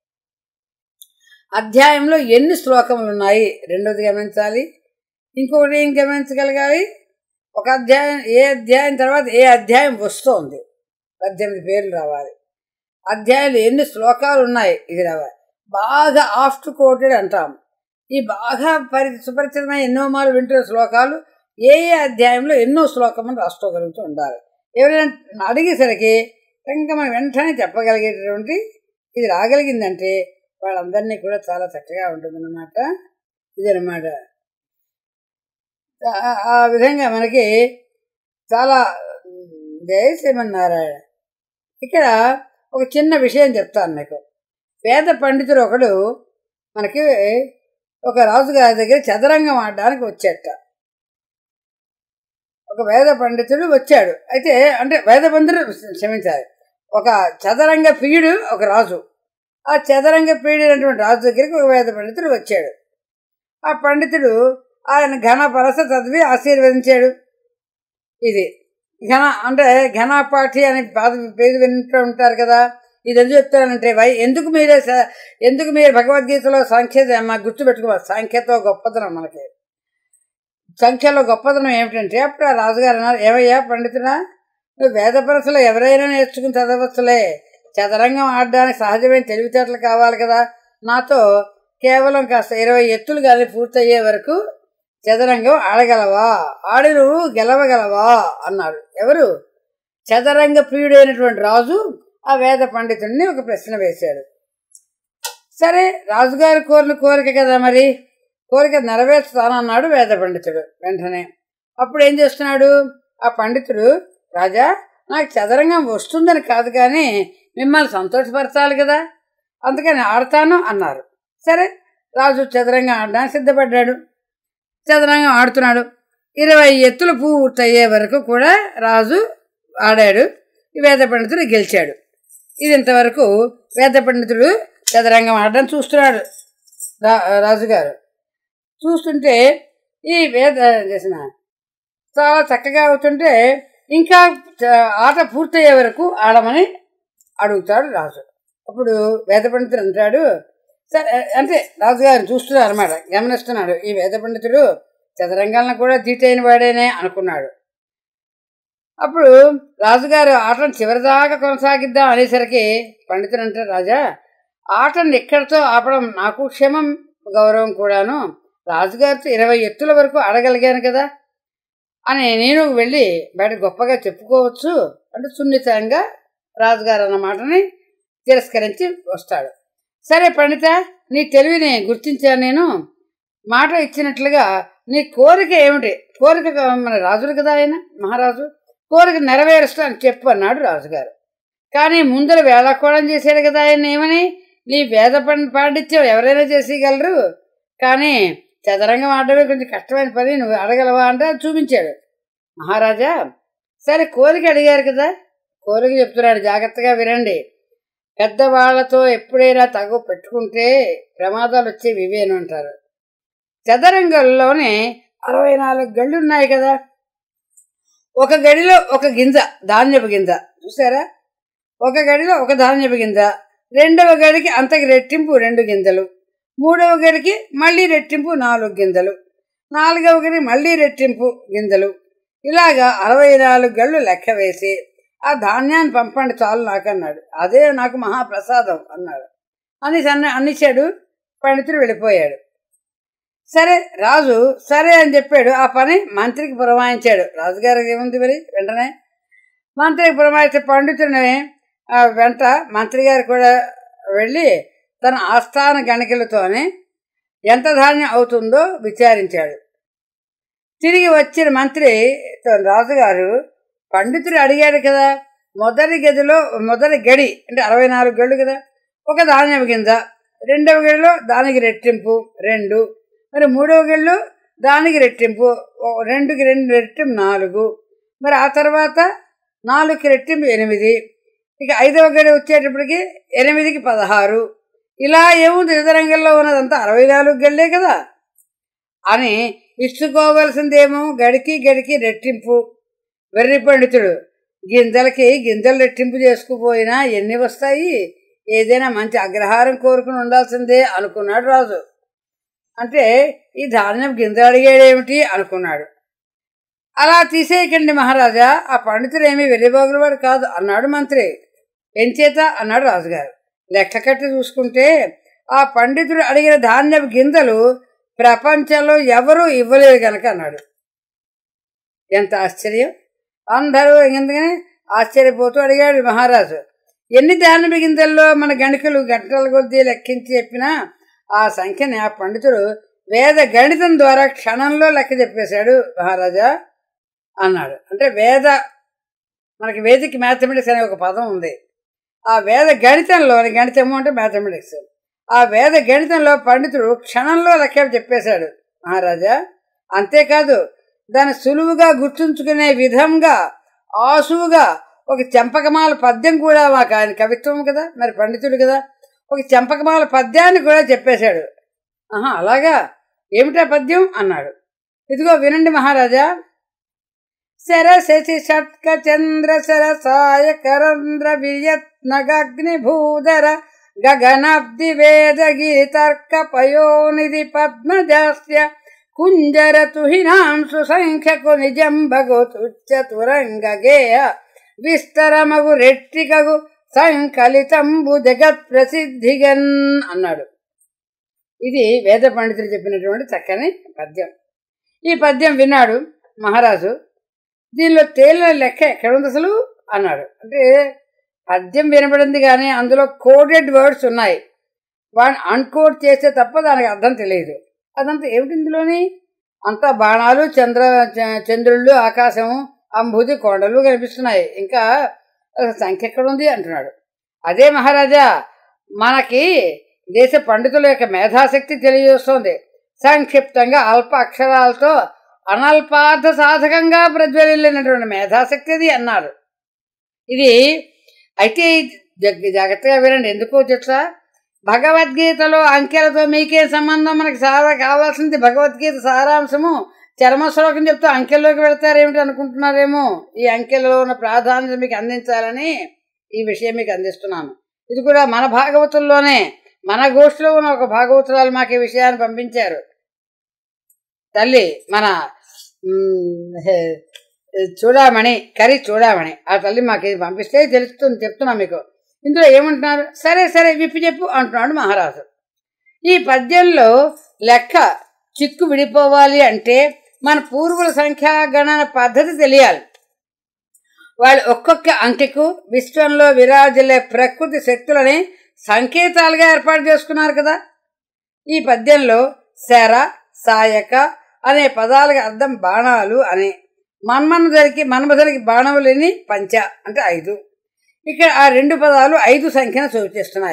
అధ్యాయంలో ఎన్ని శ్లోకములు ఉన్నాయి రెండోది గమనించాలి ఇంకొకటి ఏం గమనించగలగాలి ఒక అధ్యాయం ఏ అధ్యాయం తర్వాత ఏ అధ్యాయం వస్తోంది పద్దెనిమిది పేర్లు రావాలి అధ్యాయంలో ఎన్ని శ్లోకాలు ఉన్నాయి ఇది రావాలి బాగా ఆఫ్టర్ కోటెడ్ అంటాం ఈ బాగా పరి సుపరిచితమైన ఎన్నో మార్లు వింటున్న శ్లోకాలు ఏ ఏ అధ్యాయంలో ఎన్నో శ్లోకములు రాసుకోగలుగుతూ ఉండాలి ఎవరైనా అడిగేసరికి ఇంకా మనం వెంటనే చెప్పగలిగేటటువంటి ఇది రాగలిగిందంటే వాళ్ళందరినీ కూడా చాలా చక్కగా ఉంటుందన్నమాట ఇదనమాట ఆ- ఆ విధంగా మనకి చాలా జయ శ్రీమన్నారాయణ ఇక్కడ ఒక చిన్న విషయం చెప్తాను మీకు వేద పండితుడు ఒకడు మనకి ఒక రాజుగారి దగ్గర చదరంగం ఆడడానికి వచ్చేట ఒక వేద పండితుడు వచ్చాడు అయితే అంటే వేద పండితుడు క్షమించాలి ఒక చదరంగ ప్రియుడు ఒక రాజు ఆ చదరంగ ప్రియుడైనటువంటి రాజు దగ్గరికి ఒక వేద పండితుడు వచ్చాడు ఆ పండితుడు ఆయన ఘన పరస చదివి ఆశీర్వదించాడు ఇది ఘన అంటే ఘనపాఠి అనే పాత పేరు వింటూ ఉంటారు కదా ఇది ఎందుకు చెప్తానంటే వై ఎందుకు మీరే స- ఎందుకు మీరు భగవద్గీతలో సంఖ్య మాకు గుర్తుపెట్టుకోవాలి సంఖ్యతో గొప్పతనం మనకి సంఖ్యలో గొప్పతనం ఏమిటంటే అప్పుడు ఆ రాజుగారు అన్నారు ఏమయ్యా పండితుడా నువ్వు వేద పరసలు ఎవరైనా నేర్చుకుని చదవచ్చులే చదరంగం ఆడడానికి సహజమైన తెలివితేటలు కావాలి కదా నాతో కేవలం కాస్త ఇరవై ఎత్తులు కానీ పూర్తయ్యే వరకు చదరంగం ఆడగలవా ఆడి నువ్వు గెలవగలవా అన్నాడు ఎవరు చదరంగ ప్రియుడైనటువంటి రాజు ఆ వేద పండితుడిని ఒక ప్రశ్న వేశాడు సరే రాజుగారి కోరిన కోరిక కదా మరి కోరిక నెరవేర్చుతానన్నాడు వేద పండితుడు వెంటనే అప్పుడు ఏం చేస్తున్నాడు ఆ పండితుడు రాజా నాకు చదరంగం వస్తుందని కాదు కానీ మిమ్మల్ని సంతోషపరచాలి కదా అందుకని ఆడతాను అన్నారు సరే రాజు చదరంగం ఆడడానికి సిద్ధపడ్డాడు చదరంగం ఆడుతున్నాడు ఇరవై ఎత్తులు పూర్తయ్యే వరకు కూడా రాజు ఆడాడు ఈ వేద పండితుడు గెలిచాడు ఇది ఇంతవరకు వేద పండితుడు చదరంగం ఆడడం చూస్తున్నాడు రా రాజుగారు చూస్తుంటే ఈ వేద చేసిన చాలా చక్కగా అవుతుంటే ఇంకా చ- ఆట పూర్తయ్యే వరకు ఆడమని అడుగుతాడు రాజు అప్పుడు వేద పండితుడు అంటాడు సరే అంటే రాజుగారిని చూస్తున్నాడు అనమాట గమనిస్తున్నాడు ఈ వేద పండితుడు చదరంగాలను కూడా తీటైన వాడేనే అనుకున్నాడు అప్పుడు రాజుగారు ఆటను చివరిదాకా కొనసాగిద్దాం అనేసరికి పండితుడు అంటే రాజా ఆటను ఎక్కడితో ఆపడం నాకు క్షేమం గౌరవం కూడాను రాజుగారితో ఇరవై ఎత్తుల వరకు ఆడగలిగాను కదా అని నేను వెళ్ళి బయట గొప్పగా చెప్పుకోవచ్చు అంటే సున్నితంగా రాజుగారు అన్న మాటని తిరస్కరించి వస్తాడు సరే పండిత నీ తెలివిని గుర్తించాను నేను మాట ఇచ్చినట్లుగా నీ కోరిక ఏమిటి కోరిక మన రాజులు కదా ఆయన మహారాజు కోరిక నెరవేరుస్తా అని చెప్పు అన్నాడు రాజుగారు కానీ ముందర వేళాకోళం చేశాడు కదా ఆయన ఏమని నీ వేద పం- పాండిత్యం ఎవరైనా చేసేయగలరు కానీ చదరంగం ఆడడమే కొంచెం కష్టమైన పని నువ్వు అడగలవా అంటే అది చూపించాడు మహారాజా సరే కోరిక అడిగారు కదా కోరిక చెప్తున్నాడు జాగ్రత్తగా వినండి పెద్దవాళ్లతో ఎప్పుడైనా తగు పెట్టుకుంటే ప్రమాదాలు వచ్చే వివేను అంటారు చదరంగంలోనే అరవై నాలుగు గళ్ళు ఉన్నాయి కదా ఒక గడిలో ఒక గింజ ధాన్యపు గింజ చూసారా ఒక గడిలో ఒక ధాన్యపు గింజ రెండవ గడికి అంతకి రెట్టింపు రెండు గింజలు మూడవ గడికి మళ్ళీ రెట్టింపు నాలుగు గింజలు నాలుగవ గడికి మళ్ళీ రెట్టింపు గింజలు ఇలాగా అరవై నాలుగు గళ్ళు లెక్క వేసి ఆ ధాన్యాన్ని పంపండి చాలు నాకు అన్నాడు అదే నాకు మహాప్రసాదం అన్నాడు అని అన్ని అన్నిచ్చాడు పండితుడు వెళ్ళిపోయాడు సరే రాజు సరే అని చెప్పాడు ఆ పని మంత్రికి పురమాయించాడు రాజుగారికి ఏముంది మరి వెంటనే మంత్రికి పురమాయిస్తే పండితుడిని ఆ, వెంట మంత్రి గారు కూడా వెళ్ళి తన ఆస్థాన గణికలతోనే ఎంత ధాన్యం అవుతుందో విచారించాడు తిరిగి వచ్చిన మంత్రి తో- రాజుగారు పండితుడు అడిగాడు కదా మొదటి గదిలో మొదటి గడి అంటే అరవై నాలుగు గళ్ళు కదా ఒక ధాన్యం కింద రెండవ గడిలో దానికి రెట్టింపు రెండు మరి మూడవ గడిలో దానికి రెట్టింపు ఓ రెండుకి రెండు రెట్టింపు నాలుగు మరి ఆ తర్వాత నాలుగుకి రెట్టింపు ఎనిమిది ఇక ఐదవ గడి వచ్చేటప్పటికి ఎనిమిదికి పదహారు ఇలా ఏముంది రంగంలో ఉన్నదంతా అరవై నాలుగు గళ్ళే కదా అని ఇచ్చుకోవలసిందేమో గడికి గడికి రెట్టింపు వెర్రి పండితుడు గింజలకి గింజలు రెట్టింపు చేసుకుపోయినా ఎన్ని వస్తాయి ఏదైనా మంచి అగ్రహారం కోరుకుని ఉండాల్సిందే అనుకున్నాడు రాజు అంటే ఈ ధాన్యం గింజలు అడిగాడేమిటి అనుకున్నాడు అలా తీసేయకండి మహారాజా ఆ పండితుడు ఏమీ వెర్రిబాగులవాడు కాదు అన్నాడు మంత్రి ఎంచేత అన్నాడు రాజుగారు లెక్క కట్టి చూసుకుంటే ఆ పండితుడు అడిగిన ధాన్యపు గింజలు ప్రపంచంలో ఎవరూ ఇవ్వలేదు కనుక అన్నాడు ఎంత ఆశ్చర్యం అందరూ ఎందుకని ఆశ్చర్యపోతూ అడిగాడు మహారాజు ఎన్ని ధాన్యపు గింజల్లో మన గణికలు గంటల కొద్దీ లెక్కించి చెప్పినా ఆ సంఖ్యని ఆ పండితుడు వేద గణితం ద్వారా క్షణంలో లెక్క చెప్పేశాడు మహారాజా అన్నాడు అంటే వేద మనకి వేదిక మ్యాథమెటిక్స్ అనే ఒక పదం ఉంది ఆ వేద గణితంలో గణితము అంటే మ్యాథమెటిక్స్ ఆ వేద గణితంలో పండితుడు క్షణంలో లెక్క చెప్పేశాడు మహారాజా అంతేకాదు దాన్ని సులువుగా గుర్తుంచుకునే విధంగా ఆసువుగా ఒక చెంపకమాల పద్యం కూడా మాకు ఆయన కవిత్వం కదా మరి పండితుడు కదా ఒక చెంపకమాల పద్యాన్ని కూడా చెప్పేశాడు ఆహా అలాగా ఏమిటా పద్యం అన్నాడు ఇదిగో వినండి మహారాజా శరశశి షట్క చంద్ర సరసాయ కరంద్ర వియత్నగగ్ని భూధర గగనబ్ది వేద గీతర్క పయోనిధి పద్మజాస్య కుంజర తుహినాంశు సంఖ్యకు నిజం భగు తుచ్చతురంగ గేయ విస్తరమగు రెట్టికగు సంకలితంబు జగత్ ప్రసిద్ధిగన్ అన్నాడు ఇది వేద పండితులు చెప్పినటువంటి చక్కని పద్యం ఈ పద్యం విన్నాడు మహారాజు దీనిలో తేలిన లెక్క ఎక్కడుంది అసలు అన్నాడు అంటే పద్యం వినబడింది కానీ అందులో కోడెడ్ వర్డ్స్ ఉన్నాయి వాడిని అన్కోడ్ చేస్తే తప్ప దానికి అర్థం తెలియదు అదంతా ఏమిటి ఇందులోని అంతా బాణాలు చంద్ర చ- చంద్రుళ్ళు ఆకాశము అంబుది కొండలు కనిపిస్తున్నాయి ఇంకా అసలు సంఖ్య ఎక్కడుంది అంటున్నాడు అదే మహారాజా మనకి దేశ పండితుల యొక్క మేధాశక్తి తెలియజేస్తోంది సంక్షిప్తంగా అల్ప అక్షరాలతో అనల్పార్థ సాధకంగా ప్రజ్వలిల్లినటువంటి మేధాశక్తి అది అన్నారు ఇది అయితే జగ్- జాగ్రత్తగా వినండి ఎందుకో తెలుసా భగవద్గీతలో అంకెలతో మీకే సంబంధం మనకి సారా కావాల్సింది భగవద్గీత సారాంశము చర్మ శ్లోకం చెప్తూ అంకెల్లోకి వెళ్తారేమిటి అనుకుంటున్నారేమో ఈ అంకెలలో ఉన్న ప్రాధాన్యత మీకు అందించాలని ఈ విషయం మీకు అందిస్తున్నాను ఇది కూడా మన భాగవతుల్లోనే మన గోష్ఠిలో ఉన్న ఒక భాగవతురాలు మాకు ఈ విషయాన్ని పంపించారు తల్లి మన మ్, హే- చూడామణి కరి చూడామణి ఆ తల్లి మాకు ఇది పంపిస్తే తెలుస్తుంది చెప్తున్నా మీకు ఇందులో ఏమంటున్నారు సరే సరే విప్పి చెప్పు అంటున్నాడు మహారాజు ఈ పద్యంలో లెక్క చిక్కు విడిపోవాలి అంటే మన పూర్వుల సంఖ్యా గణన పద్ధతి తెలియాలి వాళ్ళు ఒక్కొక్క అంకెకు విశ్వంలో విరాజిల్లే ప్రకృతి శక్తులని సంకేతాలుగా ఏర్పాటు చేసుకున్నారు కదా ఈ పద్యంలో శర సాయక అనే పదాలకు అర్థం బాణాలు అని మన్మనుధరికి మన్మధునికి బాణములని పంచ అంటే ఐదు ఇక్కడ ఆ రెండు పదాలు ఐదు సంఖ్యను సూచిస్తున్నాయి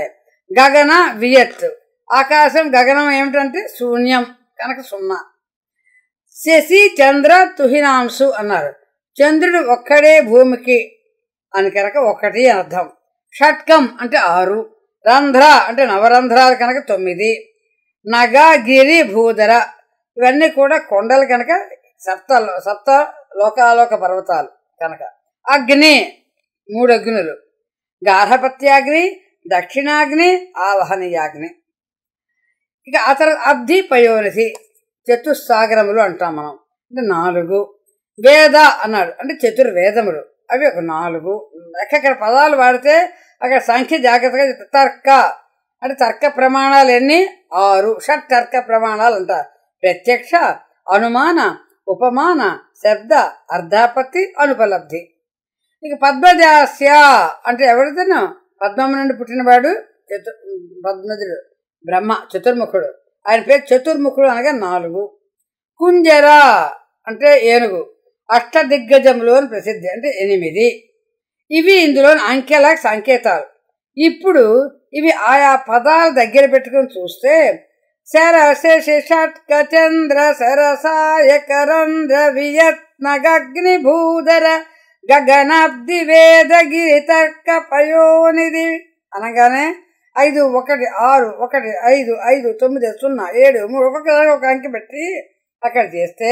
గగన వియత్ ఆకాశం గగనం ఏమిటంటే శూన్యం కనుక సున్నా శశి చంద్ర తుహినాంశు అన్నారు చంద్రుడు ఒక్కడే భూమికి అని కనుక ఒకటి అని అర్థం షట్కం అంటే ఆరు రంధ్ర అంటే నవరంధ్రాలు కనుక తొమ్మిది నగ గిరి భూధర ఇవన్నీ కూడా కొండలు కనుక సప్త సప్త లోకాలోక పర్వతాలు కనుక అగ్ని మూడు అగ్నులు గార్హపత్యాగ్ని దక్షిణాగ్ని ఆవహనీయాగ్ని ఇక ఆ తర్వాత అబ్ధి పయోనిధి చతుస్సాగరములు అంటాం మనం అంటే నాలుగు వేద అన్నాడు అంటే చతుర్వేదములు అవి ఒక నాలుగు అక్కడ పదాలు వాడితే అక్కడ సంఖ్య జాగ్రత్తగా చెప్తారు. తర్క అంటే తర్క ప్రమాణాలు ఎన్ని ఆరు షట్ తర్క ప్రమాణాలు అంటారు ప్రత్యక్ష అనుమాన ఉపమాన శబ్ద అర్ధాపత్తి అనుపలబ్ధి ఇక పద్మజాస్య అంటే ఎవరితను పద్మం నుండి పుట్టినవాడు చతు పద్మజుడు బ్రహ్మ చతుర్ముఖుడు ఆయన పేరు చతుర్ముఖుడు అనగా నాలుగు కుంజర అంటే ఏనుగు అష్టదిగ్గజములు అని ప్రసిద్ధి అంటే ఎనిమిది ఇవి ఇందులోని అంకెల సంకేతాలు ఇప్పుడు ఇవి ఆయా పదాల దగ్గర పెట్టుకుని చూస్తే శరశిషట్క చంద్ర సరసాయకరంధ్ర వియత్నగగ్ని భూధర గగనాబ్ది వేదగిరి తర్క పయోనిధి అనగానే ఐదు ఒకటి ఆరు ఒకటి ఐదు ఐదు తొమ్మిది సున్నా ఏడు మూడు ఒక్కొక్కసారి ఒక అంకె పెట్టి అక్కడ చేస్తే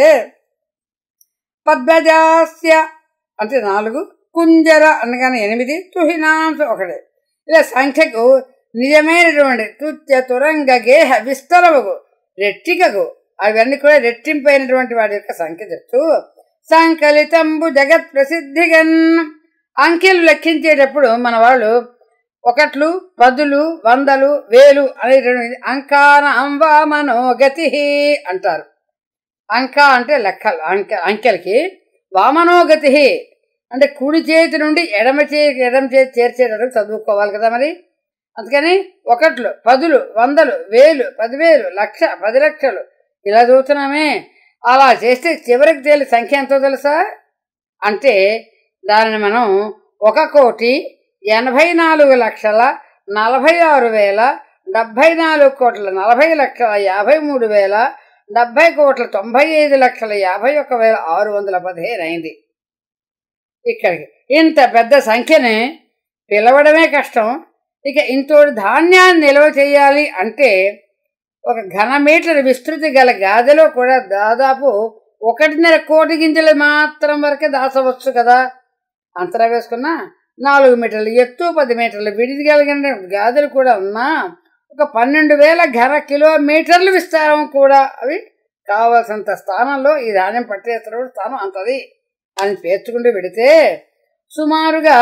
పద్మజాస్య అంటే నాలుగు కుంజర అనగానే ఎనిమిది తుహినాంశ ఒకటి ఇలా సంఖ్యకు నిజమైనటువంటి తుత్య తురంగ గేహ విస్తరముకు రెట్టికకు అవన్నీ కూడా రెట్టింపైనటువంటి వాడి యొక్క సంఖ్య చెప్తూ సంకలితంబు జగత్ ప్రసిద్ధిగన్ అంకెలు లెక్కించేటప్పుడు మన వాళ్ళు ఒకట్లు పదులు వందలు వేలు అనేటువంటి అంకాన అంబా మనోగతి అంటారు అంక అంటే లెక్కలు అంక అంకెలకి వామనోగతి అంటే కుడి చేతి నుండి ఎడమ చేతి ఎడమ చేతి చేర్చేటట్టు చదువుకోవాలి కదా మరి అందుకని ఒకట్లు పదులు వందలు వేలు పదివేలు లక్ష పది లక్షలు ఇలా చదువుతున్నామే అలా చేస్తే చివరికి తేలి సంఖ్య ఎంతో తెలుసా అంటే దానిని మనం ఒక కోటి ఎనభై నాలుగు లక్షల నలభై ఆరు వేల డెబ్భై నాలుగు కోట్ల నలభై లక్షల యాభై మూడు వేల డెబ్భై కోట్ల తొంభై ఐదు లక్షల యాభై ఒక్క వేల ఆరు వందల పదిహేను అయింది ఇక్కడికి ఇంత పెద్ద సంఖ్యని పిలవడమే కష్టం ఇక ఇంతోటి ధాన్యాన్ని నిల్వ చేయాలి అంటే ఒక ఘన మీటర్ విస్తృతి గల గాదిలో కూడా దాదాపు ఒకటిన్నర కోటి గింజలు మాత్రం వరకే దాచవచ్చు కదా అంతరా వేసుకున్నా నాలుగు మీటర్లు ఎత్తు పది మీటర్లు విడిగలిగిన గాదులు కూడా ఉన్నా ఒక పన్నెండు వేల ఘన కిలోమీటర్లు విస్తారం కూడా అవి కావాల్సినంత స్థానంలో ఈ ధాన్యం పట్టేస్తున్న స్థానం అంతది అని పేర్చుకుంటూ పెడితే సుమారుగా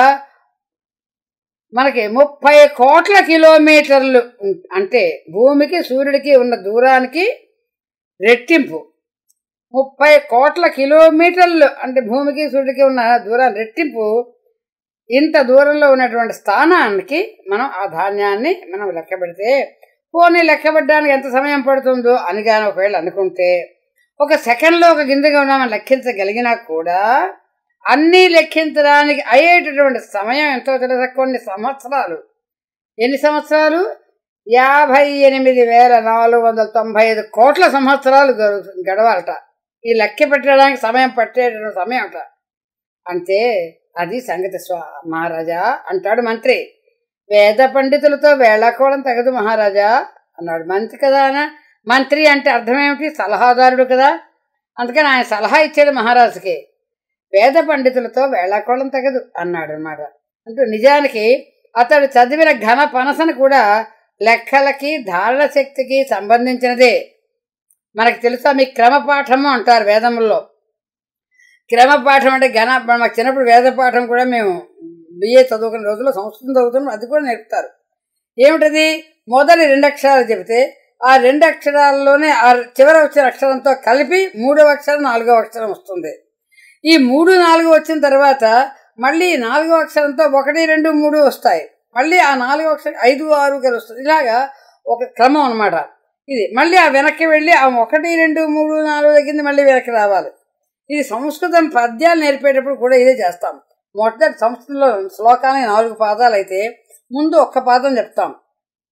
మనకి ముప్పై కోట్ల కిలోమీటర్లు ఉం- అంటే భూమికి సూర్యుడికి ఉన్న దూరానికి రెట్టింపు ముప్పై కోట్ల కిలోమీటర్లు అంటే భూమికి సూర్యుడికి ఉన్న దూరాన్ని రెట్టింపు ఇంత దూరంలో ఉన్నటువంటి స్థానానికి మనం ఆ ధాన్యాన్ని మనం లెక్క పెడితే పోనీ లెక్క పెట్టడానికి ఎంత సమయం పడుతుందో అని కానీ ఒకవేళ అనుకుంటే ఒక సెకండ్లో ఒక గింజగా ఉన్నామని లెక్కించగలిగినా కూడా అన్నీ లెక్కించడానికి అయ్యేటటువంటి సమయం ఎంతో తెలుసా కొన్ని సంవత్సరాలు ఎన్ని సంవత్సరాలు యాభై ఎనిమిది వేల నాలుగు వందల తొంభై ఐదు కోట్ల సంవత్సరాలు గడు- గడవాలట ఈ లెక్క పెట్టడానికి సమయం పట్టేటటువంటి సమయం అట అంతే అది సంగతి స్వా మహారాజా అంటాడు మంత్రి వేద పండితులతో వేళాకోవడం తగదు మహారాజా అన్నాడు మంత్రి కదా ఆయన మంత్రి అంటే అర్థం ఏమిటి సలహాదారుడు కదా అందుకని ఆయన సలహా ఇచ్చాడు మహారాజుకి వేద పండితులతో వేళాకోళం తగదు అన్నాడు అనమాట అంటూ నిజానికి అతడు చదివిన ఘన పనసను కూడా లెక్కలకి ధారణ శక్తికి సంబంధించినదే మనకు తెలుసా మీ క్రమపాఠము అంటారు వేదముల్లో క్రమపాఠం అంటే ఘన మాకు చిన్నప్పుడు వేద పాఠం కూడా మేము బిఏ చదువుకునే రోజుల్లో సంస్కృతం చదువుతున్నాం అది కూడా నేర్పుతారు ఏమిటది మొదటి రెండు అక్షరాలు చెబితే ఆ రెండు అక్షరాల్లోనే ఆ చివర వచ్చిన అక్షరంతో కలిపి మూడవ అక్షరం నాలుగవ అక్షరం వస్తుంది ఈ మూడు నాలుగు వచ్చిన తర్వాత మళ్ళీ నాలుగో అక్షరంతో ఒకటి రెండు మూడు వస్తాయి మళ్ళీ ఆ నాలుగో అక్షరం ఐదు ఆరు కలుస్తుంది ఇలాగా ఒక క్రమం అన్నమాట ఇది మళ్ళీ ఆ వెనక్కి వెళ్ళి ఆ ఒకటి రెండు మూడు నాలుగు దగ్గర మళ్ళీ వెనక్కి రావాలి ఇది సంస్కృతం పద్యాలు నేర్పేటప్పుడు కూడా ఇదే చేస్తాం మొదటి సంస్కృతంలో శ్లోకానికి నాలుగు పాదాలు అయితే ముందు ఒక్క పాదం చెప్తాం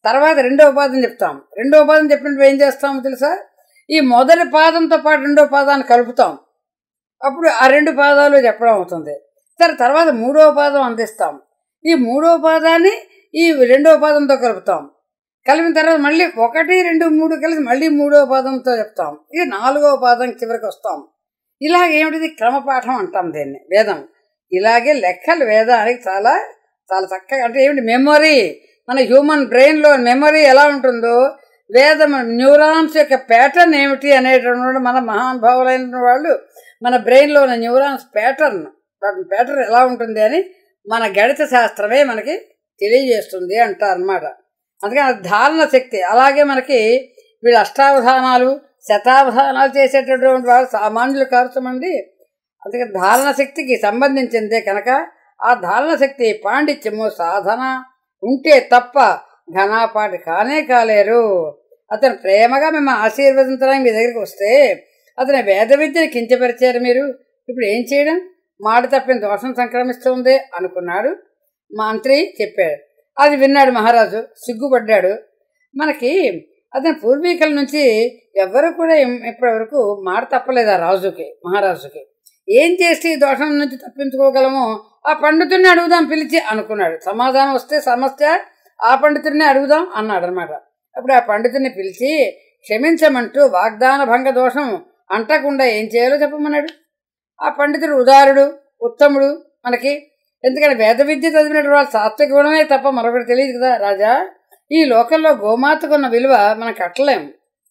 తర్వాత రెండవ పాదం చెప్తాం రెండవ పాదం చెప్పినప్పుడు ఏం చేస్తామో తెలుసా ఈ మొదటి పాదంతో పాటు రెండవ పాదాన్ని కలుపుతాం అప్పుడు ఆ రెండు పాదాలు చెప్పడం అవుతుంది సరే తర్వాత మూడవ పాదం అందిస్తాం ఈ మూడవ పాదాన్ని ఈ రెండవ పాదంతో కలుపుతాం కలిపిన తర్వాత మళ్ళీ ఒకటి రెండు మూడు కలిసి మళ్ళీ మూడవ పాదంతో చెప్తాం ఇక నాలుగవ పాదం చివరికి వస్తాం ఇలాగ ఏమిటిది క్రమపాఠం అంటాం దీన్ని వేదం ఇలాగే లెక్కలు వేదానికి చాలా చాలా చక్కగా అంటే ఏమిటి మెమొరీ మన హ్యూమన్ బ్రెయిన్లో మెమొరీ ఎలా ఉంటుందో వేదం న్యూరాన్స్ యొక్క ప్యాటర్న్ ఏమిటి అనేటువంటి మన మహానుభావులైన వాళ్ళు మన బ్రెయిన్లో ఉన్న న్యూరాన్స్ ప్యాటర్న్ వాటి ప్యాటర్న్ ఎలా ఉంటుంది అని మన గణిత శాస్త్రమే మనకి తెలియజేస్తుంది అంటారు అనమాట అందుకని అది ధారణ శక్తి అలాగే మనకి వీళ్ళు అష్టావధానాలు శతావధానాలు చేసేటటువంటి వారు సామాన్యులు కారుతామండి అందుకే ధారణ శక్తికి సంబంధించిందే కనుక ఆ ధారణ శక్తి పాండిత్యము సాధన ఉంటే తప్ప ఘనాపాటి కానే కాలేరు అతను ప్రేమగా మిమ్మల్ని ఆశీర్వదించడానికి మీ దగ్గరికి వస్తే అతని వేద విద్యను కించపరిచారు మీరు ఇప్పుడు ఏం చేయడం మాట తప్పిన దోషం సంక్రమిస్తుంది అనుకున్నాడు మంత్రి చెప్పాడు అది విన్నాడు మహారాజు సిగ్గుపడ్డాడు మనకి అతని పూర్వీకుల నుంచి ఎవ్వరు కూడా ఇం- ఇప్పటివరకు మాట తప్పలేదు ఆ రాజుకి మహారాజుకి ఏం చేసి ఈ దోషం నుంచి తప్పించుకోగలమో ఆ పండితుడిని అడుగుదాం పిలిచి అనుకున్నాడు సమాధానం వస్తే సమస్య ఆ పండితుడిని అడుగుదాం అన్నాడు అనమాట అప్పుడు ఆ పండితుడిని పిలిచి క్షమించమంటూ వాగ్దాన భంగ దోషం అంటకుండా ఏం చేయాలో చెప్పమన్నాడు ఆ పండితుడు ఉదారుడు ఉత్తముడు మనకి ఎందుకంటే వేద విద్య చదివినటువంటి వాళ్ళు సాత్విక గుణమే తప్ప మరొకటి తెలియదు కదా రాజా ఈ లోకంలో గోమాతకున్న విలువ మనం కట్టలేము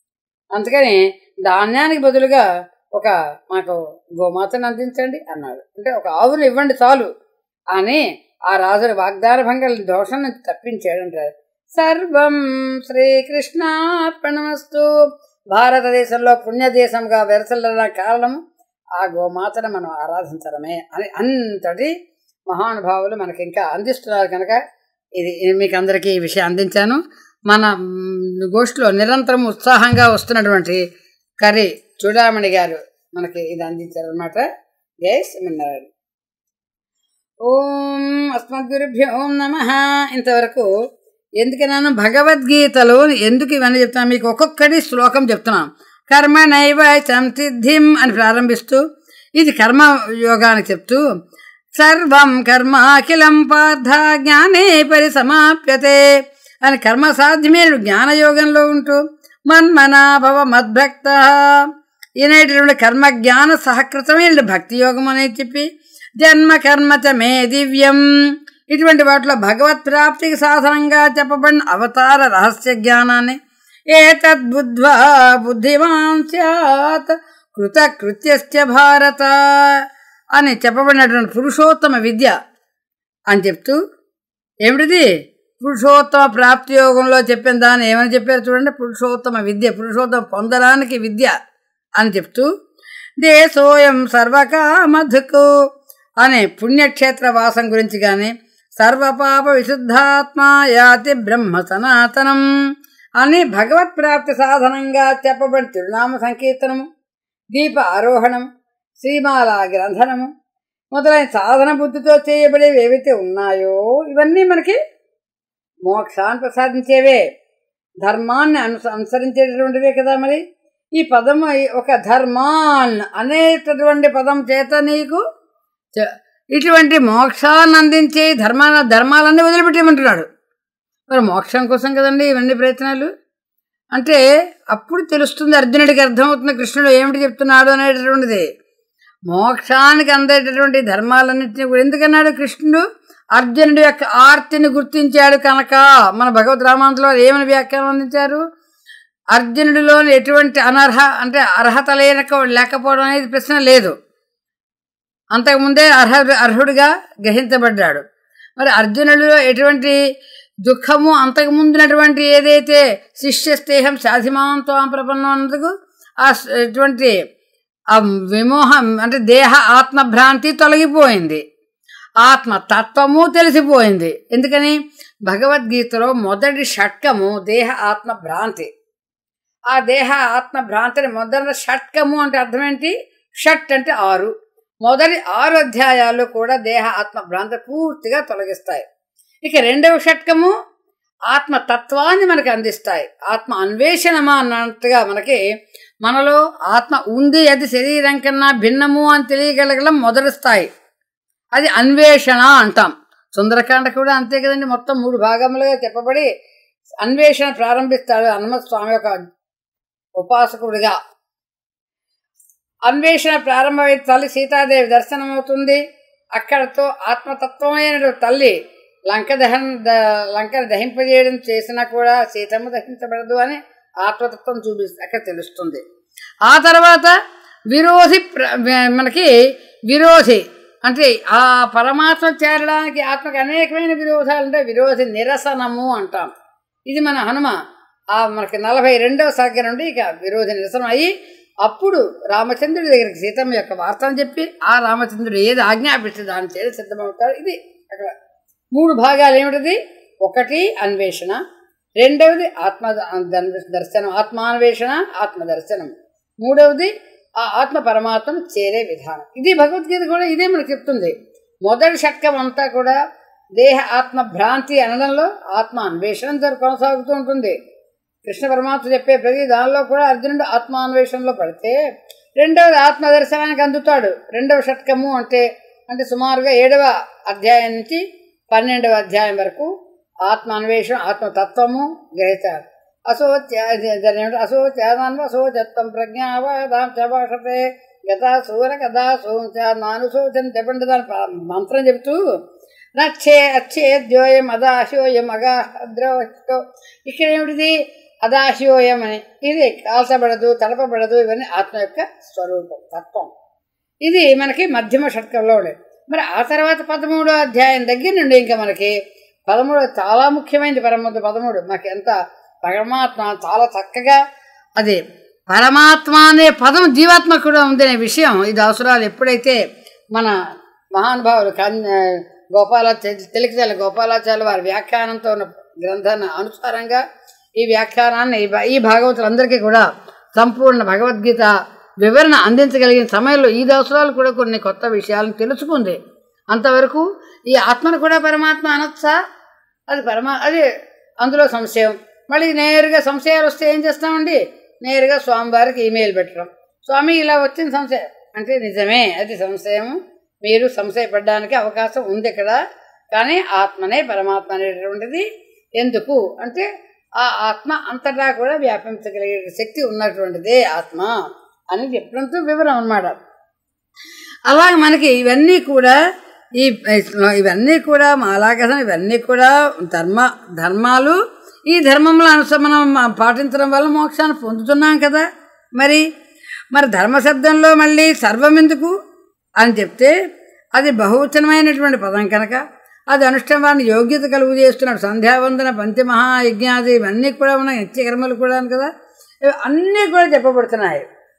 అందుకని ధాన్యానికి బదులుగా ఒక మాకు గోమాతను అందించండి అన్నాడు అంటే ఒక ఆవును ఇవ్వండి చాలు అని ఆ రాజుని వాగ్దాన భంగల దోషం నుంచి తప్పించాడంటారు సర్వం శ్రీకృష్ణార్పణమస్తు భారతదేశంలో పుణ్యదేశంగా వెరసల్ల కారణము ఆ గోమాతను మనం ఆరాధించడమే అని అంతటి మహానుభావులు మనకి ఇంకా అందిస్తున్నారు కనుక ఇది ఇది మీకు అందరికీ ఈ విషయం అందించాను మన మ్, గోష్ఠిలో నిరంతరం ఉత్సాహంగా వస్తున్నటువంటి కర్రీ చూడామణి గారు మనకి ఇది అందించారు అనమాట జై శ్రీమన్నారాయణ ఓం అస్మద్గురుభ్యో ఓం నమ ఇంతవరకు ఎందుకన్నాను భగవద్గీతలో ఎందుకు ఇవన్నీ చెప్తున్నాను మీకు ఒక్కొక్కటి శ్లోకం చెప్తున్నాను కర్మ నైవ సంసిద్ధిం అని ప్రారంభిస్తూ ఇది కర్మ యోగానికి చెప్తూ సర్వం కర్మ అఖిలం పార్థ జ్ఞానే పరిసమాప్యతే అని కర్మ సాధ్యమైన జ్ఞానయోగంలో ఉంటూ మన్మనా భవ మద్భక్త ఈనేటటువంటి కర్మ జ్ఞాన సహకృతమైన భక్తి యోగం అనేది చెప్పి జన్మ కర్మ చ మే దివ్యం ఇటువంటి వాటిలో భగవత్ ప్రాప్తికి సాధనంగా చెప్పబడిన అవతార రహస్య జ్ఞానాన్ని ఏతద్బుద్ధ్వా బుద్ధిమాన్ స్యాత్ కృతకృత్యస్య భారత అని చెప్పబడినటువంటి పురుషోత్తమ విద్య అని చెప్తూ ఏమిటిది పురుషోత్తమ ప్రాప్తి యోగంలో చెప్పిన దాన్ని ఏమని చెప్పారు చూడండి పురుషోత్తమ విద్య పురుషోత్తమ పొందడానికి విద్య అని చెప్తూ దేశోయం సర్వకామధుకు అనే పుణ్యక్షేత్ర వాసం గురించి కానీ సర్వపాప విశుద్ధాత్మ యాతి బ్రహ్మ సనాతనం అని భగవత్ ప్రాప్తి సాధనంగా చెప్పబడిన తిరునామ సంకీర్తనము దీప ఆరోహణం శ్రీమాల గ్రంథనము మొదలైన సాధన బుద్ధితో చేయబడేవి ఏవైతే ఉన్నాయో ఇవన్నీ మనకి మోక్షాన్ని ప్రసాదించేవే ధర్మాన్ని అను అనుసరించేటటువంటివే కదా మరి ఈ పదము ఒక ధర్మాన్ అనేటటువంటి పదం చేత నీకు చ- ఇటువంటి మోక్షాన్ని అందించే ధర్మాల ధర్మాలన్నీ వదిలిపెట్టేయమంటున్నాడు మరి మోక్షం కోసం కదండి ఇవన్నీ ప్రయత్నాలు అంటే అప్పుడు తెలుస్తుంది అర్జునుడికి అర్థమవుతుంది కృష్ణుడు ఏమిటి చెప్తున్నాడు అనేటటువంటిది మోక్షానికి అందేటటువంటి ధర్మాలన్నింటినీ కూడా ఎందుకన్నాడు కృష్ణుడు అర్జునుడి యొక్క ఆర్తిని గుర్తించాడు కనుక మన భగవద్ రామాంతలో ఏమని వ్యాఖ్యానం అందించారు అర్జునుడిలోని ఎటువంటి అనర్హ అంటే అర్హత లేనక లేకపోవడం అనేది ప్రశ్న లేదు అంతకుముందే అర్హ అర్హుడిగా గ్రహించబడ్డాడు మరి అర్జునుడిలో ఎటువంటి దుఃఖము అంతకుముందునటువంటి ఏదైతే శిష్యస్తేహం సాధిమాంతో ప్రపన్నం అన్నందుకు ఆ స- ఎటువంటి ఆ విమోహం అంటే దేహ ఆత్మభ్రాంతి తొలగిపోయింది ఆత్మ తత్వము తెలిసిపోయింది ఎందుకని భగవద్గీతలో మొదటి షట్కము దేహ ఆత్మ భ్రాంతి ఆ దేహ ఆత్మ భ్రాంతిని మొదటి షట్కము అంటే అర్థం ఏంటి షట్ అంటే ఆరు మొదటి ఆరు అధ్యాయాలు కూడా దేహ ఆత్మ భ్రాంతి పూర్తిగా తొలగిస్తాయి ఇక రెండవ షట్కము ఆత్మతత్వాన్ని మనకి అందిస్తాయి ఆత్మ అన్వేషణమా అన్నట్టుగా మనకి మనలో ఆత్మ ఉంది అది శరీరం కన్నా భిన్నము అని తెలియగలగడం మొదటి స్థాయి అది అన్వేషణ అంటాం సుందరకాండ కూడా అంతే కదండి మొత్తం మూడు భాగములుగా చెప్పబడి అన్వేషణ ప్రారంభిస్తాడు హనుమ స్వామి యొక్క ఉపాసకుడిగా అన్వేషణ ప్రారంభమైన తల్లి సీతాదేవి దర్శనం అవుతుంది అక్కడతో ఆత్మతత్వమైన తల్లి లంక దహన ద- లంకను దహింపజేయడం చేసినా కూడా సీతమ్మ దహించబడదు అని ఆత్మతత్వం చూపిస్తుంది అక్కడ తెలుస్తుంది ఆ తర్వాత విరోధి ప్ర- మనకి విరోధి అంటే ఆ పరమాత్మ చేరడానికి ఆత్మకి అనేకమైన విరోధాలు ఉంటాయి విరోధి నిరసనము అంటాం ఇది మన హనుమ ఆ మనకి నలభై రెండవ సర్గ నుండి ఇక విరోధి నిరసనం అయ్యి అప్పుడు రామచంద్రుడి దగ్గరికి సీతమ్మ యొక్క వార్తను చెప్పి ఆ రామచంద్రుడు ఏది ఆజ్ఞాపిస్తే దాని చేత సిద్ధమవుతాడు ఇది అక్కడ మూడు భాగాలు ఏమిటిది ఒకటి అన్వేషణ రెండవది ఆత్మ దన్- దర్శనం ఆత్మాన్వేషణ ఆత్మ దర్శనం మూడవది ఆ ఆత్మ పరమాత్మను చేరే విధానం ఇది భగవద్గీత కూడా ఇదే మనకు చెప్తుంది మొదటి షట్కం అంతా కూడా దేహ ఆత్మ భ్రాంతి అనడంలో ఆత్మ అన్వేషణతో కొనసాగుతూ ఉంటుంది కృష్ణ పరమాత్మ చెప్పే ప్రతి దానిలో కూడా అర్జునుడు ఆత్మాన్వేషణలో పడితే రెండవది ఆత్మ దర్శనానికి అందుతాడు రెండవ షట్కము అంటే అంటే సుమారుగా ఏడవ అధ్యాయం నుంచి పన్నెండవ అధ్యాయం వరకు ఆత్మ అన్వేషణ ఆత్మతత్వము గ్రహిస్తాడు అశోచ్య దాని ఏమిటి? అశోచ్యాదాన్వ అశోచత్వం ప్రజ్ఞావాదాం చభాషతే గత సూర కదా సోంచ నానుశోచని చెప్పండి దాని ప- మంత్రం చెబుతూ నచ్చే అచ్చేద్యోయం అదాశోయం అగాద్రవో ఇక్కడ ఏమిటిది అదాశోయం అని ఇది కాల్చబడదు తడపబడదు ఇవన్నీ ఆత్మ యొక్క స్వరూపం తత్వం ఇది మనకి మధ్యమ షట్కంలో ఉండేది మరి ఆ తర్వాత పదమూడో అధ్యాయం దగ్గర నుండి ఇంకా మనకి పదమూడు చాలా ముఖ్యమైనది పరమూడు పదమూడు మనకి ఎంత పరమాత్మ చాలా చక్కగా అది పరమాత్మ అనే పదం జీవాత్మ కూడా ఉందనే విషయం ఇది అవసరాలు ఎప్పుడైతే మన మహానుభావులు కన్ గోపాల తెలికితెల్ల గోపాలాచార్య వారి వ్యాఖ్యానంతో ఉన్న గ్రంథాన్ని అనుసారంగా ఈ వ్యాఖ్యానాన్ని ఈ భా- ఈ భాగవతులందరికీ కూడా సంపూర్ణ భగవద్గీత వివరణ అందించగలిగిన సమయంలో ఈ అవసరాలు కూడా కొన్ని కొత్త విషయాలను తెలుసుకుంది అంతవరకు ఈ ఆత్మను కూడా పరమాత్మ అనొచ్చా అది పరమా అది అందులో సంశయం మళ్ళీ నేరుగా సంశయాలు వస్తే ఏం చేస్తామండి నేరుగా స్వామివారికి ఈమెయిల్ పెట్టడం స్వామి ఇలా వచ్చింది సంశయం అంటే నిజమే అది సంశయం మీరు సంశయపడడానికి అవకాశం ఉంది ఇక్కడ కానీ ఆత్మనే పరమాత్మ అనేటువంటిది ఎందుకు అంటే ఆ ఆత్మ అంతటా కూడా వ్యాపించగలిగే శక్తి ఉన్నటువంటిదే ఆత్మ అని చెప్పడంతో వివరం అన్నమాట అలాగే మనకి ఇవన్నీ కూడా ఈ ఇవన్నీ కూడా మాలాగసం ఇవన్నీ కూడా ధర్మ ధర్మాలు ఈ ధర్మముల అనుస మనం పాటించడం వల్ల మోక్షాన్ని పొందుతున్నాం కదా మరి మరి ధర్మ శబ్దంలో మళ్ళీ సర్వం ఎందుకు అని చెప్తే అది బహువచనమైనటువంటి పదం కనుక అది అనుష్ఠానాన్ని యోగ్యత కలుగు చేస్తున్నాడు సంధ్యావందన పంచమహాయజ్ఞాది ఇవన్నీ కూడా ఉన్నాయి నిత్యకర్మలు కూడా కదా ఇవి అన్నీ కూడా చెప్పబడుతున్నాయి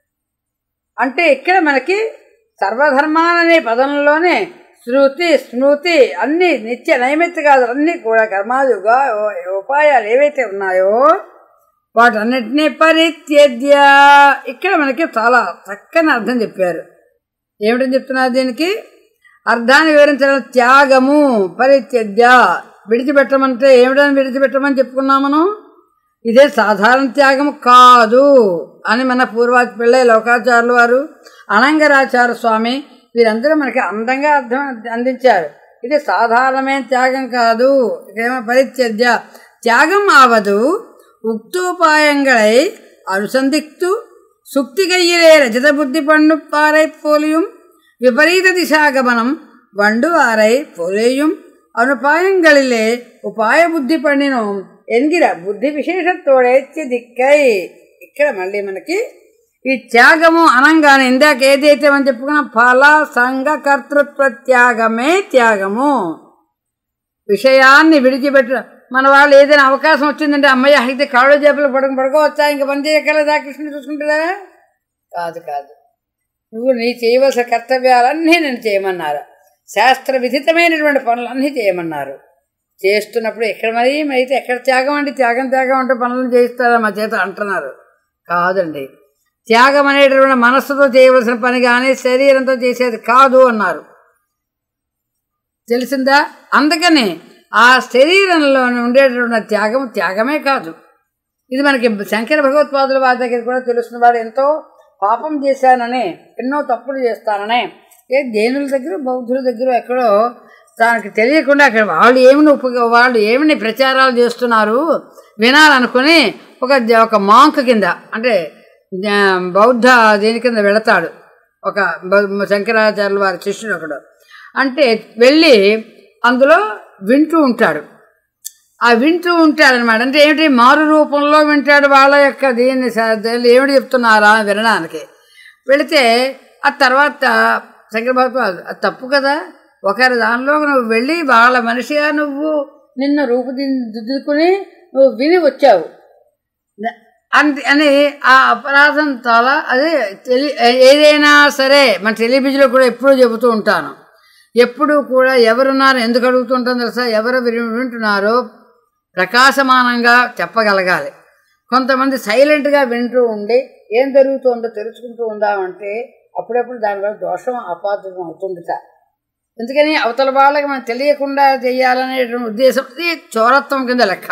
అంటే ఇక్కడ మనకి సర్వధర్మాలనే పదంలోనే శృతి స్మృతి అన్ని నిత్య నైమిత్తికాలు అన్నీ కూడా కర్మాది ఉగా- ఉపాయాలు ఏవైతే ఉన్నాయో వాటన్నిటినీ పరిత్యజ్య ఇక్కడ మనకి చాలా చక్కని అర్థం చెప్పారు ఏమిటని చెప్తున్నారు దీనికి అర్థాన్ని వివరించడం త్యాగము పరిత్యజ్య విడిచిపెట్టమంటే ఏమిటని విడిచిపెట్టమని చెప్పుకున్నాం మనం ఇదే సాధారణ త్యాగం కాదు అని మన పూర్వాచి పిళ్ళ లోకాచార్యులు వారు అనంగరాచార్య స్వామి వీరందరూ మనకి అందంగా అర్థం అందించారు ఇది సాధారణమైన త్యాగం కాదు ఇదేమో పరిత్యజ్య త్యాగం ఆవదు உக்தோபாயங்களை அனுசந்தித்து சுக்திகையிலே ரஜத புத்தி பண்ணு பாறை போலியும் விபரீத திசாகமனம் வண்டு ஆரை போலேயும் అనుపాయంగళిలే ఉపాయ బుద్ధి పండినోం ఎందిర బుద్ధి విశేషత్తోడే దిక్కై ఇక్కడ మళ్ళీ మనకి ఈ త్యాగము అనంగానే ఇందాక ఏదైతే మనం చెప్పుకున్నాం ఫల సంఘ కర్తృత్వ త్యాగమే త్యాగము విషయాన్ని విడిచిపెట్ట మన వాళ్ళు ఏదైనా అవకాశం వచ్చిందంటే అమ్మయ్య అయితే కాళ్ళు చేపలు పడక పడుకోవచ్చా ఇంకా పని చేయగలదా కృష్ణుడు చూసుకుంటుందా కాదు కాదు నువ్వు నీ చేయవలసిన కర్తవ్యాలన్నీ నేను చేయమన్నారు శాస్త్ర విధితమైనటువంటి పనులన్నీ చేయమన్నారు చేస్తున్నప్పుడు ఎక్కడ మరి మరి అయితే ఎక్కడ త్యాగం అండి త్యాగం త్యాగం అంటే పనులను చేయిస్తారా మా చేత అంటున్నారు కాదండి త్యాగం అనేటటువంటి మనస్సుతో చేయవలసిన పని కానీ శరీరంతో చేసేది కాదు అన్నారు తెలిసిందా అందుకని ఆ శరీరంలో ఉండేటటువంటి త్యాగం త్యాగమే కాదు ఇది మనకి శంకర భగవత్పాదుల వారి దగ్గర కూడా తెలుస్తున్న వాడు ఎంతో పాపం చేశాననే ఎన్నో తప్పులు చేస్తాననే ఏ దేనుల దగ్గర బౌద్ధుల దగ్గర ఎక్కడో దానికి తెలియకుండా అక్కడ వాళ్ళు ఏమిని ఉప వాళ్ళు ఏమిని ప్రచారాలు చేస్తున్నారు వినాలనుకుని ఒక ఒక మాంక్ కింద అంటే ఆ, బౌద్ధ దీని కింద వెళతాడు ఒక బౌ- శంకరాచార్యుల వారి శిష్యుడు ఒకడు అంటే వెళ్ళి అందులో వింటూ ఉంటాడు ఆ వింటూ ఉంటాడనమాట అంటే ఏమిటి మారు రూపంలో వింటాడు వాళ్ళ యొక్క దీన్ని స- దీన్ని ఏమిటి చెప్తున్నారా అని వినడానికి వెళితే ఆ తర్వాత శంకరబాబు అది తప్పు కదా ఒకరి దానిలో నువ్వు వెళ్ళి వాళ్ళ మనిషిగా నువ్వు నిన్ను రూపుదిద్దుకుని నువ్వు విని వచ్చావు అంత అని ఆ అపరాధం చాలా అదే తెలి ఏదైనా సరే మన టెలివిజన్లో కూడా ఎప్పుడూ చెబుతూ ఉంటాను ఎప్పుడూ కూడా ఎవరున్నారు ఎందుకు అడుగుతుంటాం తెలుసా ఎవరు విని- వింటున్నారో ప్రకాశమానంగా చెప్పగలగాలి కొంతమంది సైలెంట్గా వింటూ ఉండి ఏం జరుగుతుందో తెలుసుకుంటూ ఉందామంటే అప్పుడప్పుడు దానివల్ల దోషం అపార్థం అవుతుందిట ఎందుకని అవతల వాళ్ళకి మనం తెలియకుండా చేయాలనేటువంటి ఉద్దేశం ఇది చోరత్వం కింద లెక్క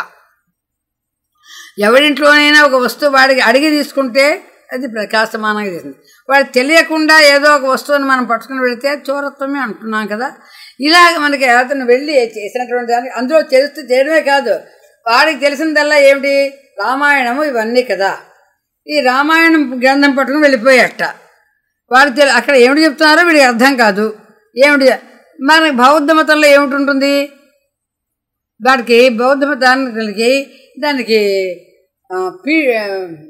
ఎవరింట్లోనైనా ఒక వస్తువు వాడికి అడిగి తీసుకుంటే అది ప్రకాశమానంగా చేసింది వాడికి తెలియకుండా ఏదో ఒక వస్తువుని మనం పట్టుకుని వెళితే చోరత్వమే అంటున్నాం కదా ఇలాగ మనకి అతను వెళ్ళి చేసినటువంటి దానికి అందులో తెలుస్తూ చేయడమే కాదు వాడికి తెలిసిందల్లా ఏమిటి రామాయణము ఇవన్నీ కదా ఈ రామాయణం గ్రంథం పట్టుకుని వెళ్ళిపోయాట వాడికి తెలి అక్కడ ఏమిటి చెప్తున్నారో వీడికి అర్థం కాదు ఏమిటి మనకి బౌద్ధ మతంలో ఏమిటి ఉంటుంది వాడికి బౌద్ధ మతానికి దానికి ఆ, పీ ఆ,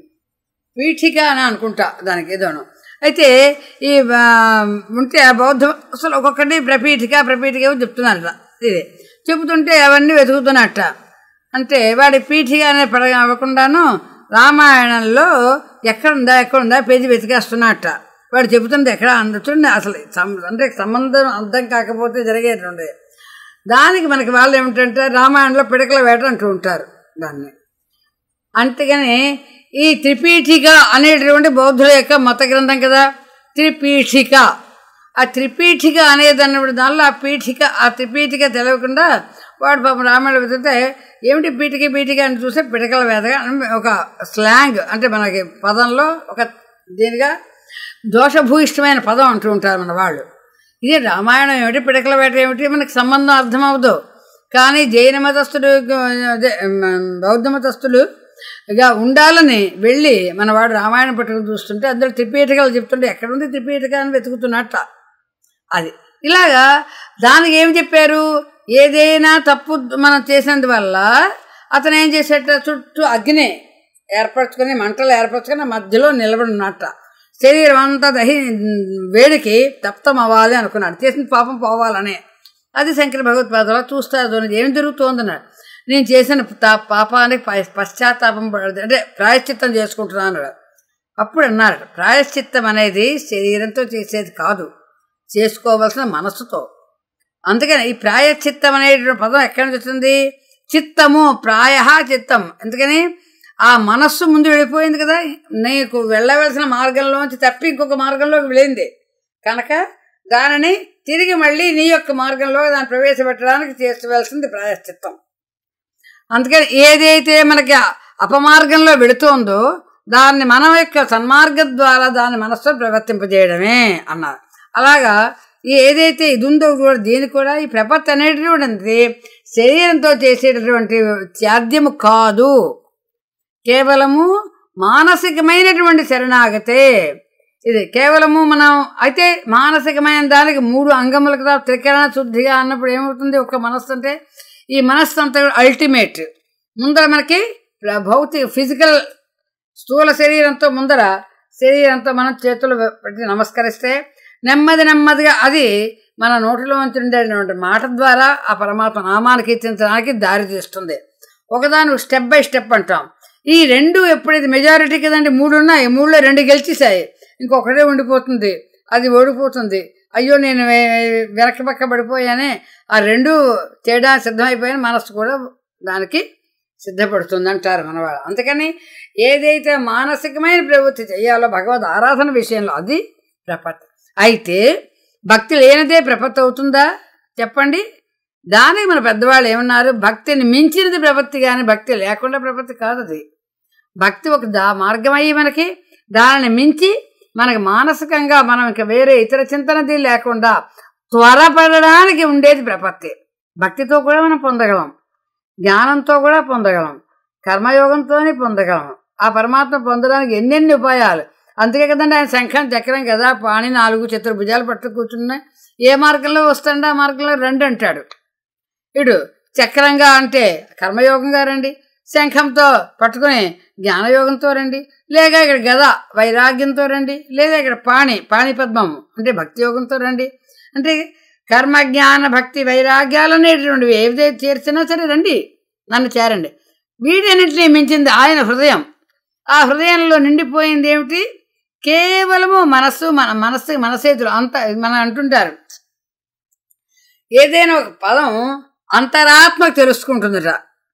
పీఠిక అని అనుకుంటా దానికి ఏదోను అయితే ఈ ఆ, ఉంటే ఆ బౌద్ధ అసలు ఒక్కొక్కటి ప్రపీఠిక ప్రపీఠిక ఏమో చెప్తున్నారట ఇది చెబుతుంటే అవన్నీ వెతుకుతున్నట్ట అంటే వాడి పీఠిక అనే పడ అవ్వకుండాను రామాయణంలో ఎక్కడుందా ఎక్కడుందా పేజీ వెతికేస్తున్నట్ట వాడు చెబుతుంది ఎక్కడ అందుతుంది అసలు సం- అంటే సంబంధం అర్థం కాకపోతే జరిగేటువంటి దానికి మనకి వాళ్ళు ఏమిటంటే రామాయణంలో పిడకల వేట అంటూ ఉంటారు దాన్ని అంతేగాని ఈ త్రిపీఠిక అనేటటువంటి బౌద్ధుల యొక్క మత గ్రంథం కదా త్రిపీఠిక ఆ త్రిపీఠిక అనేదన్నప్పుడు దానిలో ఆ పీఠిక ఆ త్రిపీఠిక తెలియకుండా వాడు పాపం రామాయణ వెతికితే ఏమిటి పీఠిక పీఠిక అని చూస్తే పిడకల వేదగా అని ఒక స్లాంగ్ అంటే మనకి పదంలో ఒక దీనిగా దోషభూయిష్టమైన పదం అంటూ ఉంటారు మన వాళ్ళు ఇది రామాయణం ఏమిటి పిడకల వేట ఏమిటి మనకి సంబంధం అర్థమవుదు కానీ జైన మతస్థులు అదే మ- బౌద్ధ మతస్థులు ఇక ఉండాలని వెళ్ళి మన వాడు రామాయణం పట్టుకుని చూస్తుంటే అందరూ త్రిపీఠికలు చెప్తుంటే ఎక్కడుంది త్రిపీఠిక అని వెతుకుతున్నట్ట అది ఇలాగా దానికి ఏం చెప్పారు ఏదైనా తప్పు మనం చేసినందువల్ల అతను ఏం చేసేట చుట్టూ అగ్ని ఏర్పరచుకొని మంటలు ఏర్పరచుకొని మధ్యలో నిలబడినట్ట శరీరం అంతా దహి వేడికి తప్తం అవ్వాలి అనుకున్నాడు చేసిన పాపం పోవాలనే అది శంకర భగవత్పాదలో చూస్తారు ఏం జరుగుతోందన్నాడు నేను చేసిన తా- పాపానికి ప- పశ్చాత్తాపం పడదు అంటే ప్రాయశ్చిత్తం చేసుకుంటున్నాను అన్నాడు. అప్పుడు అన్నారు ప్రాయశ్చిత్తం అనేది శరీరంతో చేసేది కాదు చేసుకోవలసిన మనస్సుతో అందుకని ఈ ప్రాయశ్చిత్తం అనేటువంటి పదం ఎక్కడి నుంచి వచ్చింది చిత్తము ప్రాయ చిత్తం ఎందుకని ఆ మనస్సు ముందు వెళ్ళిపోయింది కదా నీకు వెళ్ళవలసిన మార్గంలోంచి తప్పి ఇంకొక మార్గంలోకి వెళ్ళింది కనుక దానిని తిరిగి మళ్ళీ నీ యొక్క మార్గంలో దాన్ని ప్రవేశపెట్టడానికి చేసుకోవాల్సింది ప్రాయశ్చిత్తం అందుకని ఏదైతే మనకి అపమార్గంలో వెళుతోందో దాన్ని మన యొక్క సన్మార్గం ద్వారా దాన్ని మనస్సులో ప్రవర్తింపజేయడమే అన్నారు అలాగా ఈ ఏదైతే ఇది ఉందో కూడా దీని కూడా ఈ ప్రపత్తి అనేటటువంటిది శరీరంతో చేసేటటువంటి త్యాద్యము కాదు కేవలము మానసికమైనటువంటి శరణాగతే ఇది కేవలము మనం అయితే మానసికమైన దానికి మూడు అంగములు కదా త్రికరణ శుద్ధిగా అన్నప్పుడు ఏమవుతుంది ఒక మనస్సు అంటే ఈ మనస్సు అంతా అల్టిమేట్ ముందర మనకి భౌతిక ఫిజికల్ స్థూల శరీరంతో ముందర శరీరంతో మనం చేతులు పెట్టి నమస్కరిస్తే నెమ్మది నెమ్మదిగా అది మన నోటిలో నుంచి ఉండేటువంటి మాట ద్వారా ఆ పరమాత్మ నామానికి కీర్తించడానికి దారి తీస్తుంది ఒకదాని స్టెప్ బై స్టెప్ అంటాం ఈ రెండు ఎప్పుడైతే మెజారిటీ కదండి మూడు ఉన్నాయి మూడులో రెండు గెలిచేసాయి ఇంకొకటే ఉండిపోతుంది అది ఓడిపోతుంది అయ్యో నేను వే- వెనక్కి పక్క పడిపోయానే ఆ రెండు తేడా సిద్ధమైపోయిన మనస్సు కూడా దానికి సిద్ధపడుతుంది అంటారు మనవాళ్ళు అందుకని ఏదైతే మానసికమైన ప్రవృత్తి చేయాలో భగవద్ ఆరాధన విషయంలో అది ప్రపత్తి అయితే భక్తి లేనిదే ప్రపత్తి అవుతుందా చెప్పండి దానికి మన పెద్దవాళ్ళు ఏమన్నారు భక్తిని మించినది ప్రపత్తి కానీ భక్తి లేకుండా ప్రపత్తి కాదు అది భక్తి ఒక దా మార్గం అయ్యి మనకి దానిని మించి మనకి మానసికంగా మనం ఇక వేరే ఇతర చింతనది లేకుండా త్వరపడడానికి ఉండేది ప్రపత్తి భక్తితో కూడా మనం పొందగలం జ్ఞానంతో కూడా పొందగలం కర్మయోగంతోనే పొందగలం ఆ పరమాత్మ పొందడానికి ఎన్నెన్ని ఉపాయాలు అందుకే కదండి ఆయన శంఖం చక్రం కదా పాణి నాలుగు చతుర్భుజాలు పట్టు కూర్చున్నాయి ఏ మార్గంలో వస్తాండి ఆ మార్గంలో రండి అంటాడు ఇడు చక్రంగా అంటే కర్మయోగంగా రండి శంఖంతో పట్టుకుని జ్ఞానయోగంతో రండి లేక ఇక్కడ గద వైరాగ్యంతో రండి లేదా ఇక్కడ పాణి పాణి పద్మం అంటే భక్తి యోగంతో రండి అంటే కర్మ జ్ఞాన భక్తి వైరాగ్యాలు అనేటువంటివి ఏదైతే చేర్చినా సరే రండి నన్ను చేరండి వీటన్నిటిని మించింది ఆయన హృదయం ఆ హృదయంలో నిండిపోయింది ఏమిటి కేవలము మనస్సు మన మనస్సు మనసేతులు అంత మనం అంటుంటారు ఏదైనా ఒక పదం అంతరాత్మకు తెలుసుకుంటుందట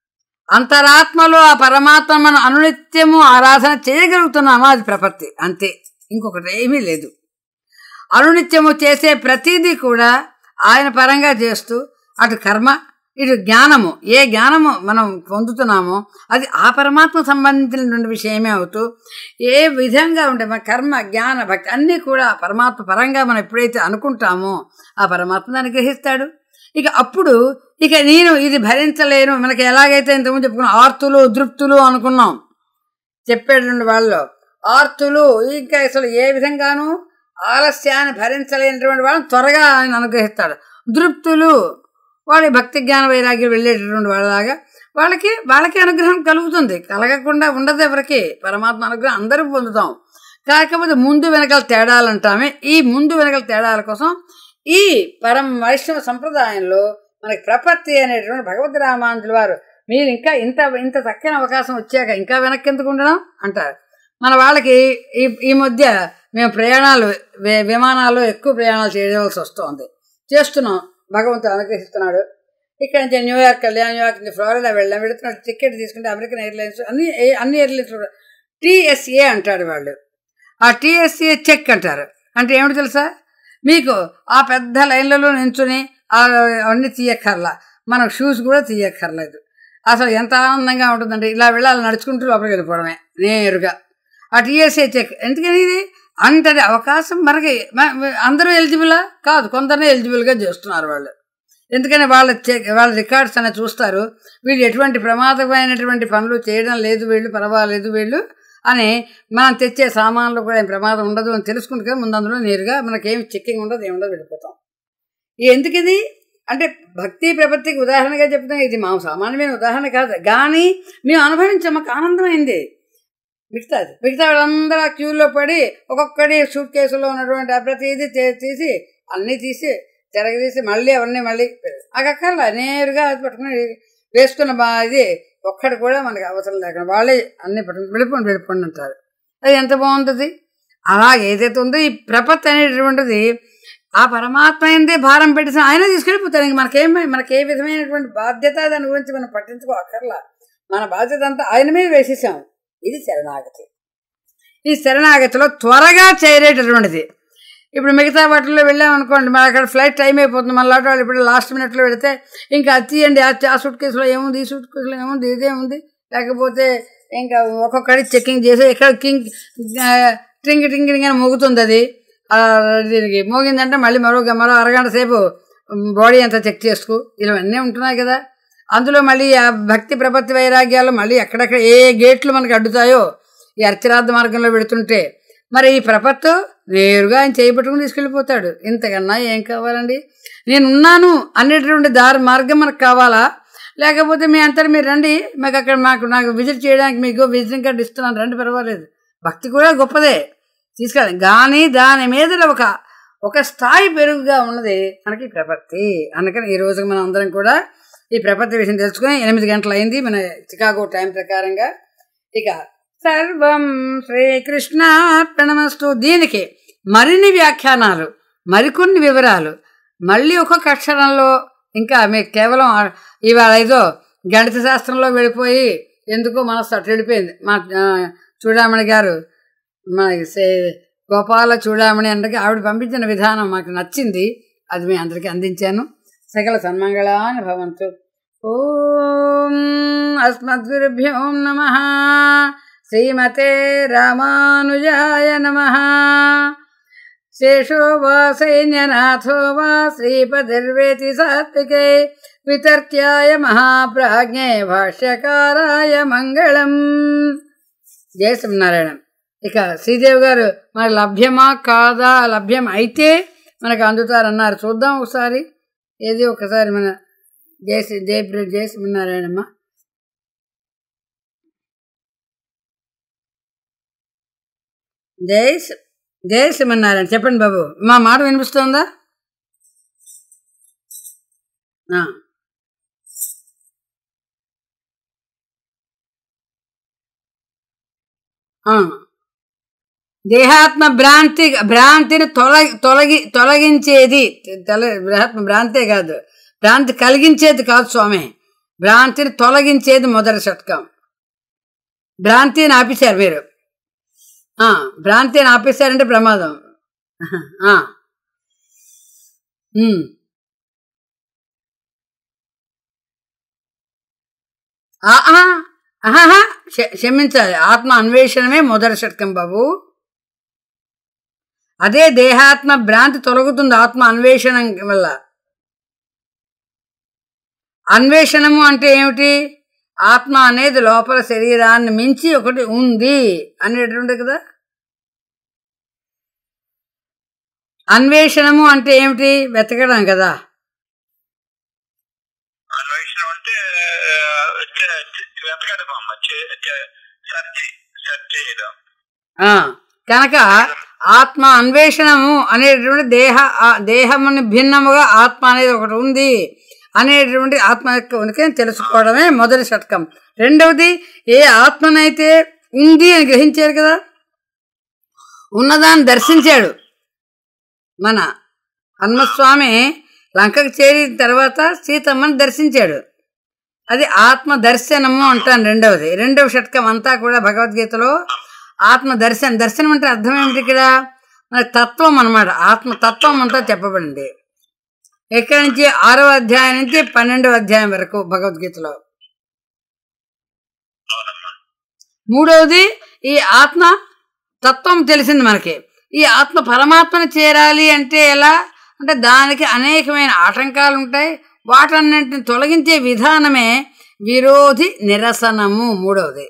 అంతరాత్మలో ఆ పరమాత్మ మనం అనునిత్యము ఆరాధన చేయగలుగుతున్నామా అది ప్రపత్తి అంతే ఇంకొకటి ఏమీ లేదు అనునిత్యము చేసే ప్రతిదీ కూడా ఆయన పరంగా చేస్తూ అటు కర్మ ఇటు జ్ఞానము ఏ జ్ఞానము మనం పొందుతున్నామో అది ఆ పరమాత్మ సంబంధించినటువంటి విషయమే అవుతూ ఏ విధంగా ఉంటే మన కర్మ జ్ఞాన భక్తి అన్నీ కూడా పరమాత్మ పరంగా మనం ఎప్పుడైతే అనుకుంటామో ఆ పరమాత్మ దాన్ని గ్రహిస్తాడు ఇక అప్పుడు ఇక నేను ఇది భరించలేను మనకి ఎలాగైతే ఇంతకుముందు చెప్పుకున్నాం ఆర్తులు దృప్తులు అనుకున్నాం చెప్పేటువంటి వాళ్ళు ఆర్తులు ఇంకా అసలు ఏ విధంగానూ ఆలస్యాన్ని భరించలేనటువంటి వాళ్ళని త్వరగా ఆయన అనుగ్రహిస్తాడు దృప్తులు వాళ్ళ భక్తి జ్ఞాన వైరాగ్యం వెళ్ళేటటువంటి వాళ్ళలాగా వాళ్ళకి వాళ్ళకి అనుగ్రహం కలుగుతుంది కలగకుండా ఉండదు ఎవరికి పరమాత్మ అనుగ్రహం అందరూ పొందుతాం కాకపోతే ముందు వెనకాల తేడాలు అంటామే ఈ ముందు వెనకాల తేడాల కోసం ఈ పరం వైష్ణవ సంప్రదాయంలో మనకి ప్రపత్తి అనేటువంటి భగవద్ రామాంజుల వారు మీరు ఇంకా ఇంత ఇంత చక్కని అవకాశం వచ్చాక ఇంకా వెనక్కి ఎందుకు ఉండడం అంటారు మన వాళ్ళకి ఈ ఈ మధ్య మేము ప్రయాణాలు వి- విమానాల్లో ఎక్కువ ప్రయాణాలు చేయవలసి వస్తుంది చేస్తున్నాం భగవంతుడు అనుగ్రహిస్తున్నాడు ఇక్కడ నుంచి న్యూయార్క్ వెళ్ళాం న్యూయార్క్ నుంచి ఫ్లోరిడా వెళ్ళాం వెళుతున్నాడు టికెట్ తీసుకుంటే అమెరికన్ ఎయిర్లైన్స్ అన్ని ఏ- అన్ని ఎయిర్లైన్స్ కూడా టీఎస్ఏ అంటాడు వాళ్ళు ఆ టీఎస్ఏ చెక్ అంటారు అంటే ఏమిటి తెలుసా మీకు ఆ పెద్ద లైన్లలో నించుని ఆ అవన్నీ తీయక్కర్లా మనం షూస్ కూడా తీయక్కర్లేదు అసలు ఎంత ఆనందంగా ఉంటుందంటే ఇలా వెళ్ళాలి నడుచుకుంటూ లోపలికి వెళ్ళిపోవడమే నేరుగా ఆ టీఎస్ఏ చెక్ ఎందుకని ఇది అంతటి అవకాశం మనకి మ- మ- అందరూ ఎలిజిబులా కాదు కొందరినే ఎలిజిబుల్గా చేస్తున్నారు వాళ్ళు ఎందుకని వాళ్ళ చెక్ వాళ్ళ రికార్డ్స్ అనేవి చూస్తారు వీళ్ళు ఎటువంటి ప్రమాదమైనటువంటి పనులు చేయడం లేదు వీళ్ళు పర్వాలేదు వీళ్ళు అని మనం తెచ్చే సామాన్లు కూడా ఏం ప్రమాదం ఉండదు అని తెలుసుకుంటే కదా ముందు అందులో నేరుగా మనకేం చెక్కింగ్ ఉండదు ఏముండదు వెళ్ళిపోతాం ఇది ఎందుకు ఇది అంటే భక్తి ప్రపత్తికి ఉదాహరణగా చెప్తాం ఇది మా సామాన్యమైన ఉదాహరణ కాదు కానీ మేము అనుభవించాం మాకు ఆనందమైంది మిగతాది మిగతా వాళ్ళందరూ ఆ క్యూలో పడి ఒక్కొక్కటి సూట్ కేసులో ఉన్నటువంటి ఆ ప్రతిదీ తీ- తీసి అన్నీ తీసి తిరగదీసి మళ్ళీ అవన్నీ మళ్ళీ అక్కర్లా నేరుగా అది పట్టుకుని వేసుకున్న బా ఇది ఒక్కటి కూడా మనకి అవసరం లేకుండా వాళ్ళే అన్ని పట్టుకుని వెళ్ళిపోండి వెళ్ళిపోండి అంటారు అది ఎంత బాగుంటుంది అలా ఏదైతే ఉందో ఈ ప్రపత్తి అనేటటువంటిది ఆ పరమాత్మ అయిందే భారం పెట్టేసి ఆయన తీసుకెళ్ళిపోతారు ఇంక మనకేం మనకి ఏ విధమైనటువంటి బాధ్యత దాని గురించి మనం పట్టించుకో అక్కర్లా మన బాధ్యత అంతా ఆయన మీద వేసేసాం ఇది శరణాగతి ఈ శరణాగతిలో త్వరగా చేరేటటువంటిది ఇప్పుడు మిగతా వాటిల్లో వెళ్ళామనుకోండి మన అక్కడ ఫ్లైట్ టైం అయిపోతుంది మన లాంటి వాళ్ళు ఇప్పుడు లాస్ట్ మినిట్లో పెడితే ఇంకా అది తీయండి ఆ ఆ సూట్ కేసులో ఏముంది ఈ సూట్ కేసులో ఏముంది ఇదేముంది లేకపోతే ఇంకా ఒక్కొక్కటి చెక్కింగ్ చేసి ఇక్కడ కింగ్ టింగ్ టింగ్ టింగ్ అని మోగుతుంది అది ఆ, దీనికి మోగిందంటే మళ్ళీ మరో మరో అరగంట సేపు బాడీ అంతా చెక్ చేసుకో ఇవన్నీ ఉంటున్నాయి కదా అందులో మళ్ళీ ఆ భక్తి ప్రపత్తి వైరాగ్యాలు మళ్ళీ ఎక్కడెక్కడ ఏ గేట్లు మనకు అడ్డుతాయో ఈ అర్చరార్థ మార్గంలో పెడుతుంటే మరి ఈ ప్రపత్తు నేరుగా ఆయన చేపట్టుకుని తీసుకెళ్ళిపోతాడు ఇంతకన్నా ఏం కావాలండి నేను ఉన్నాను అనేటటువంటి దారి మార్గం మనకు కావాలా లేకపోతే మీ అంతటి మీరు రండి మాకు అక్కడ మాకు నాకు విజిట్ చేయడానికి మీకు విజిటింగ్ కార్డు ఇస్తున్నాను రండి పర్వాలేదు భక్తి కూడా గొప్పదే తీసుకెళ్ళండి కానీ దాని మీద ఒక ఒక స్థాయి పెరుగుగా ఉన్నది మనకి ప్రపత్తి అందుకని ఈ రోజు మనం అందరం కూడా ఈ ప్రపత్తి విషయం తెలుసుకుని ఎనిమిది గంటలు అయింది మన చికాగో టైం ప్రకారంగా ఇక సర్వం శ్రీకృష్ణార్పణమస్తు దీనికి మరిన్ని వ్యాఖ్యానాలు మరికొన్ని వివరాలు మళ్ళీ ఒక్కొక్క అక్షరంలో ఇంకా మీకు కేవలం ఆ- ఇవాళ ఏదో గణిత శాస్త్రంలో వెళ్ళిపోయి ఎందుకో మనసు అటు వెళ్ళిపోయింది మా ఆ, చూడామణి గారు మన సే- గోపాల చూడామణి అంటే ఆవిడ పంపించిన విధానం మాకు నచ్చింది అది మీ అందరికీ అందించాను సకల సన్మంగళాని భవంతు ఓం అస్మద్గురుభ్యో నమ శ్రీమతే రామానుజాయ నమ శేషో వా సైన్యనాథో వా శ్రీపతిర్వేతి సాత్వికే వితర్క్యాయ మహాప్రాజ్ఞే భాష్యకారాయ మంగళం జయ శ్రీనారాయణ ఇక శ్రీదేవి గారు మరి లభ్యమా కాదా లభ్యం అయితే మనకు అందుతారన్నారు చూద్దాం ఒకసారి ఏది ఒకసారి మన జయ శ్రీ జయ ప్ర- జయ శ్రీనారాయణమ్మ జయ శ్రీ- జయ శ్రీమన్నారాయణ చెప్పండి బాబు మా మాట వినిపిస్తుందా ఆ. ఆ. దేహాత్మ భ్రాంతి భ్రాంతిని తొలగి తొలగి తొలగించేది తొల దేహాత్మ భ్రాంతే కాదు భ్రాంతి కలిగించేది కాదు స్వామి భ్రాంతిని తొలగించేది మొదటి షట్కం భ్రాంతిని ఆపేశారు మీరు ఆ, భ్రాంతిని ఆపేశారంటే ప్రమాదం ఆ. ఉమ్. ఆహా ఆహా క్ష- క్షమించాలి ఆత్మ అన్వేషణమే మొదటి షట్కం బాబు అదే దేహాత్మ భ్రాంతి తొలగుతుంది ఆత్మ అన్వేషణ వల్ల అన్వేషణము అంటే ఏమిటి ఆత్మ అనేది లోపల శరీరాన్ని మించి ఒకటి ఉంది అనేటువంటి కదా అన్వేషణము అంటే ఏమిటి వెతకడం కదా అన్వేషణ అంటే ఆ, చ- చ- వెతకడం అమ్మ చే- చ- సెర్చ్ సెర్చ్ చేయడం ఆ, కనుక ఆత్మ అన్వేషణము అనేటువంటి దేహ ఆ దేహముని భిన్నముగా ఆత్మ అనేది ఒకటి ఉంది అనేటువంటి ఆత్మ యొక్క ఉనికిని తెలుసుకోవడమే మొదటి షట్కం రెండవది ఏ ఆత్మనైతే ఉంది అని గ్రహించారు కదా ఉన్నదాన్ని దర్శించాడు మన హనుమస్వామి లంకకు చేరిన తర్వాత సీతమ్మని దర్శించాడు అది ఆత్మ దర్శనము అంటాను రెండవది రెండవ షట్కం అంతా కూడా భగవద్గీతలో ఆత్మ దర్శనం దర్శనం అంటే అర్థం ఏమిటి ఇక్కడ మన తత్వం అన్నమాట ఆత్మ తత్వం అంతా చెప్పబడింది ఎక్కడి నుంచి ఆరవ అధ్యాయం నుంచి పన్నెండవ అధ్యాయం వరకు భగవద్గీతలో అవునమ్మా మూడవది ఈ ఆత్మ తత్వం తెలిసింది మనకి ఈ ఆత్మ పరమాత్మను చేరాలి అంటే ఎలా అంటే దానికి అనేకమైన ఆటంకాలు ఉంటాయి వాటన్నింటిని తొలగించే విధానమే విరోధి నిరసనము మూడవది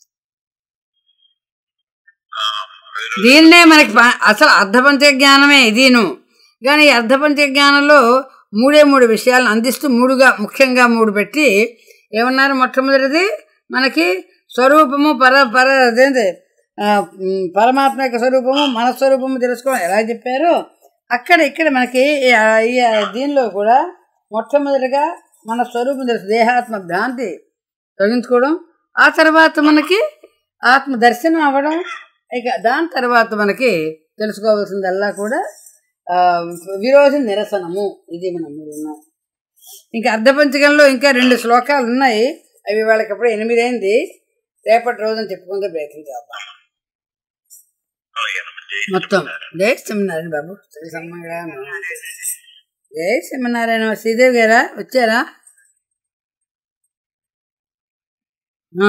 ఆ, వీరు దీన్నే మనకి ప- అసలు అర్ధపంచ జ్ఞానమే ఇదిను కానీ ఈ అర్ధపంచ జ్ఞానంలో మూడే మూడు విషయాలను అందిస్తూ మూడుగా ముఖ్యంగా మూడు పెట్టి ఏమన్నారు మొట్టమొదటిది మనకి స్వరూపము పర పర అదేంటి ఆ, ఉమ్, పరమాత్మ యొక్క స్వరూపము మన స్వరూపము తెలుసుకోవడం ఎలా చెప్పారో అక్కడ ఇక్కడ మనకి ఈ- ఈ దీనిలో కూడా మొట్టమొదటిగా మన స్వరూపం తెలుసు దేహాత్మ భ్రాంతి తొలగించుకోవడం ఆ తర్వాత మనకి ఆత్మ దర్శనం అవ్వడం ఇక దాని తర్వాత మనకి తెలుసుకోవాల్సిందల్లా కూడా ఆ, విరోధి నిరసనము ఇది మనం ఉన్నాం ఇంకా అర్ధపంచకంలో ఇంకా రెండు శ్లోకాలు ఉన్నాయి అవి వాళ్ళకి అప్పుడు ఎనిమిదైంది రేపటి రోజున చెప్పుకుంటే ప్రయత్నం చేద్దాం అలాగేనమ్మా. జై మొత్తం శ్రీమన్నారాయణ. జై శ్రీమన్నారాయణ బాబు శ్రీ సమ్మనారాయణ జై శ్రీమన్నారాయణ శ్రీదేవి గారా వచ్చారా ఆ,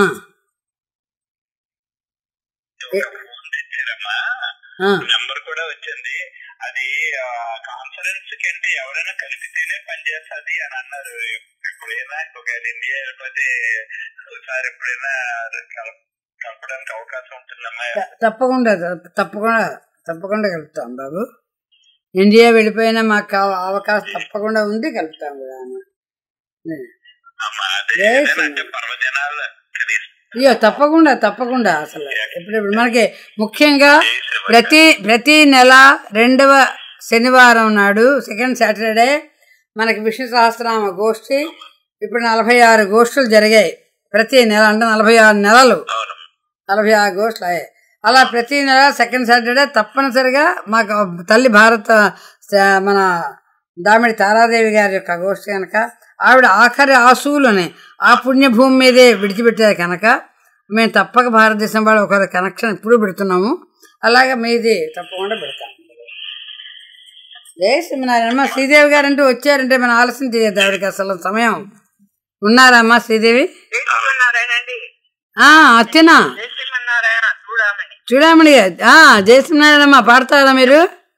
ఒక ఫోన్ తెచ్చారమ్మా ఆ, నెంబర్ కూడా వచ్చింది అది కాన్ఫరెన్స్ కంటే ఎవరైనా కలిపితేనే పనిచేస్తుంది అని అన్నారు ఎప్పుడైనా ఒకవేళ ఇండియా వెళ్ళిపోతే ఒకసారి ఎప్పుడైనా కలప- కలపడానికి అవకాశం ఉంటుందమ్మా త- తప్పకుండా త- తప్పకుండా తప్పకుండా కలుపుతాం బాబు ఇండియా వెళ్ళిపోయినా మాకు కావ- అవకాశం తప్పకుండా ఉంది కలుపుతాం కూడా అమ్మా అదే జై ఏదైనా శ్రీ- అంటే పర్వదినాలు కనీసం అయ్యో తప్పకుండా తప్పకుండా అసలు ఎప్పుడెప్పుడు మనకి ముఖ్యంగా జై శ్రీమన్నారాయణ. ప్రతి ప్రతి నెల రెండవ శనివారం నాడు సెకండ్ సాటర్డే మనకి విష్ణు సహస్రనామ గోష్ఠి ఇప్పుడు నలభై ఆరు గోష్ఠులు జరిగాయి ప్రతి నెల అంటే నలభై ఆరు నెలలు అవును నలభై ఆరు గోష్ఠులు అయ్యాయి అలా ప్రతి నెల సెకండ్ సాటర్డే తప్పనిసరిగా మాకు తల్లి భారత స- మన దామిడి తారాదేవి గారి యొక్క గోష్ఠి కనుక ఆవిడ ఆఖరి ఆసువులని ఆ పుణ్యభూమి మీదే విడిచిపెట్టారు కనుక మేము తప్పక భారతదేశం వాళ్ళు ఒక కనెక్షన్ ఇప్పుడు పెడుతున్నాము అలాగే మీది తప్పకుండా పెడతాము జయ శ్రీనారాయణ శ్రీదేవి గారు అంటూ వచ్చారంటే మనం ఆలస్యం చేయొద్దు ఆవిడకి అసలు సమయం ఉన్నారమ్మా శ్రీదేవి జయశ్రీమన్నారాయణ ఆ అచ్చనా జయశ్రీమన్నారాయణ చూడమని చూడమణి గారు ఆ జయ శ్రీనారాయణమ్మ పాడతారా మీరు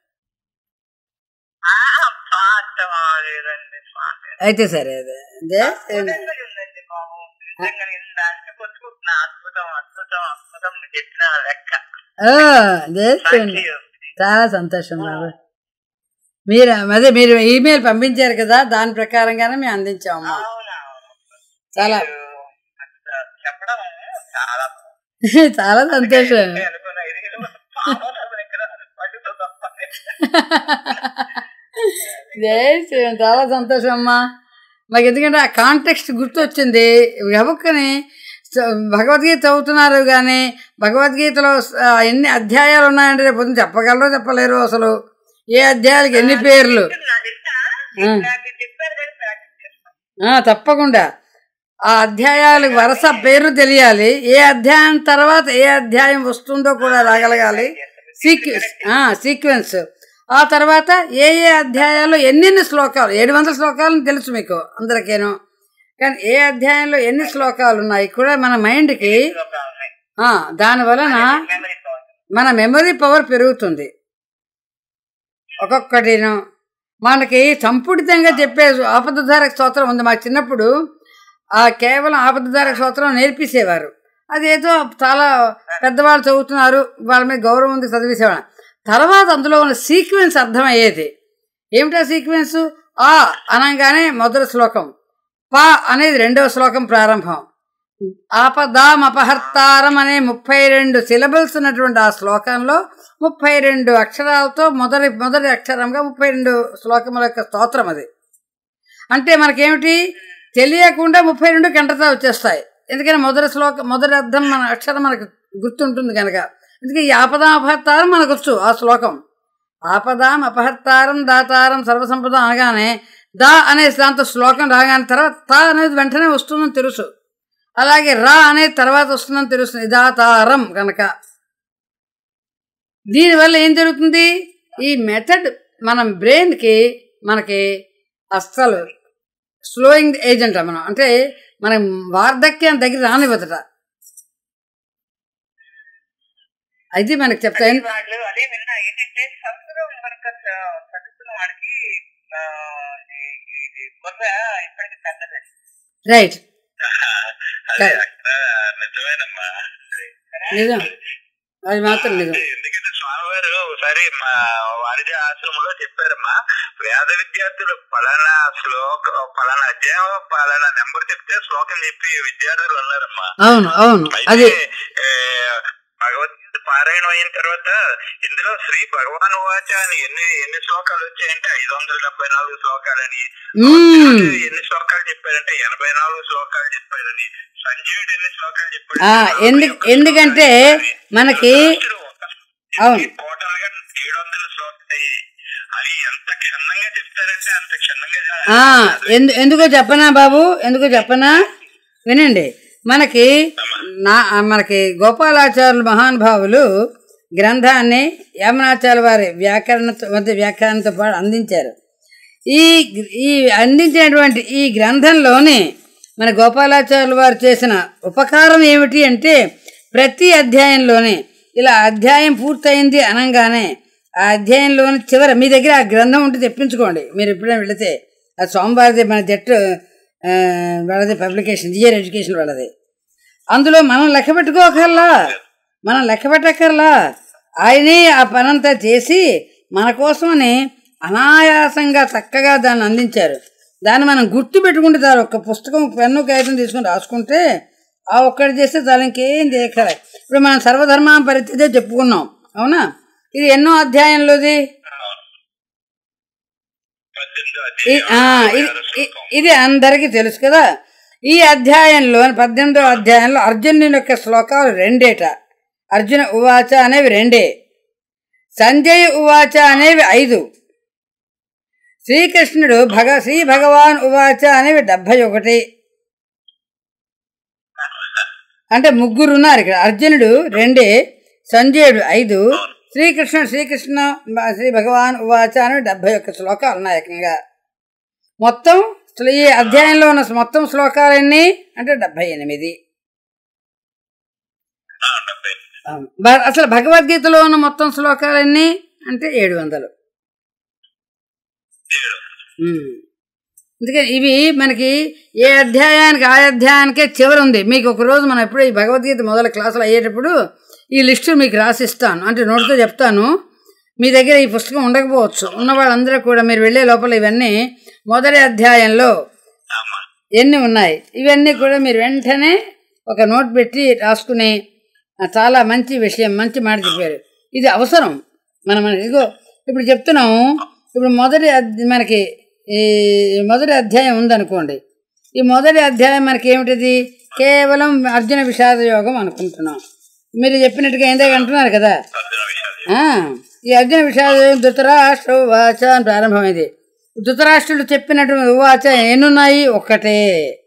పాట లేదండి పాట అయితే సరే అదే జయ శ్రీనారాయణ నిజంగా ఉందండి బాబు నిజంగా నేను దానికి కొట్టుకుంటున్నా అద్భుతం అద్భుతం అద్భుతం మీరు చెప్పిన లెక్క ఓ జయ శ్రీనారాయణ చాలా సంతోషం బాబు మీరు అదే మీరు ఈమెయిల్ పంపించారు కదా దాని ప్రకారంగానే మేము అందించామమ్మా అవునవును చాలా చెప్పడం చాలా చాలా సంతోషం అనుకున్నా ఇది పాపం దగ్గర పట్టుతో తప్ప జై శ్రీరామ్ చాలా సంతోషం అమ్మా మాకు ఎందుకంటే ఆ కాంటెక్స్ట్ గుర్తొచ్చింది గబుక్కని స- భగవద్గీత చదువుతున్నారు కానీ భగవద్గీతలో ఆ, ఎన్ని అధ్యాయాలు ఉన్నాయంటే రేపు పొద్దున్న చెప్పగలరో చెప్పలేరు అసలు ఏ అధ్యాయాలకి ఎన్ని పేర్లు నాకు చెప్పారు కానీ ప్రాక్టీస్ చేస్తాను ఆ, తప్పకుండా ఆ అధ్యాయాలకు వరుస పేర్లు తెలియాలి ఏ అధ్యాయం తర్వాత ఏ అధ్యాయం వస్తుందో కూడా రాగలగాలి సీక్వెన్స్ సీక్వెన్స్ ఆ తర్వాత ఏ ఏ అధ్యాయాల్లో ఎన్నెన్ని శ్లోకాలు ఏడు వందల శ్లోకాలను తెలుసు మీకు అందరికేను కానీ ఏ అధ్యాయంలో ఎన్ని శ్లోకాలు ఉన్నాయి కూడా మన మైండ్కి ఆ, దాని వలన మెమరీ పవర్ మన మెమరీ పవర్ పెరుగుతుంది ఒక్కొక్కటిను మనకి సంపుటితంగా చెప్పే ఆపదధారక స్తోత్రం ఉంది మా చిన్నప్పుడు ఆ కేవలం ఆపదధారక స్తోత్రం నేర్పించేవారు అదేదో చాలా పెద్దవాళ్ళు చదువుతున్నారు వాళ్ళ మీద గౌరవం ఉంది చదివేసేవాళ్ళం తర్వాత అందులో ఉన్న సీక్వెన్స్ అర్థమయ్యేది ఏమిటా సీక్వెన్స్ ఆ అనగానే మొదటి శ్లోకం ప అనేది రెండవ శ్లోకం ప్రారంభం ఆపదాం అపహర్తారం అనే ముప్పై రెండు సిలబల్స్ ఉన్నటువంటి ఆ శ్లోకంలో ముప్పై రెండు అక్షరాలతో మొదటి మొదటి అక్షరంగా ముప్పై రెండు శ్లోకముల యొక్క స్తోత్రం అది అంటే మనకేమిటి తెలియకుండా ముప్పై రెండు గంటతో వచ్చేస్తాయి ఎందుకని మొదటి శ్లోకం మొదటి అర్థం మన అక్షరం మనకు గుర్తుంటుంది కనుక అందుకే ఈ ఆపదాం అపహర్తారం మనకు వచ్చు ఆ శ్లోకం ఆపదాం అపహర్తారం దాతారం సర్వసంపదం అనగానే దా అనే దాంతో శ్లోకం రాగానే తర్వాత తా అనేది వెంటనే వస్తుందని తెలుసు అలాగే రా అనేది తర్వాత వస్తుందని తెలుస్తుంది దాతారం కనుక దీనివల్ల ఏం జరుగుతుంది ఈ మెథడ్ మన బ్రెయిన్కి మనకి అస్సలు స్లోయింగ్ ఏజెంట్ మనం అంటే మనం వార్ధక్యం దగ్గర రానివ్వదట అది మనకి చెప్తాను వాళ్ళు అదే విన్నా ఏంటంటే సంస్కృతం మనకు చ- చదువుతున్న వాడికి ఆ, ఈ- ఇది బుర్ర ఇప్పటికి పెద్దదండి రైట్ అదే అక్కడ నిజమేనమ్మా నిజం అది మాత్రం నిజం ఎందుకంటే స్వామివారు ఒకసారి మా వారిజ ఆశ్రమంలో చెప్పారమ్మా వేద విద్యార్థులు పలానా శ్లోక పలానా అధ్యాయం పలానా నెంబర్ చెప్తే శ్లోకం చెప్పి విద్యార్థులు ఉన్నారమ్మా అవును అవును అయితే అది ఏ, భగవద్గీత పారాయణం అయిన తర్వాత ఇందులో శ్రీ భగవాన్ వాచ అని ఎన్ని ఎన్ని శ్లోకాలు వచ్చాయంటే ఐదు వందల డెబ్బై నాలుగు శ్లోకాలని మ్మ్. ఎన్ని శ్లోకాలు చెప్పారంటే ఎనభై నాలుగు శ్లోకాలు చెప్పారని సంజీవుడు ఎన్ని శ్లోకాలు చెప్పాడు ఆ, ఎందు- ఎందుకంటే మనకి అవును. టోటల్ గా ఏడు వందల శ్లోకాలు అవి ఎంత క్షుణ్ణంగా చెప్తారంటే అంత క్షుణ్ణంగా ఆ, ఎందు ఎందుకో చెప్పనా బాబు ఎందుకో చెప్పనా వినండి మనకి నా మనకి గోపాలాచార్యులు మహానుభావులు గ్రంథాన్ని యామనాచార్య వారి వ్యాకరణ మధ్య వ్యాఖ్యానంతో పాటు అందించారు ఈ ఈ అందించినటువంటి ఈ గ్రంథంలోనే మన గోపాలాచార్యులు వారు చేసిన ఉపకారం ఏమిటి అంటే ప్రతి అధ్యాయంలోనే ఇలా అధ్యాయం పూర్తయింది అనగానే ఆ అధ్యాయంలోని చివర మీ దగ్గర ఆ గ్రంథం ఉంటే తెప్పించుకోండి మీరు ఎప్పుడైనా వెళితే అది సోమవారిది మన జట్టు ఆ, వాళ్ళది పబ్లికేషన్ జియర్ ఎడ్యుకేషన్ వాళ్ళది అందులో మనం లెక్క పెట్టుకోకర్లా మనం లెక్క పెట్టక్కర్లా ఆయనే ఆ పనంతా చేసి మన కోసమని అనాయాసంగా చక్కగా దాన్ని అందించారు దాన్ని మనం గుర్తు పెట్టుకుంటే చాలు ఒక పుస్తకం పెన్ను కాగితం తీసుకుని రాసుకుంటే ఆ ఒక్కటి చేస్తే చాలు ఇంకేం చేయక్కర ఇప్పుడు మనం సర్వధర్మ పరిస్థితే చెప్పుకున్నాం అవునా ఇది ఎన్నో అధ్యాయంలోది పద్దెనిమిదో ఈ- ఆ, అధ్యాయం ఇది ఆరో ఇ- శ్లోకం. ఇది అందరికీ తెలుసు కదా ఈ అధ్యాయంలో పద్దెనిమిదో అధ్యాయంలో అర్జునుని యొక్క శ్లోకాలు రెండేట అర్జున ఉవాచ అనేవి రెండే సంజయ్ ఉవాచ అనేవి ఐదు శ్రీకృష్ణుడు భగ శ్రీ భగవాన్ ఉవాచ అనేవి డెబ్భై ఒకటి అంటే ముగ్గురు ఉన్నారు ఇక్కడ అర్జునుడు రెండే సంజయుడు ఐదు శ్రీకృష్ణ శ్రీకృష్ణ శ్రీ భగవాన్ ఉవాచ అని డెబ్బై ఒక్క శ్లోకాలు ఉన్నాయి ఏకంగా మొత్తం అసలు ఈ అధ్యాయంలో ఉన్న మొత్తం శ్లోకాలు ఎన్ని అంటే డెబ్బై ఎనిమిది ఆ, డెబ్బై భ- అసలు భగవద్గీతలో ఉన్న మొత్తం శ్లోకాలు ఎన్ని అంటే ఏడు వందలు ఏడు ఉమ్. అందుకని ఇవి మనకి ఏ అధ్యాయానికి ఆ అధ్యాయానికే చివరి ఉంది మీకు ఒక రోజు మనం ఎప్పుడు ఈ భగవద్గీత మొదల క్లాసులు అయ్యేటప్పుడు ఈ లిస్టు మీకు రాసిస్తాను అంటే నోటితో చెప్తాను మీ దగ్గర ఈ పుస్తకం ఉండకపోవచ్చు ఉన్న వాళ్ళందరూ కూడా మీరు వెళ్ళే లోపల ఇవన్నీ మొదటి అధ్యాయంలో ఆమా ఎన్ని ఉన్నాయి ఇవన్నీ కూడా మీరు వెంటనే ఒక నోట్ పెట్టి రాసుకుని ఆ, చాలా మంచి విషయం మంచి మాట చెప్పారు ఇది అవసరం మనం మన- ఇదిగో ఇప్పుడు చెప్తున్నాము ఇప్పుడు మొదటి అద్- మనకి ఈ మొదటి అధ్యాయం ఉందనుకోండి ఈ మొదటి అధ్యాయం మనకి ఏమిటిది కేవలం అర్జున విషాద యోగం అనుకుంటున్నాం మీరు చెప్పినట్టుగా ఏందో అంటున్నారు కదా అర్జున విషయాలు ఆ, ఈ అర్జున విషయాలు ధృతరాష్ట్ర ఉవాచ అని ప్రారంభమైంది ధృతరాష్ట్రుడు చెప్పినటువంటి ఉవాచ ఎన్నున్నాయి ఒక్కటే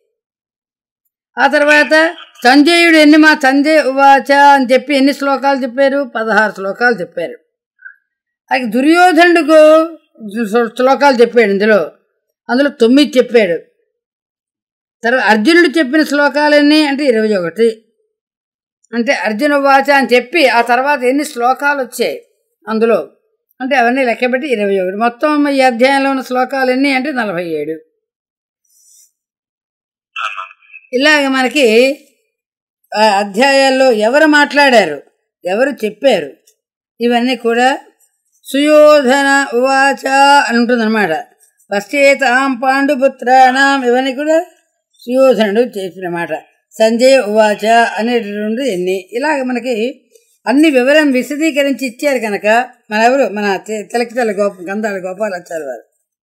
ఆ తర్వాత సంజయుడు ఎన్ని మా సంజయ్ ఉవాచ అని చెప్పి ఎన్ని శ్లోకాలు చెప్పారు పదహారు శ్లోకాలు చెప్పారు అది దుర్యోధనుడికు శ్లో- శ్లోకాలు చెప్పాడు ఇందులో అందులో తొమ్మిది చెప్పాడు తర్వాత అర్జునుడు చెప్పిన శ్లోకాలు ఎన్ని అంటే ఇరవై ఒకటి అంటే అర్జున వాచ అని చెప్పి ఆ తర్వాత ఎన్ని శ్లోకాలు వచ్చాయి అందులో అంటే అవన్నీ లెక్కబెట్టి ఇరవై ఒకటి మొత్తం ఈ అధ్యాయంలో ఉన్న శ్లోకాలు ఎన్ని అంటే నలభై ఏడు ఆమా ఇలాగ మనకి ఆ అధ్యాయాల్లో ఎవరు మాట్లాడారు ఎవరు చెప్పారు ఇవన్నీ కూడా సుయోధన ఉవాచ అని ఉంటుందన్నమాట పశ్చేతాం పాండుపుత్రాణం ఇవన్నీ కూడా సుయోధనుడు చెప్పిన మాట సంజయ్ ఉవాచ అనేటటువంటి ఎన్ని ఇలాగ మనకి అన్ని వివరం విశదీకరించి ఇచ్చారు కనుక మన ఎవరు మన తె- తెలకితల గోప గంధాల గోపాలాచార్య వారు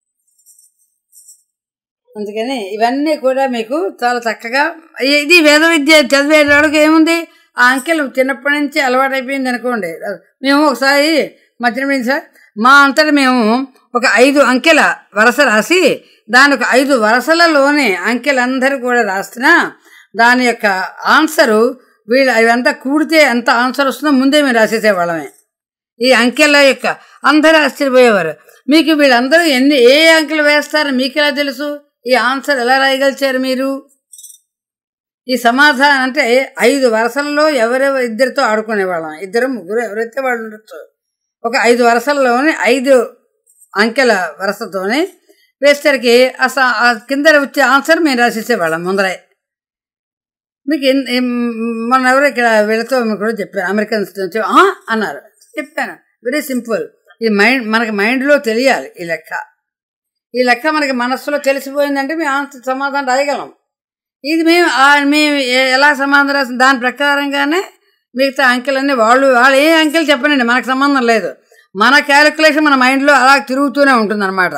అందుకని ఇవన్నీ కూడా మీకు చాలా చక్కగా ఇది వేద విద్య చదివేటోడికి ఏముంది ఆ అంకెలు చిన్నప్పటి నుంచి అలవాటైపోయింది అనుకోండి మేము ఒకసారి మధ్యన సార్ మా అంతటా మేము ఒక ఐదు అంకెల వరస రాసి దాని ఒక ఐదు వరసలలోనే అంకెలందరూ కూడా రాస్తున్నా దాని యొక్క ఆన్సరు వీళ్ళు అవంతా కూడితే ఎంత ఆన్సర్ వస్తుందో ముందే మేము రాసేసేవాళ్ళమే ఈ అంకెల యొక్క అందరూ ఆశ్చర్యపోయేవారు మీకు వీళ్ళందరూ ఎన్ని ఏ అంకెలు వేస్తారో మీకు ఎలా తెలుసు ఈ ఆన్సర్ ఎలా రాయగలిచారు మీరు ఈ సమాధానం అంటే ఐదు వరుసల్లో ఎవరెవరు ఇద్దరితో ఆడుకునేవాళ్ళం ఇద్దరు ముగ్గురు ఎవరైతే వాళ్ళు ఉండొచ్చు ఒక ఐదు వరుసల్లోనే ఐదు అంకెల వరుసతోనే వేసరికి ఆ స- ఆ కింద వచ్చే ఆన్సర్ మేము రాసేసేవాళ్ళం ముందరే మీకు ఎన్- ఏం- మొన్న ఎవరో ఇక్కడ వీళ్ళతో కూడా చెప్పాను అమెరికన్స్ నుంచి "ఆ?" అన్నారు చెప్పాను వెరీ సింపుల్ ఈ మైండ్ మనకి మైండ్లో తెలియాలి ఈ లెక్క ఈ లెక్క మనకి మనస్సులో తెలిసిపోయిందంటే మేము ఆన్సర్ సమాధానం రాయగలం ఇది మేము ఆ- మేము ఏ- ఎలా సమాధానం రాసిన దాని ప్రకారంగానే మిగతా అంకెలన్నీ వాళ్ళు వాళ్ళు ఏ అంకెలు చెప్పనండి మనకు సంబంధం లేదు మన క్యాలిక్యులేషన్ మన మైండ్లో అలా తిరుగుతూనే ఉంటుందన్నమాట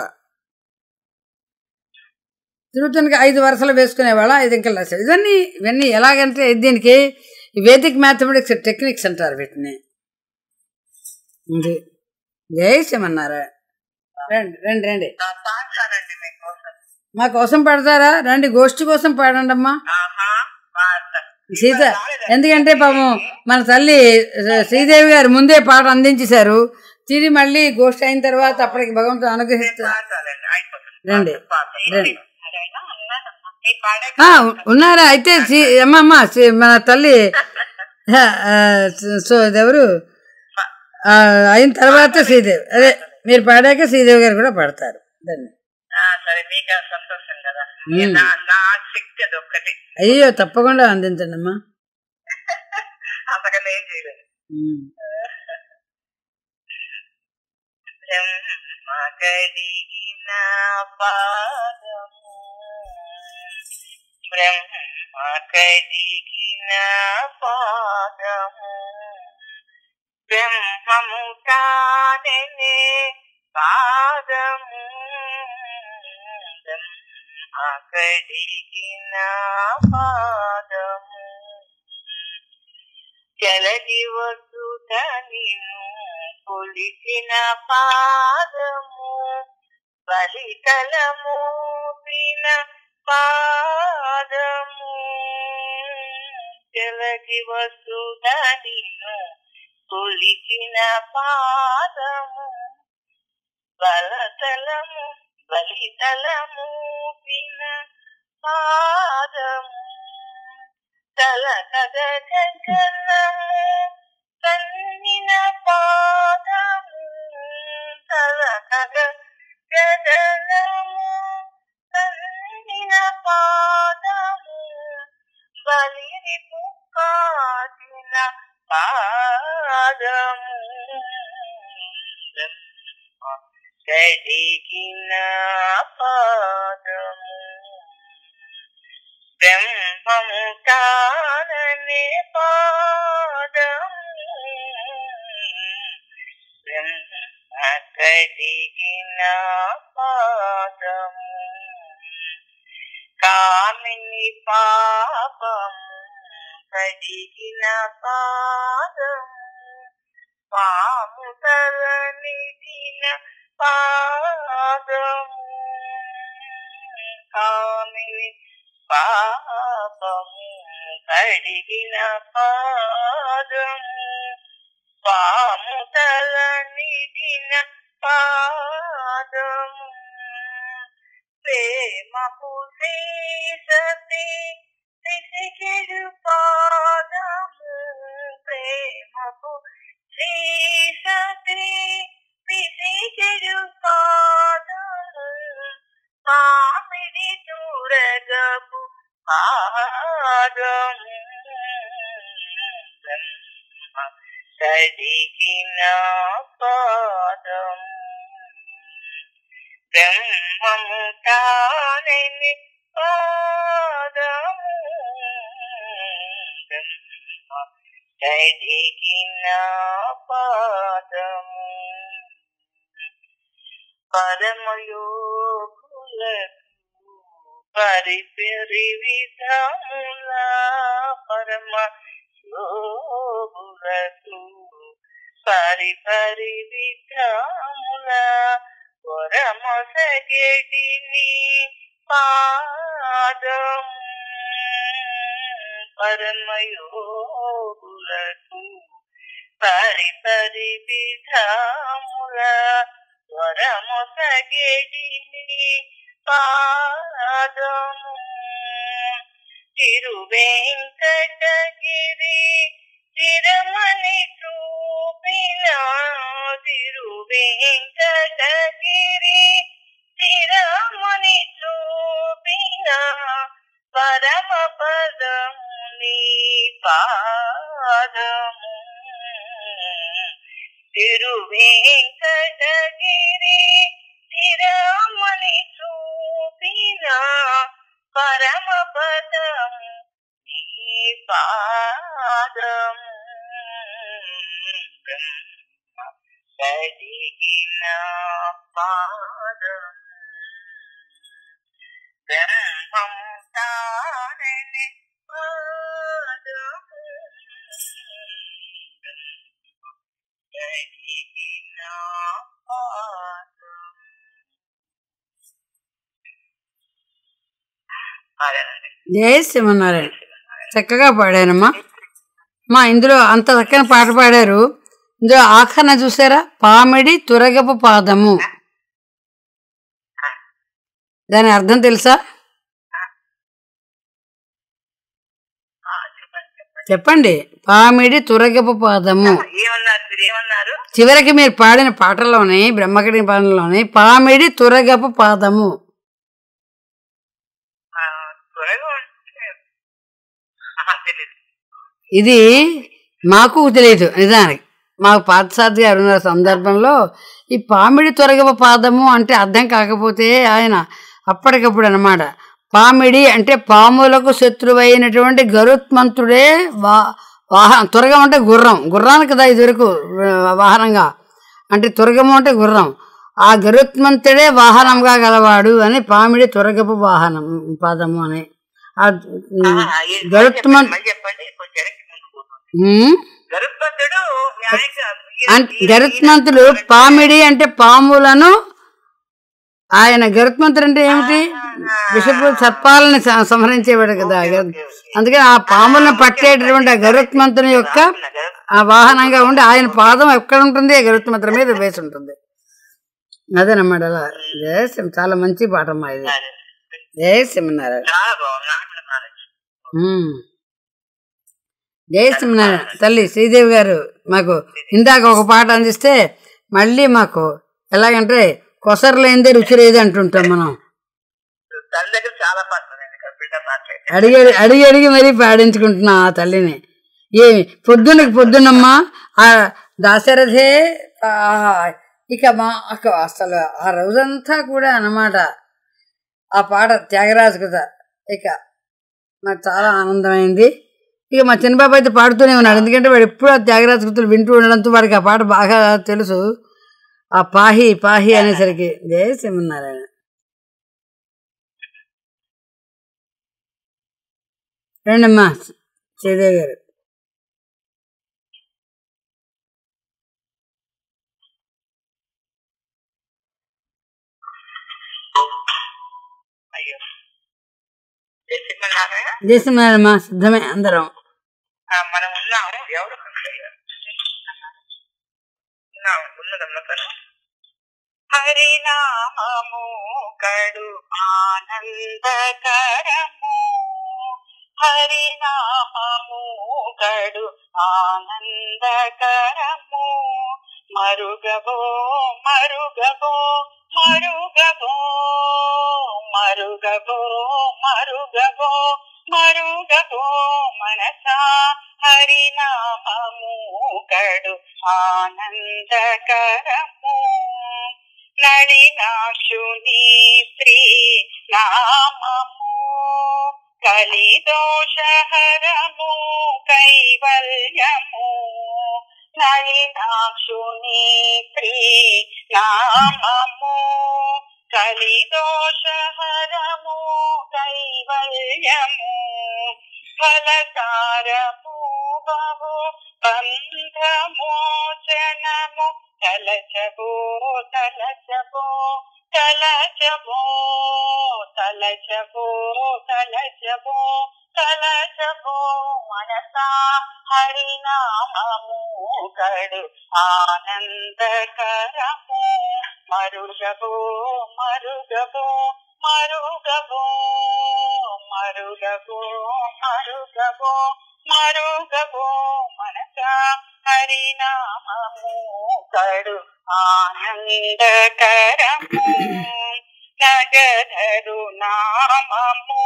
తిరుగుతున్న ఐదు వరుసలు వేసుకునేవాళ్ళ ఐదు అంకెలు రాశారు ఇవన్నీ ఇవన్నీ ఎలాగంటే దీనికి వేదిక్ మ్యాథమెటిక్స్ టెక్నిక్స్ అంటారు వీటిని ఉంది జయశ్యమన్నారా రండి రండి రండి నా పాడతానండి మీకోసం మా కోసం పాడతారా రండి గోష్ఠి కోసం పాడండి అమ్మా ఆహా పాడతా సీత ఎందుకంటే పాపం మన తల్లి శ్రీదేవి గారు ముందే పాట అందించేశారు తిరిగి మళ్ళీ గోష్ఠి అయిన తర్వాత అప్పటికి భగవంతుడు అనుగ్రహిస్తారు పాడతానండి అయిపోతుంది రండి పాడతా రండి సరేనా ఉన్నానమ్మా మీ పాడే ఆ, ఉన్నారా అయితే శ్రీ- అమ్మ అమ్మ శ్రీ- మన తల్లి ఆ, ఆ, సో ఇదెవరు ఆ, అయిన తర్వాత శ్రీదేవి అదే మీరు పాడాక శ్రీదేవి గారు కూడా పాడతారు దాన్ని ఆ, సరే మీకు సంతోషం కదా మ్మ్. నా నా శక్తి అది ఒక్కటి అయ్యో తప్పకుండా అందించండి అమ్మా అంతకన్నా ఏం చేయలేదు ఉమ్. బ్రహ్మ కలిగిన పాదము బ్రహ్మ కలిగిన పాదము బ్రహ్మము తాననే పాదము బ్రహ్మ కలిగిన పాదము చలది వసుధ నిన్ను కొలిచిన పాదము బలితలము పిన పాదము చలది వసుధ నిన్ను కొలిచిన పాదము బలతలము బలితలము పిన పాదము తల కథ గగనము కన్నిన పాదము తల కథ గగనము కన్నిన పాదము బలిరి పుక్కాసిన పాదము కడిగిన పాదము బ్రహ్మము తాననే పాదము బ్రహ్మ కడిగిన పాదము కామిని పాపము కడిగిన పాదము పాము తలనిదిన పాదము కామిని పాపము కడిగిన పాదము పాము తలనిదిన పాదము ప్రేమకు సీసతి సిసికెడు పాదము ప్రేమకు శ్రీసతి పిసికెడు పాదము మామిడి చూరగపు పాదము బ్రహ్మ కడిగిన పాదము బ్రహ్మము తానని పాదము బ్రహ్మ కడిగిన పాదము పరమయోగులకు పరిపరి విధముల పరమ యోగులకు పరిపరి విధముల వరమొసగెడిని పాదము పరమయోగులకు పరిపరి విధముల వరమొసగెడిని పాదము తిరువెంకటగిరి తిరుమని చూపిన తిరువెంకటగిరి తిరుమని చూపిన పరమ పదముని పాదము తిరువెంకటగిరి తిరుమని చూపిన పరమ పదము నీ పాదము బ్రహ్మ కడిగిన పాదము బ్రహ్మము తానని పాదము బ్రహ్మ కడిగిన పాదము అదేనండి జయ శివనారాయణ చక్కగా పాడానమ్మా మా ఇందులో అంత చక్కని పాట పాడారు ఇందులో ఆఖరణ చూసారా పామిడి తురగపు పాదము దాని అర్థం తెలుసా ఆ, చెప్పండి చెప్పండి చెప్పండి పామిడి తురగపు పాదము ఏమన్నారు మీరు ఏమన్నారు చివరికి మీరు పాడిన పాటలోనే బ్రహ్మకడి పాటలోనే పామిడి తురగపు పాదము ఆ, త్వరగా ఉంటే ఆహా, తెలీదు ఇది మాకు తెలియదు నిజానికి మాకు పార్థసారథి గారు ఉన్న సందర్భంలో ఈ పామిడి తొరగవ పాదము అంటే అర్థం కాకపోతే ఆయన అప్పటికప్పుడు అన్నమాట పామిడి అంటే పాములకు శత్రువైనటువంటి గరుత్మంతుడే వా వాహనం తురగం అంటే గుర్రం గుర్రానికి కదా ఇదివరకు ఆ, వాహనంగా అంటే తురగము అంటే గుర్రం ఆ గరుత్మంతుడే వాహనంగా గలవాడు అని పామిడి తురగపు వాహనం పాదము అని ఆ, ఆహా, ఏ- గరుత్మన్ మళ్ళీ చెప్పండి కొంచెం వెనక్కి ముందు పోతుంది ఉమ్, గరుత్మంతుడు న్యాయంగా అంటే గరుత్మంతుడు పామిడి అంటే పాములను ఆయన గరుత్మంతుడు అంటే ఏమిటి విషపు సర్పాలని స- సంహరించేవాడు కదా గరు- అందుకని ఆ పాములను పట్టేటటువంటి ఆ గరుత్మంతుని యొక్క ఆ వాహనంగా ఉండి ఆయన పాదం ఎక్కడ ఉంటుంది ఆ గరుత్మంతుడి మీద వేసి ఉంటుంది అదేనమాట అలా దేశం చాలా మంచి పాఠమ్మా ఇది దేశం అన్నారు చాలా బాగుంది నాకు కూడా బాగా నచ్చింది. ఉమ్. జై సింహనారాయణ తల్లి శ్రీదేవి గారు మాకు ఇందాక ఒక పాట అందిస్తే మళ్ళీ మాకు ఎలాగంటే కొసరలేందే రుచి లేదు అంటుంటాం మనం తన దగ్గర చాలా పాటలు ఇక్కడ బిడ్డ పాటలు అడిగి అడిగి అడిగి మరీ పాడించుకుంటున్నాం ఆ తల్లిని ఏ పొద్దునకి పొద్దునమ్మా ఆ దాశరథే ఆహా, ఇక మా అక అసలు ఆ రోజంతా కూడా అన్నమాట ఆ పాట త్యాగరాజు కదా ఇక నాకు చాలా ఆనందమైంది ఇక మా చిన్నబాబు అయితే పాడుతూనే ఉన్నాడు ఎందుకంటే వాడు ఎప్పుడు ఆ త్యాగరాజ కృతులు వింటూ ఉండడంతో వాడికి ఆ పాట బాగా తెలుసు ఆ పాహి పాహి అనేసరికి జయ సింహనారాయణ రండమ్మా శ్రీదేవి గారు అయ్యో సింహనారాయణ జయ సింహనారాయణమ్మా సిద్ధమే అందరం ఆ, మనం ఉన్నాము ఎవరు ఉన్నాము ఉన్నదమ్మ తను హరినామము కడు ఆనందకరము హరినామము కడు ఆనందకరము మరుగబో మరుగబో మరుగబో మరుగబో మరుగబో మరుగబో మనసా హరినామము కడు ఆనందకరము నళినాక్షుని ప్రీ నామము కలిదోషహరము కైవల్యము నళినాక్షుని ప్రీ నామము కలిదోషహరము కైవల్యము ఫలసారము బహు బంధమోచనము తలచబో తలచబో తలచబో తలచబో తలచబో తలచబో మనసా హరినామము కడు ఆనందకరము మరుగబో మరుగబో మరుగబో మరుగబో మరుగబో మరుగబో మనసా హరినామము కడు ఆనందకరము నగధరు నామము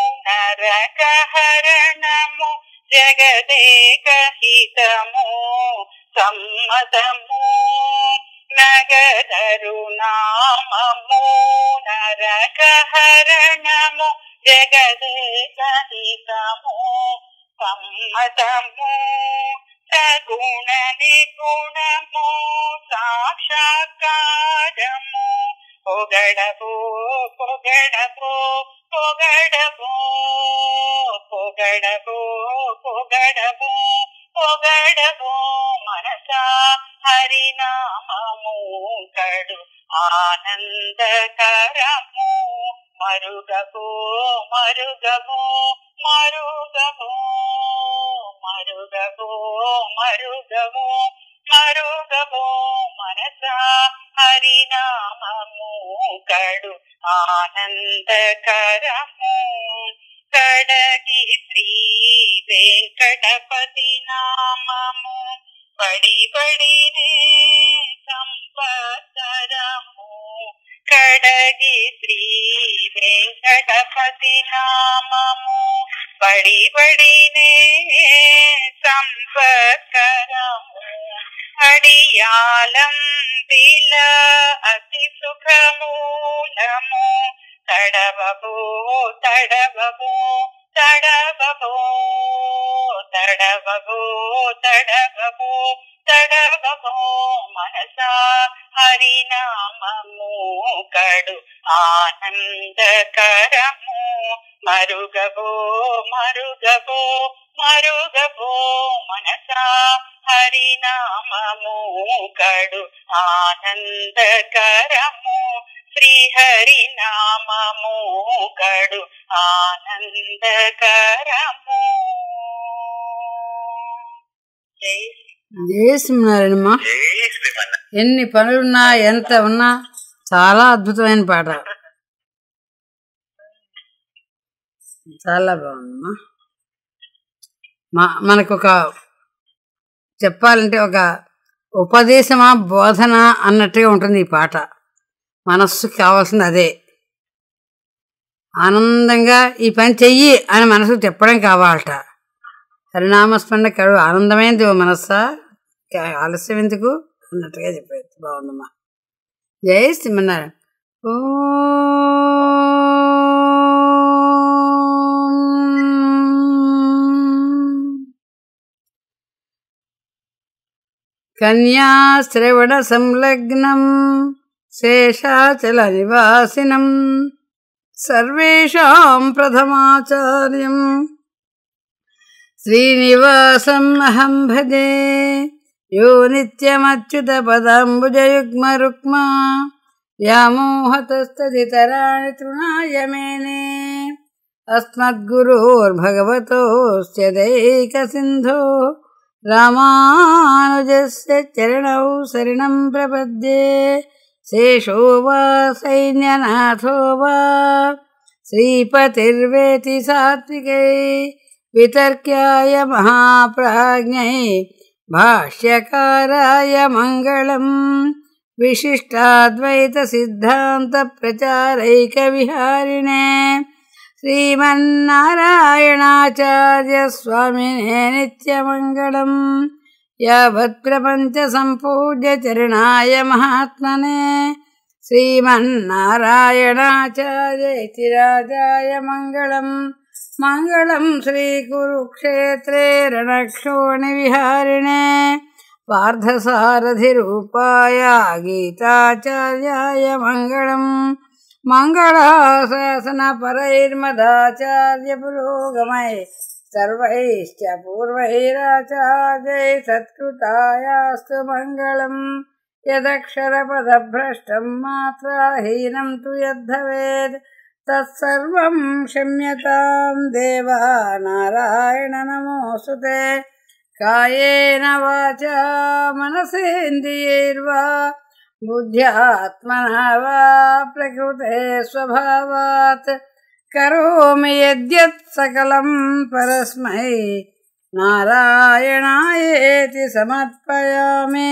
నరకహరణము జగదేక హితము సమ్మతము నగధరు నామము నరకహరణము జగదేక హితము సమ్మతము సగుణ నిగుణము సాక్షాత్కారము పొగడబో పొగడబో పొగడబో పొగడబో పొగడబో పొగడబో మనసా హరినామము కడు ఆనందకరము మరుగబో మరుగబో మరుగబో మరుగబో మరుగబో మరుగబో మనసా హరినామము కడు ఆనందకరము కడగి శ్రీ వెంకటపతి నామము పడి పడినే సంపతరము కడగి శ్రీ వెంకటపతి నామము పడి పడినే సంపత్కరము అడియాలం పిల అతి సుఖమూలము తడవబో తడవబో తడవబో తడవబో తడవబో తడవబో మనసా హరినామము కడు ఆనందకరము మరుగబో మరుగబో మరుగబో మనసా హరినామము కడు ఆనందకరము శ్రీహరి నామము గడు ఆనందకరము జై శ్రీ జయసింహారాయణమ్మా జై శ్రీమన్న ఎన్ని పనులున్నా ఎంత ఉన్నా చాలా అద్భుతమైన పాట చాలా బాగుందమ్మా మా మనకు ఒక చెప్పాలంటే ఒక ఉపదేశమా బోధన అన్నట్టుగా ఉంటుంది ఈ పాట మనస్సుకి కావాల్సింది అదే ఆనందంగా ఈ పని చెయ్యి అని మనసుకు చెప్పడం కావాలట హరినామస్మరణ కడు ఆనందమైనది ఓ మనస్సా ఇంకా ఆలస్యం ఎందుకు అన్నట్టుగా చెప్పేది బాగుందమ్మా జై శ్రీమన్నారాయణ కన్యాశ్రవణ సంలగ్నం శేషాచల నివాసినం సర్వేషాం ప్రథమాచార్యం శ్రీనివాసం అహం భజే యో నిత్యమచ్యుత పదాంబుజయుగ్మ రుక్మా వ్యామోహతస్తదితరాణి తృణాయ మేనే అస్మద్గురోర్భగవతోస్య దైకసింధో రామానుజస్య చరణౌ శరణం ప్రపద్యే శేషో వా సైన్యనాథో వా శ్రీపతిర్వేతి సాత్వికై వితర్క్యాయ మహాప్రాజ్ఞై భాష్యకారాయ మంగళం విశిష్టాద్వైత సిద్ధాంత ప్రచారైక విహారిణే శ్రీమన్నారాయణాచార్య స్వామినే నిత్యమంగళం యావత్ ప్రపంచ సంపూజ్య చరణాయ మహాత్మనే శ్రీమన్నారాయణాచార్య ఇతి రాజాయ మంగళం మంగళం శ్రీకురుక్షేత్రే రణక్షోణి విహారిణే పార్థసారథిరూపాయ గీతాచార్యాయ మంగళం మంగళాశాసన పరైర్మదాచార్య పురోగమై సర్వైశ్చ పూర్వైరాచార్యై సత్కృతాయాస్తు మంగళం యదక్షరపదభ్రష్టం మాత్రాహీనం తు యద్ధవేద్ తత్సర్వం క్షమ్యతాం దేవా నారాయణ నమోస్తుతే కాయేన వాచా మనసేంద్రియైర్వా బుద్ధ్యాత్మనా వా ప్రకృతే స్వభావాత్ కరోమి యద్యత్ సకలం పరస్మై నారాయణాయేతి సమర్పయామి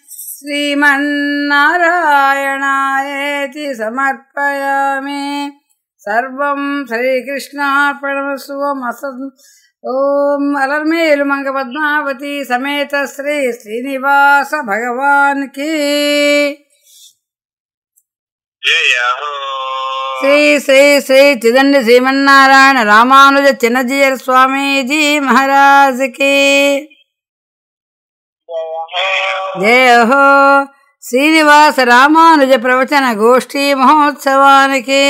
శ్రీమన్నారాయణాయేతి సమర్పయామి సర్వం శ్రీకృష్ణార్పణమస్తు ఓం అసత్ ఓం అలర్మేలు మంగ పద్మావతి సమేత శ్రీ శ్రీనివాస భగవాన్ కి జయ హో శ్రీ శ్రీ శ్రీ చిదండి శ్రీమన్నారాయణ రామానుజ చిన్నజీయర్ స్వామీజీ మహారాజ్ కి జయ హో శ్రీనివాస రామానుజ ప్రవచన గోష్ఠీ మహోత్సవానికి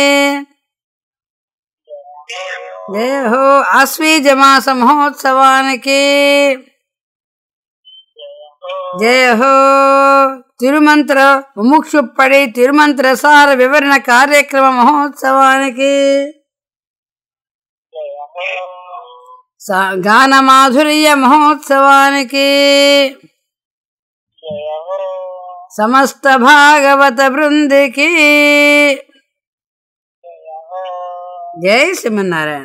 జయ హో ఆశ్వీజ మాస మహోత్సవానికి జయ హో తిరుమంత్ర ముముక్షుప్పడి తిరుమంత్ర సార వివరణ కార్యక్రమ మహోత్సవానికి సా- గాన మాధుర్య మహోత్సవానికి సమస్త భాగవత బృందికి జై శ్రీమన్నారాయణ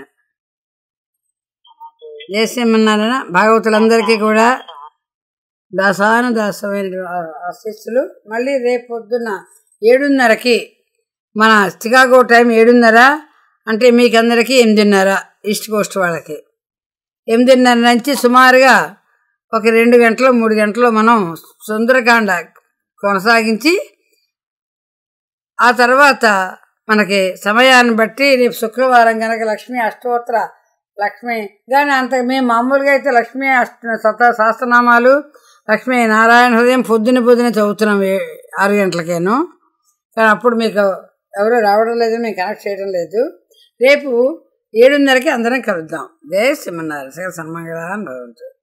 జై శ్రీమన్నారాయణ భాగవతులందరికీ కూడా దాసాను దాసమైన ఆశీస్సులు మళ్ళీ రేపు పొద్దున్న ఏడున్నరకి మన చికాగో టైం ఏడున్నర అంటే మీకు అందరికీ ఎనిమిదిన్నర ఈస్ట్ కోస్ట్ వాళ్ళకి ఎనిమిదిన్నర నుంచి సుమారుగా ఒక రెండు గంటలు మూడు గంటలు మనం సుందరకాండ కొనసాగించి ఆ తర్వాత మనకి సమయాన్ని బట్టి రేపు శుక్రవారం కనుక లక్ష్మీ అష్టోత్తర లక్ష్మి కానీ అంత మేము మామూలుగా అయితే లక్ష్మీ అష్ట సత సహస్రనామాలు లక్ష్మీ నారాయణ హృదయం పొద్దున పొద్దున చదువుతున్నాం ఏ- ఆరు గంటలకేను కానీ అప్పుడు మీకు ఎవరు రావడం లేదు మేము కనెక్ట్ చేయడం లేదు రేపు ఏడున్నరకి అందరం కలుద్దాం జయ శ్రీమన్నారాయణ సన్మంగళ అని భవంతు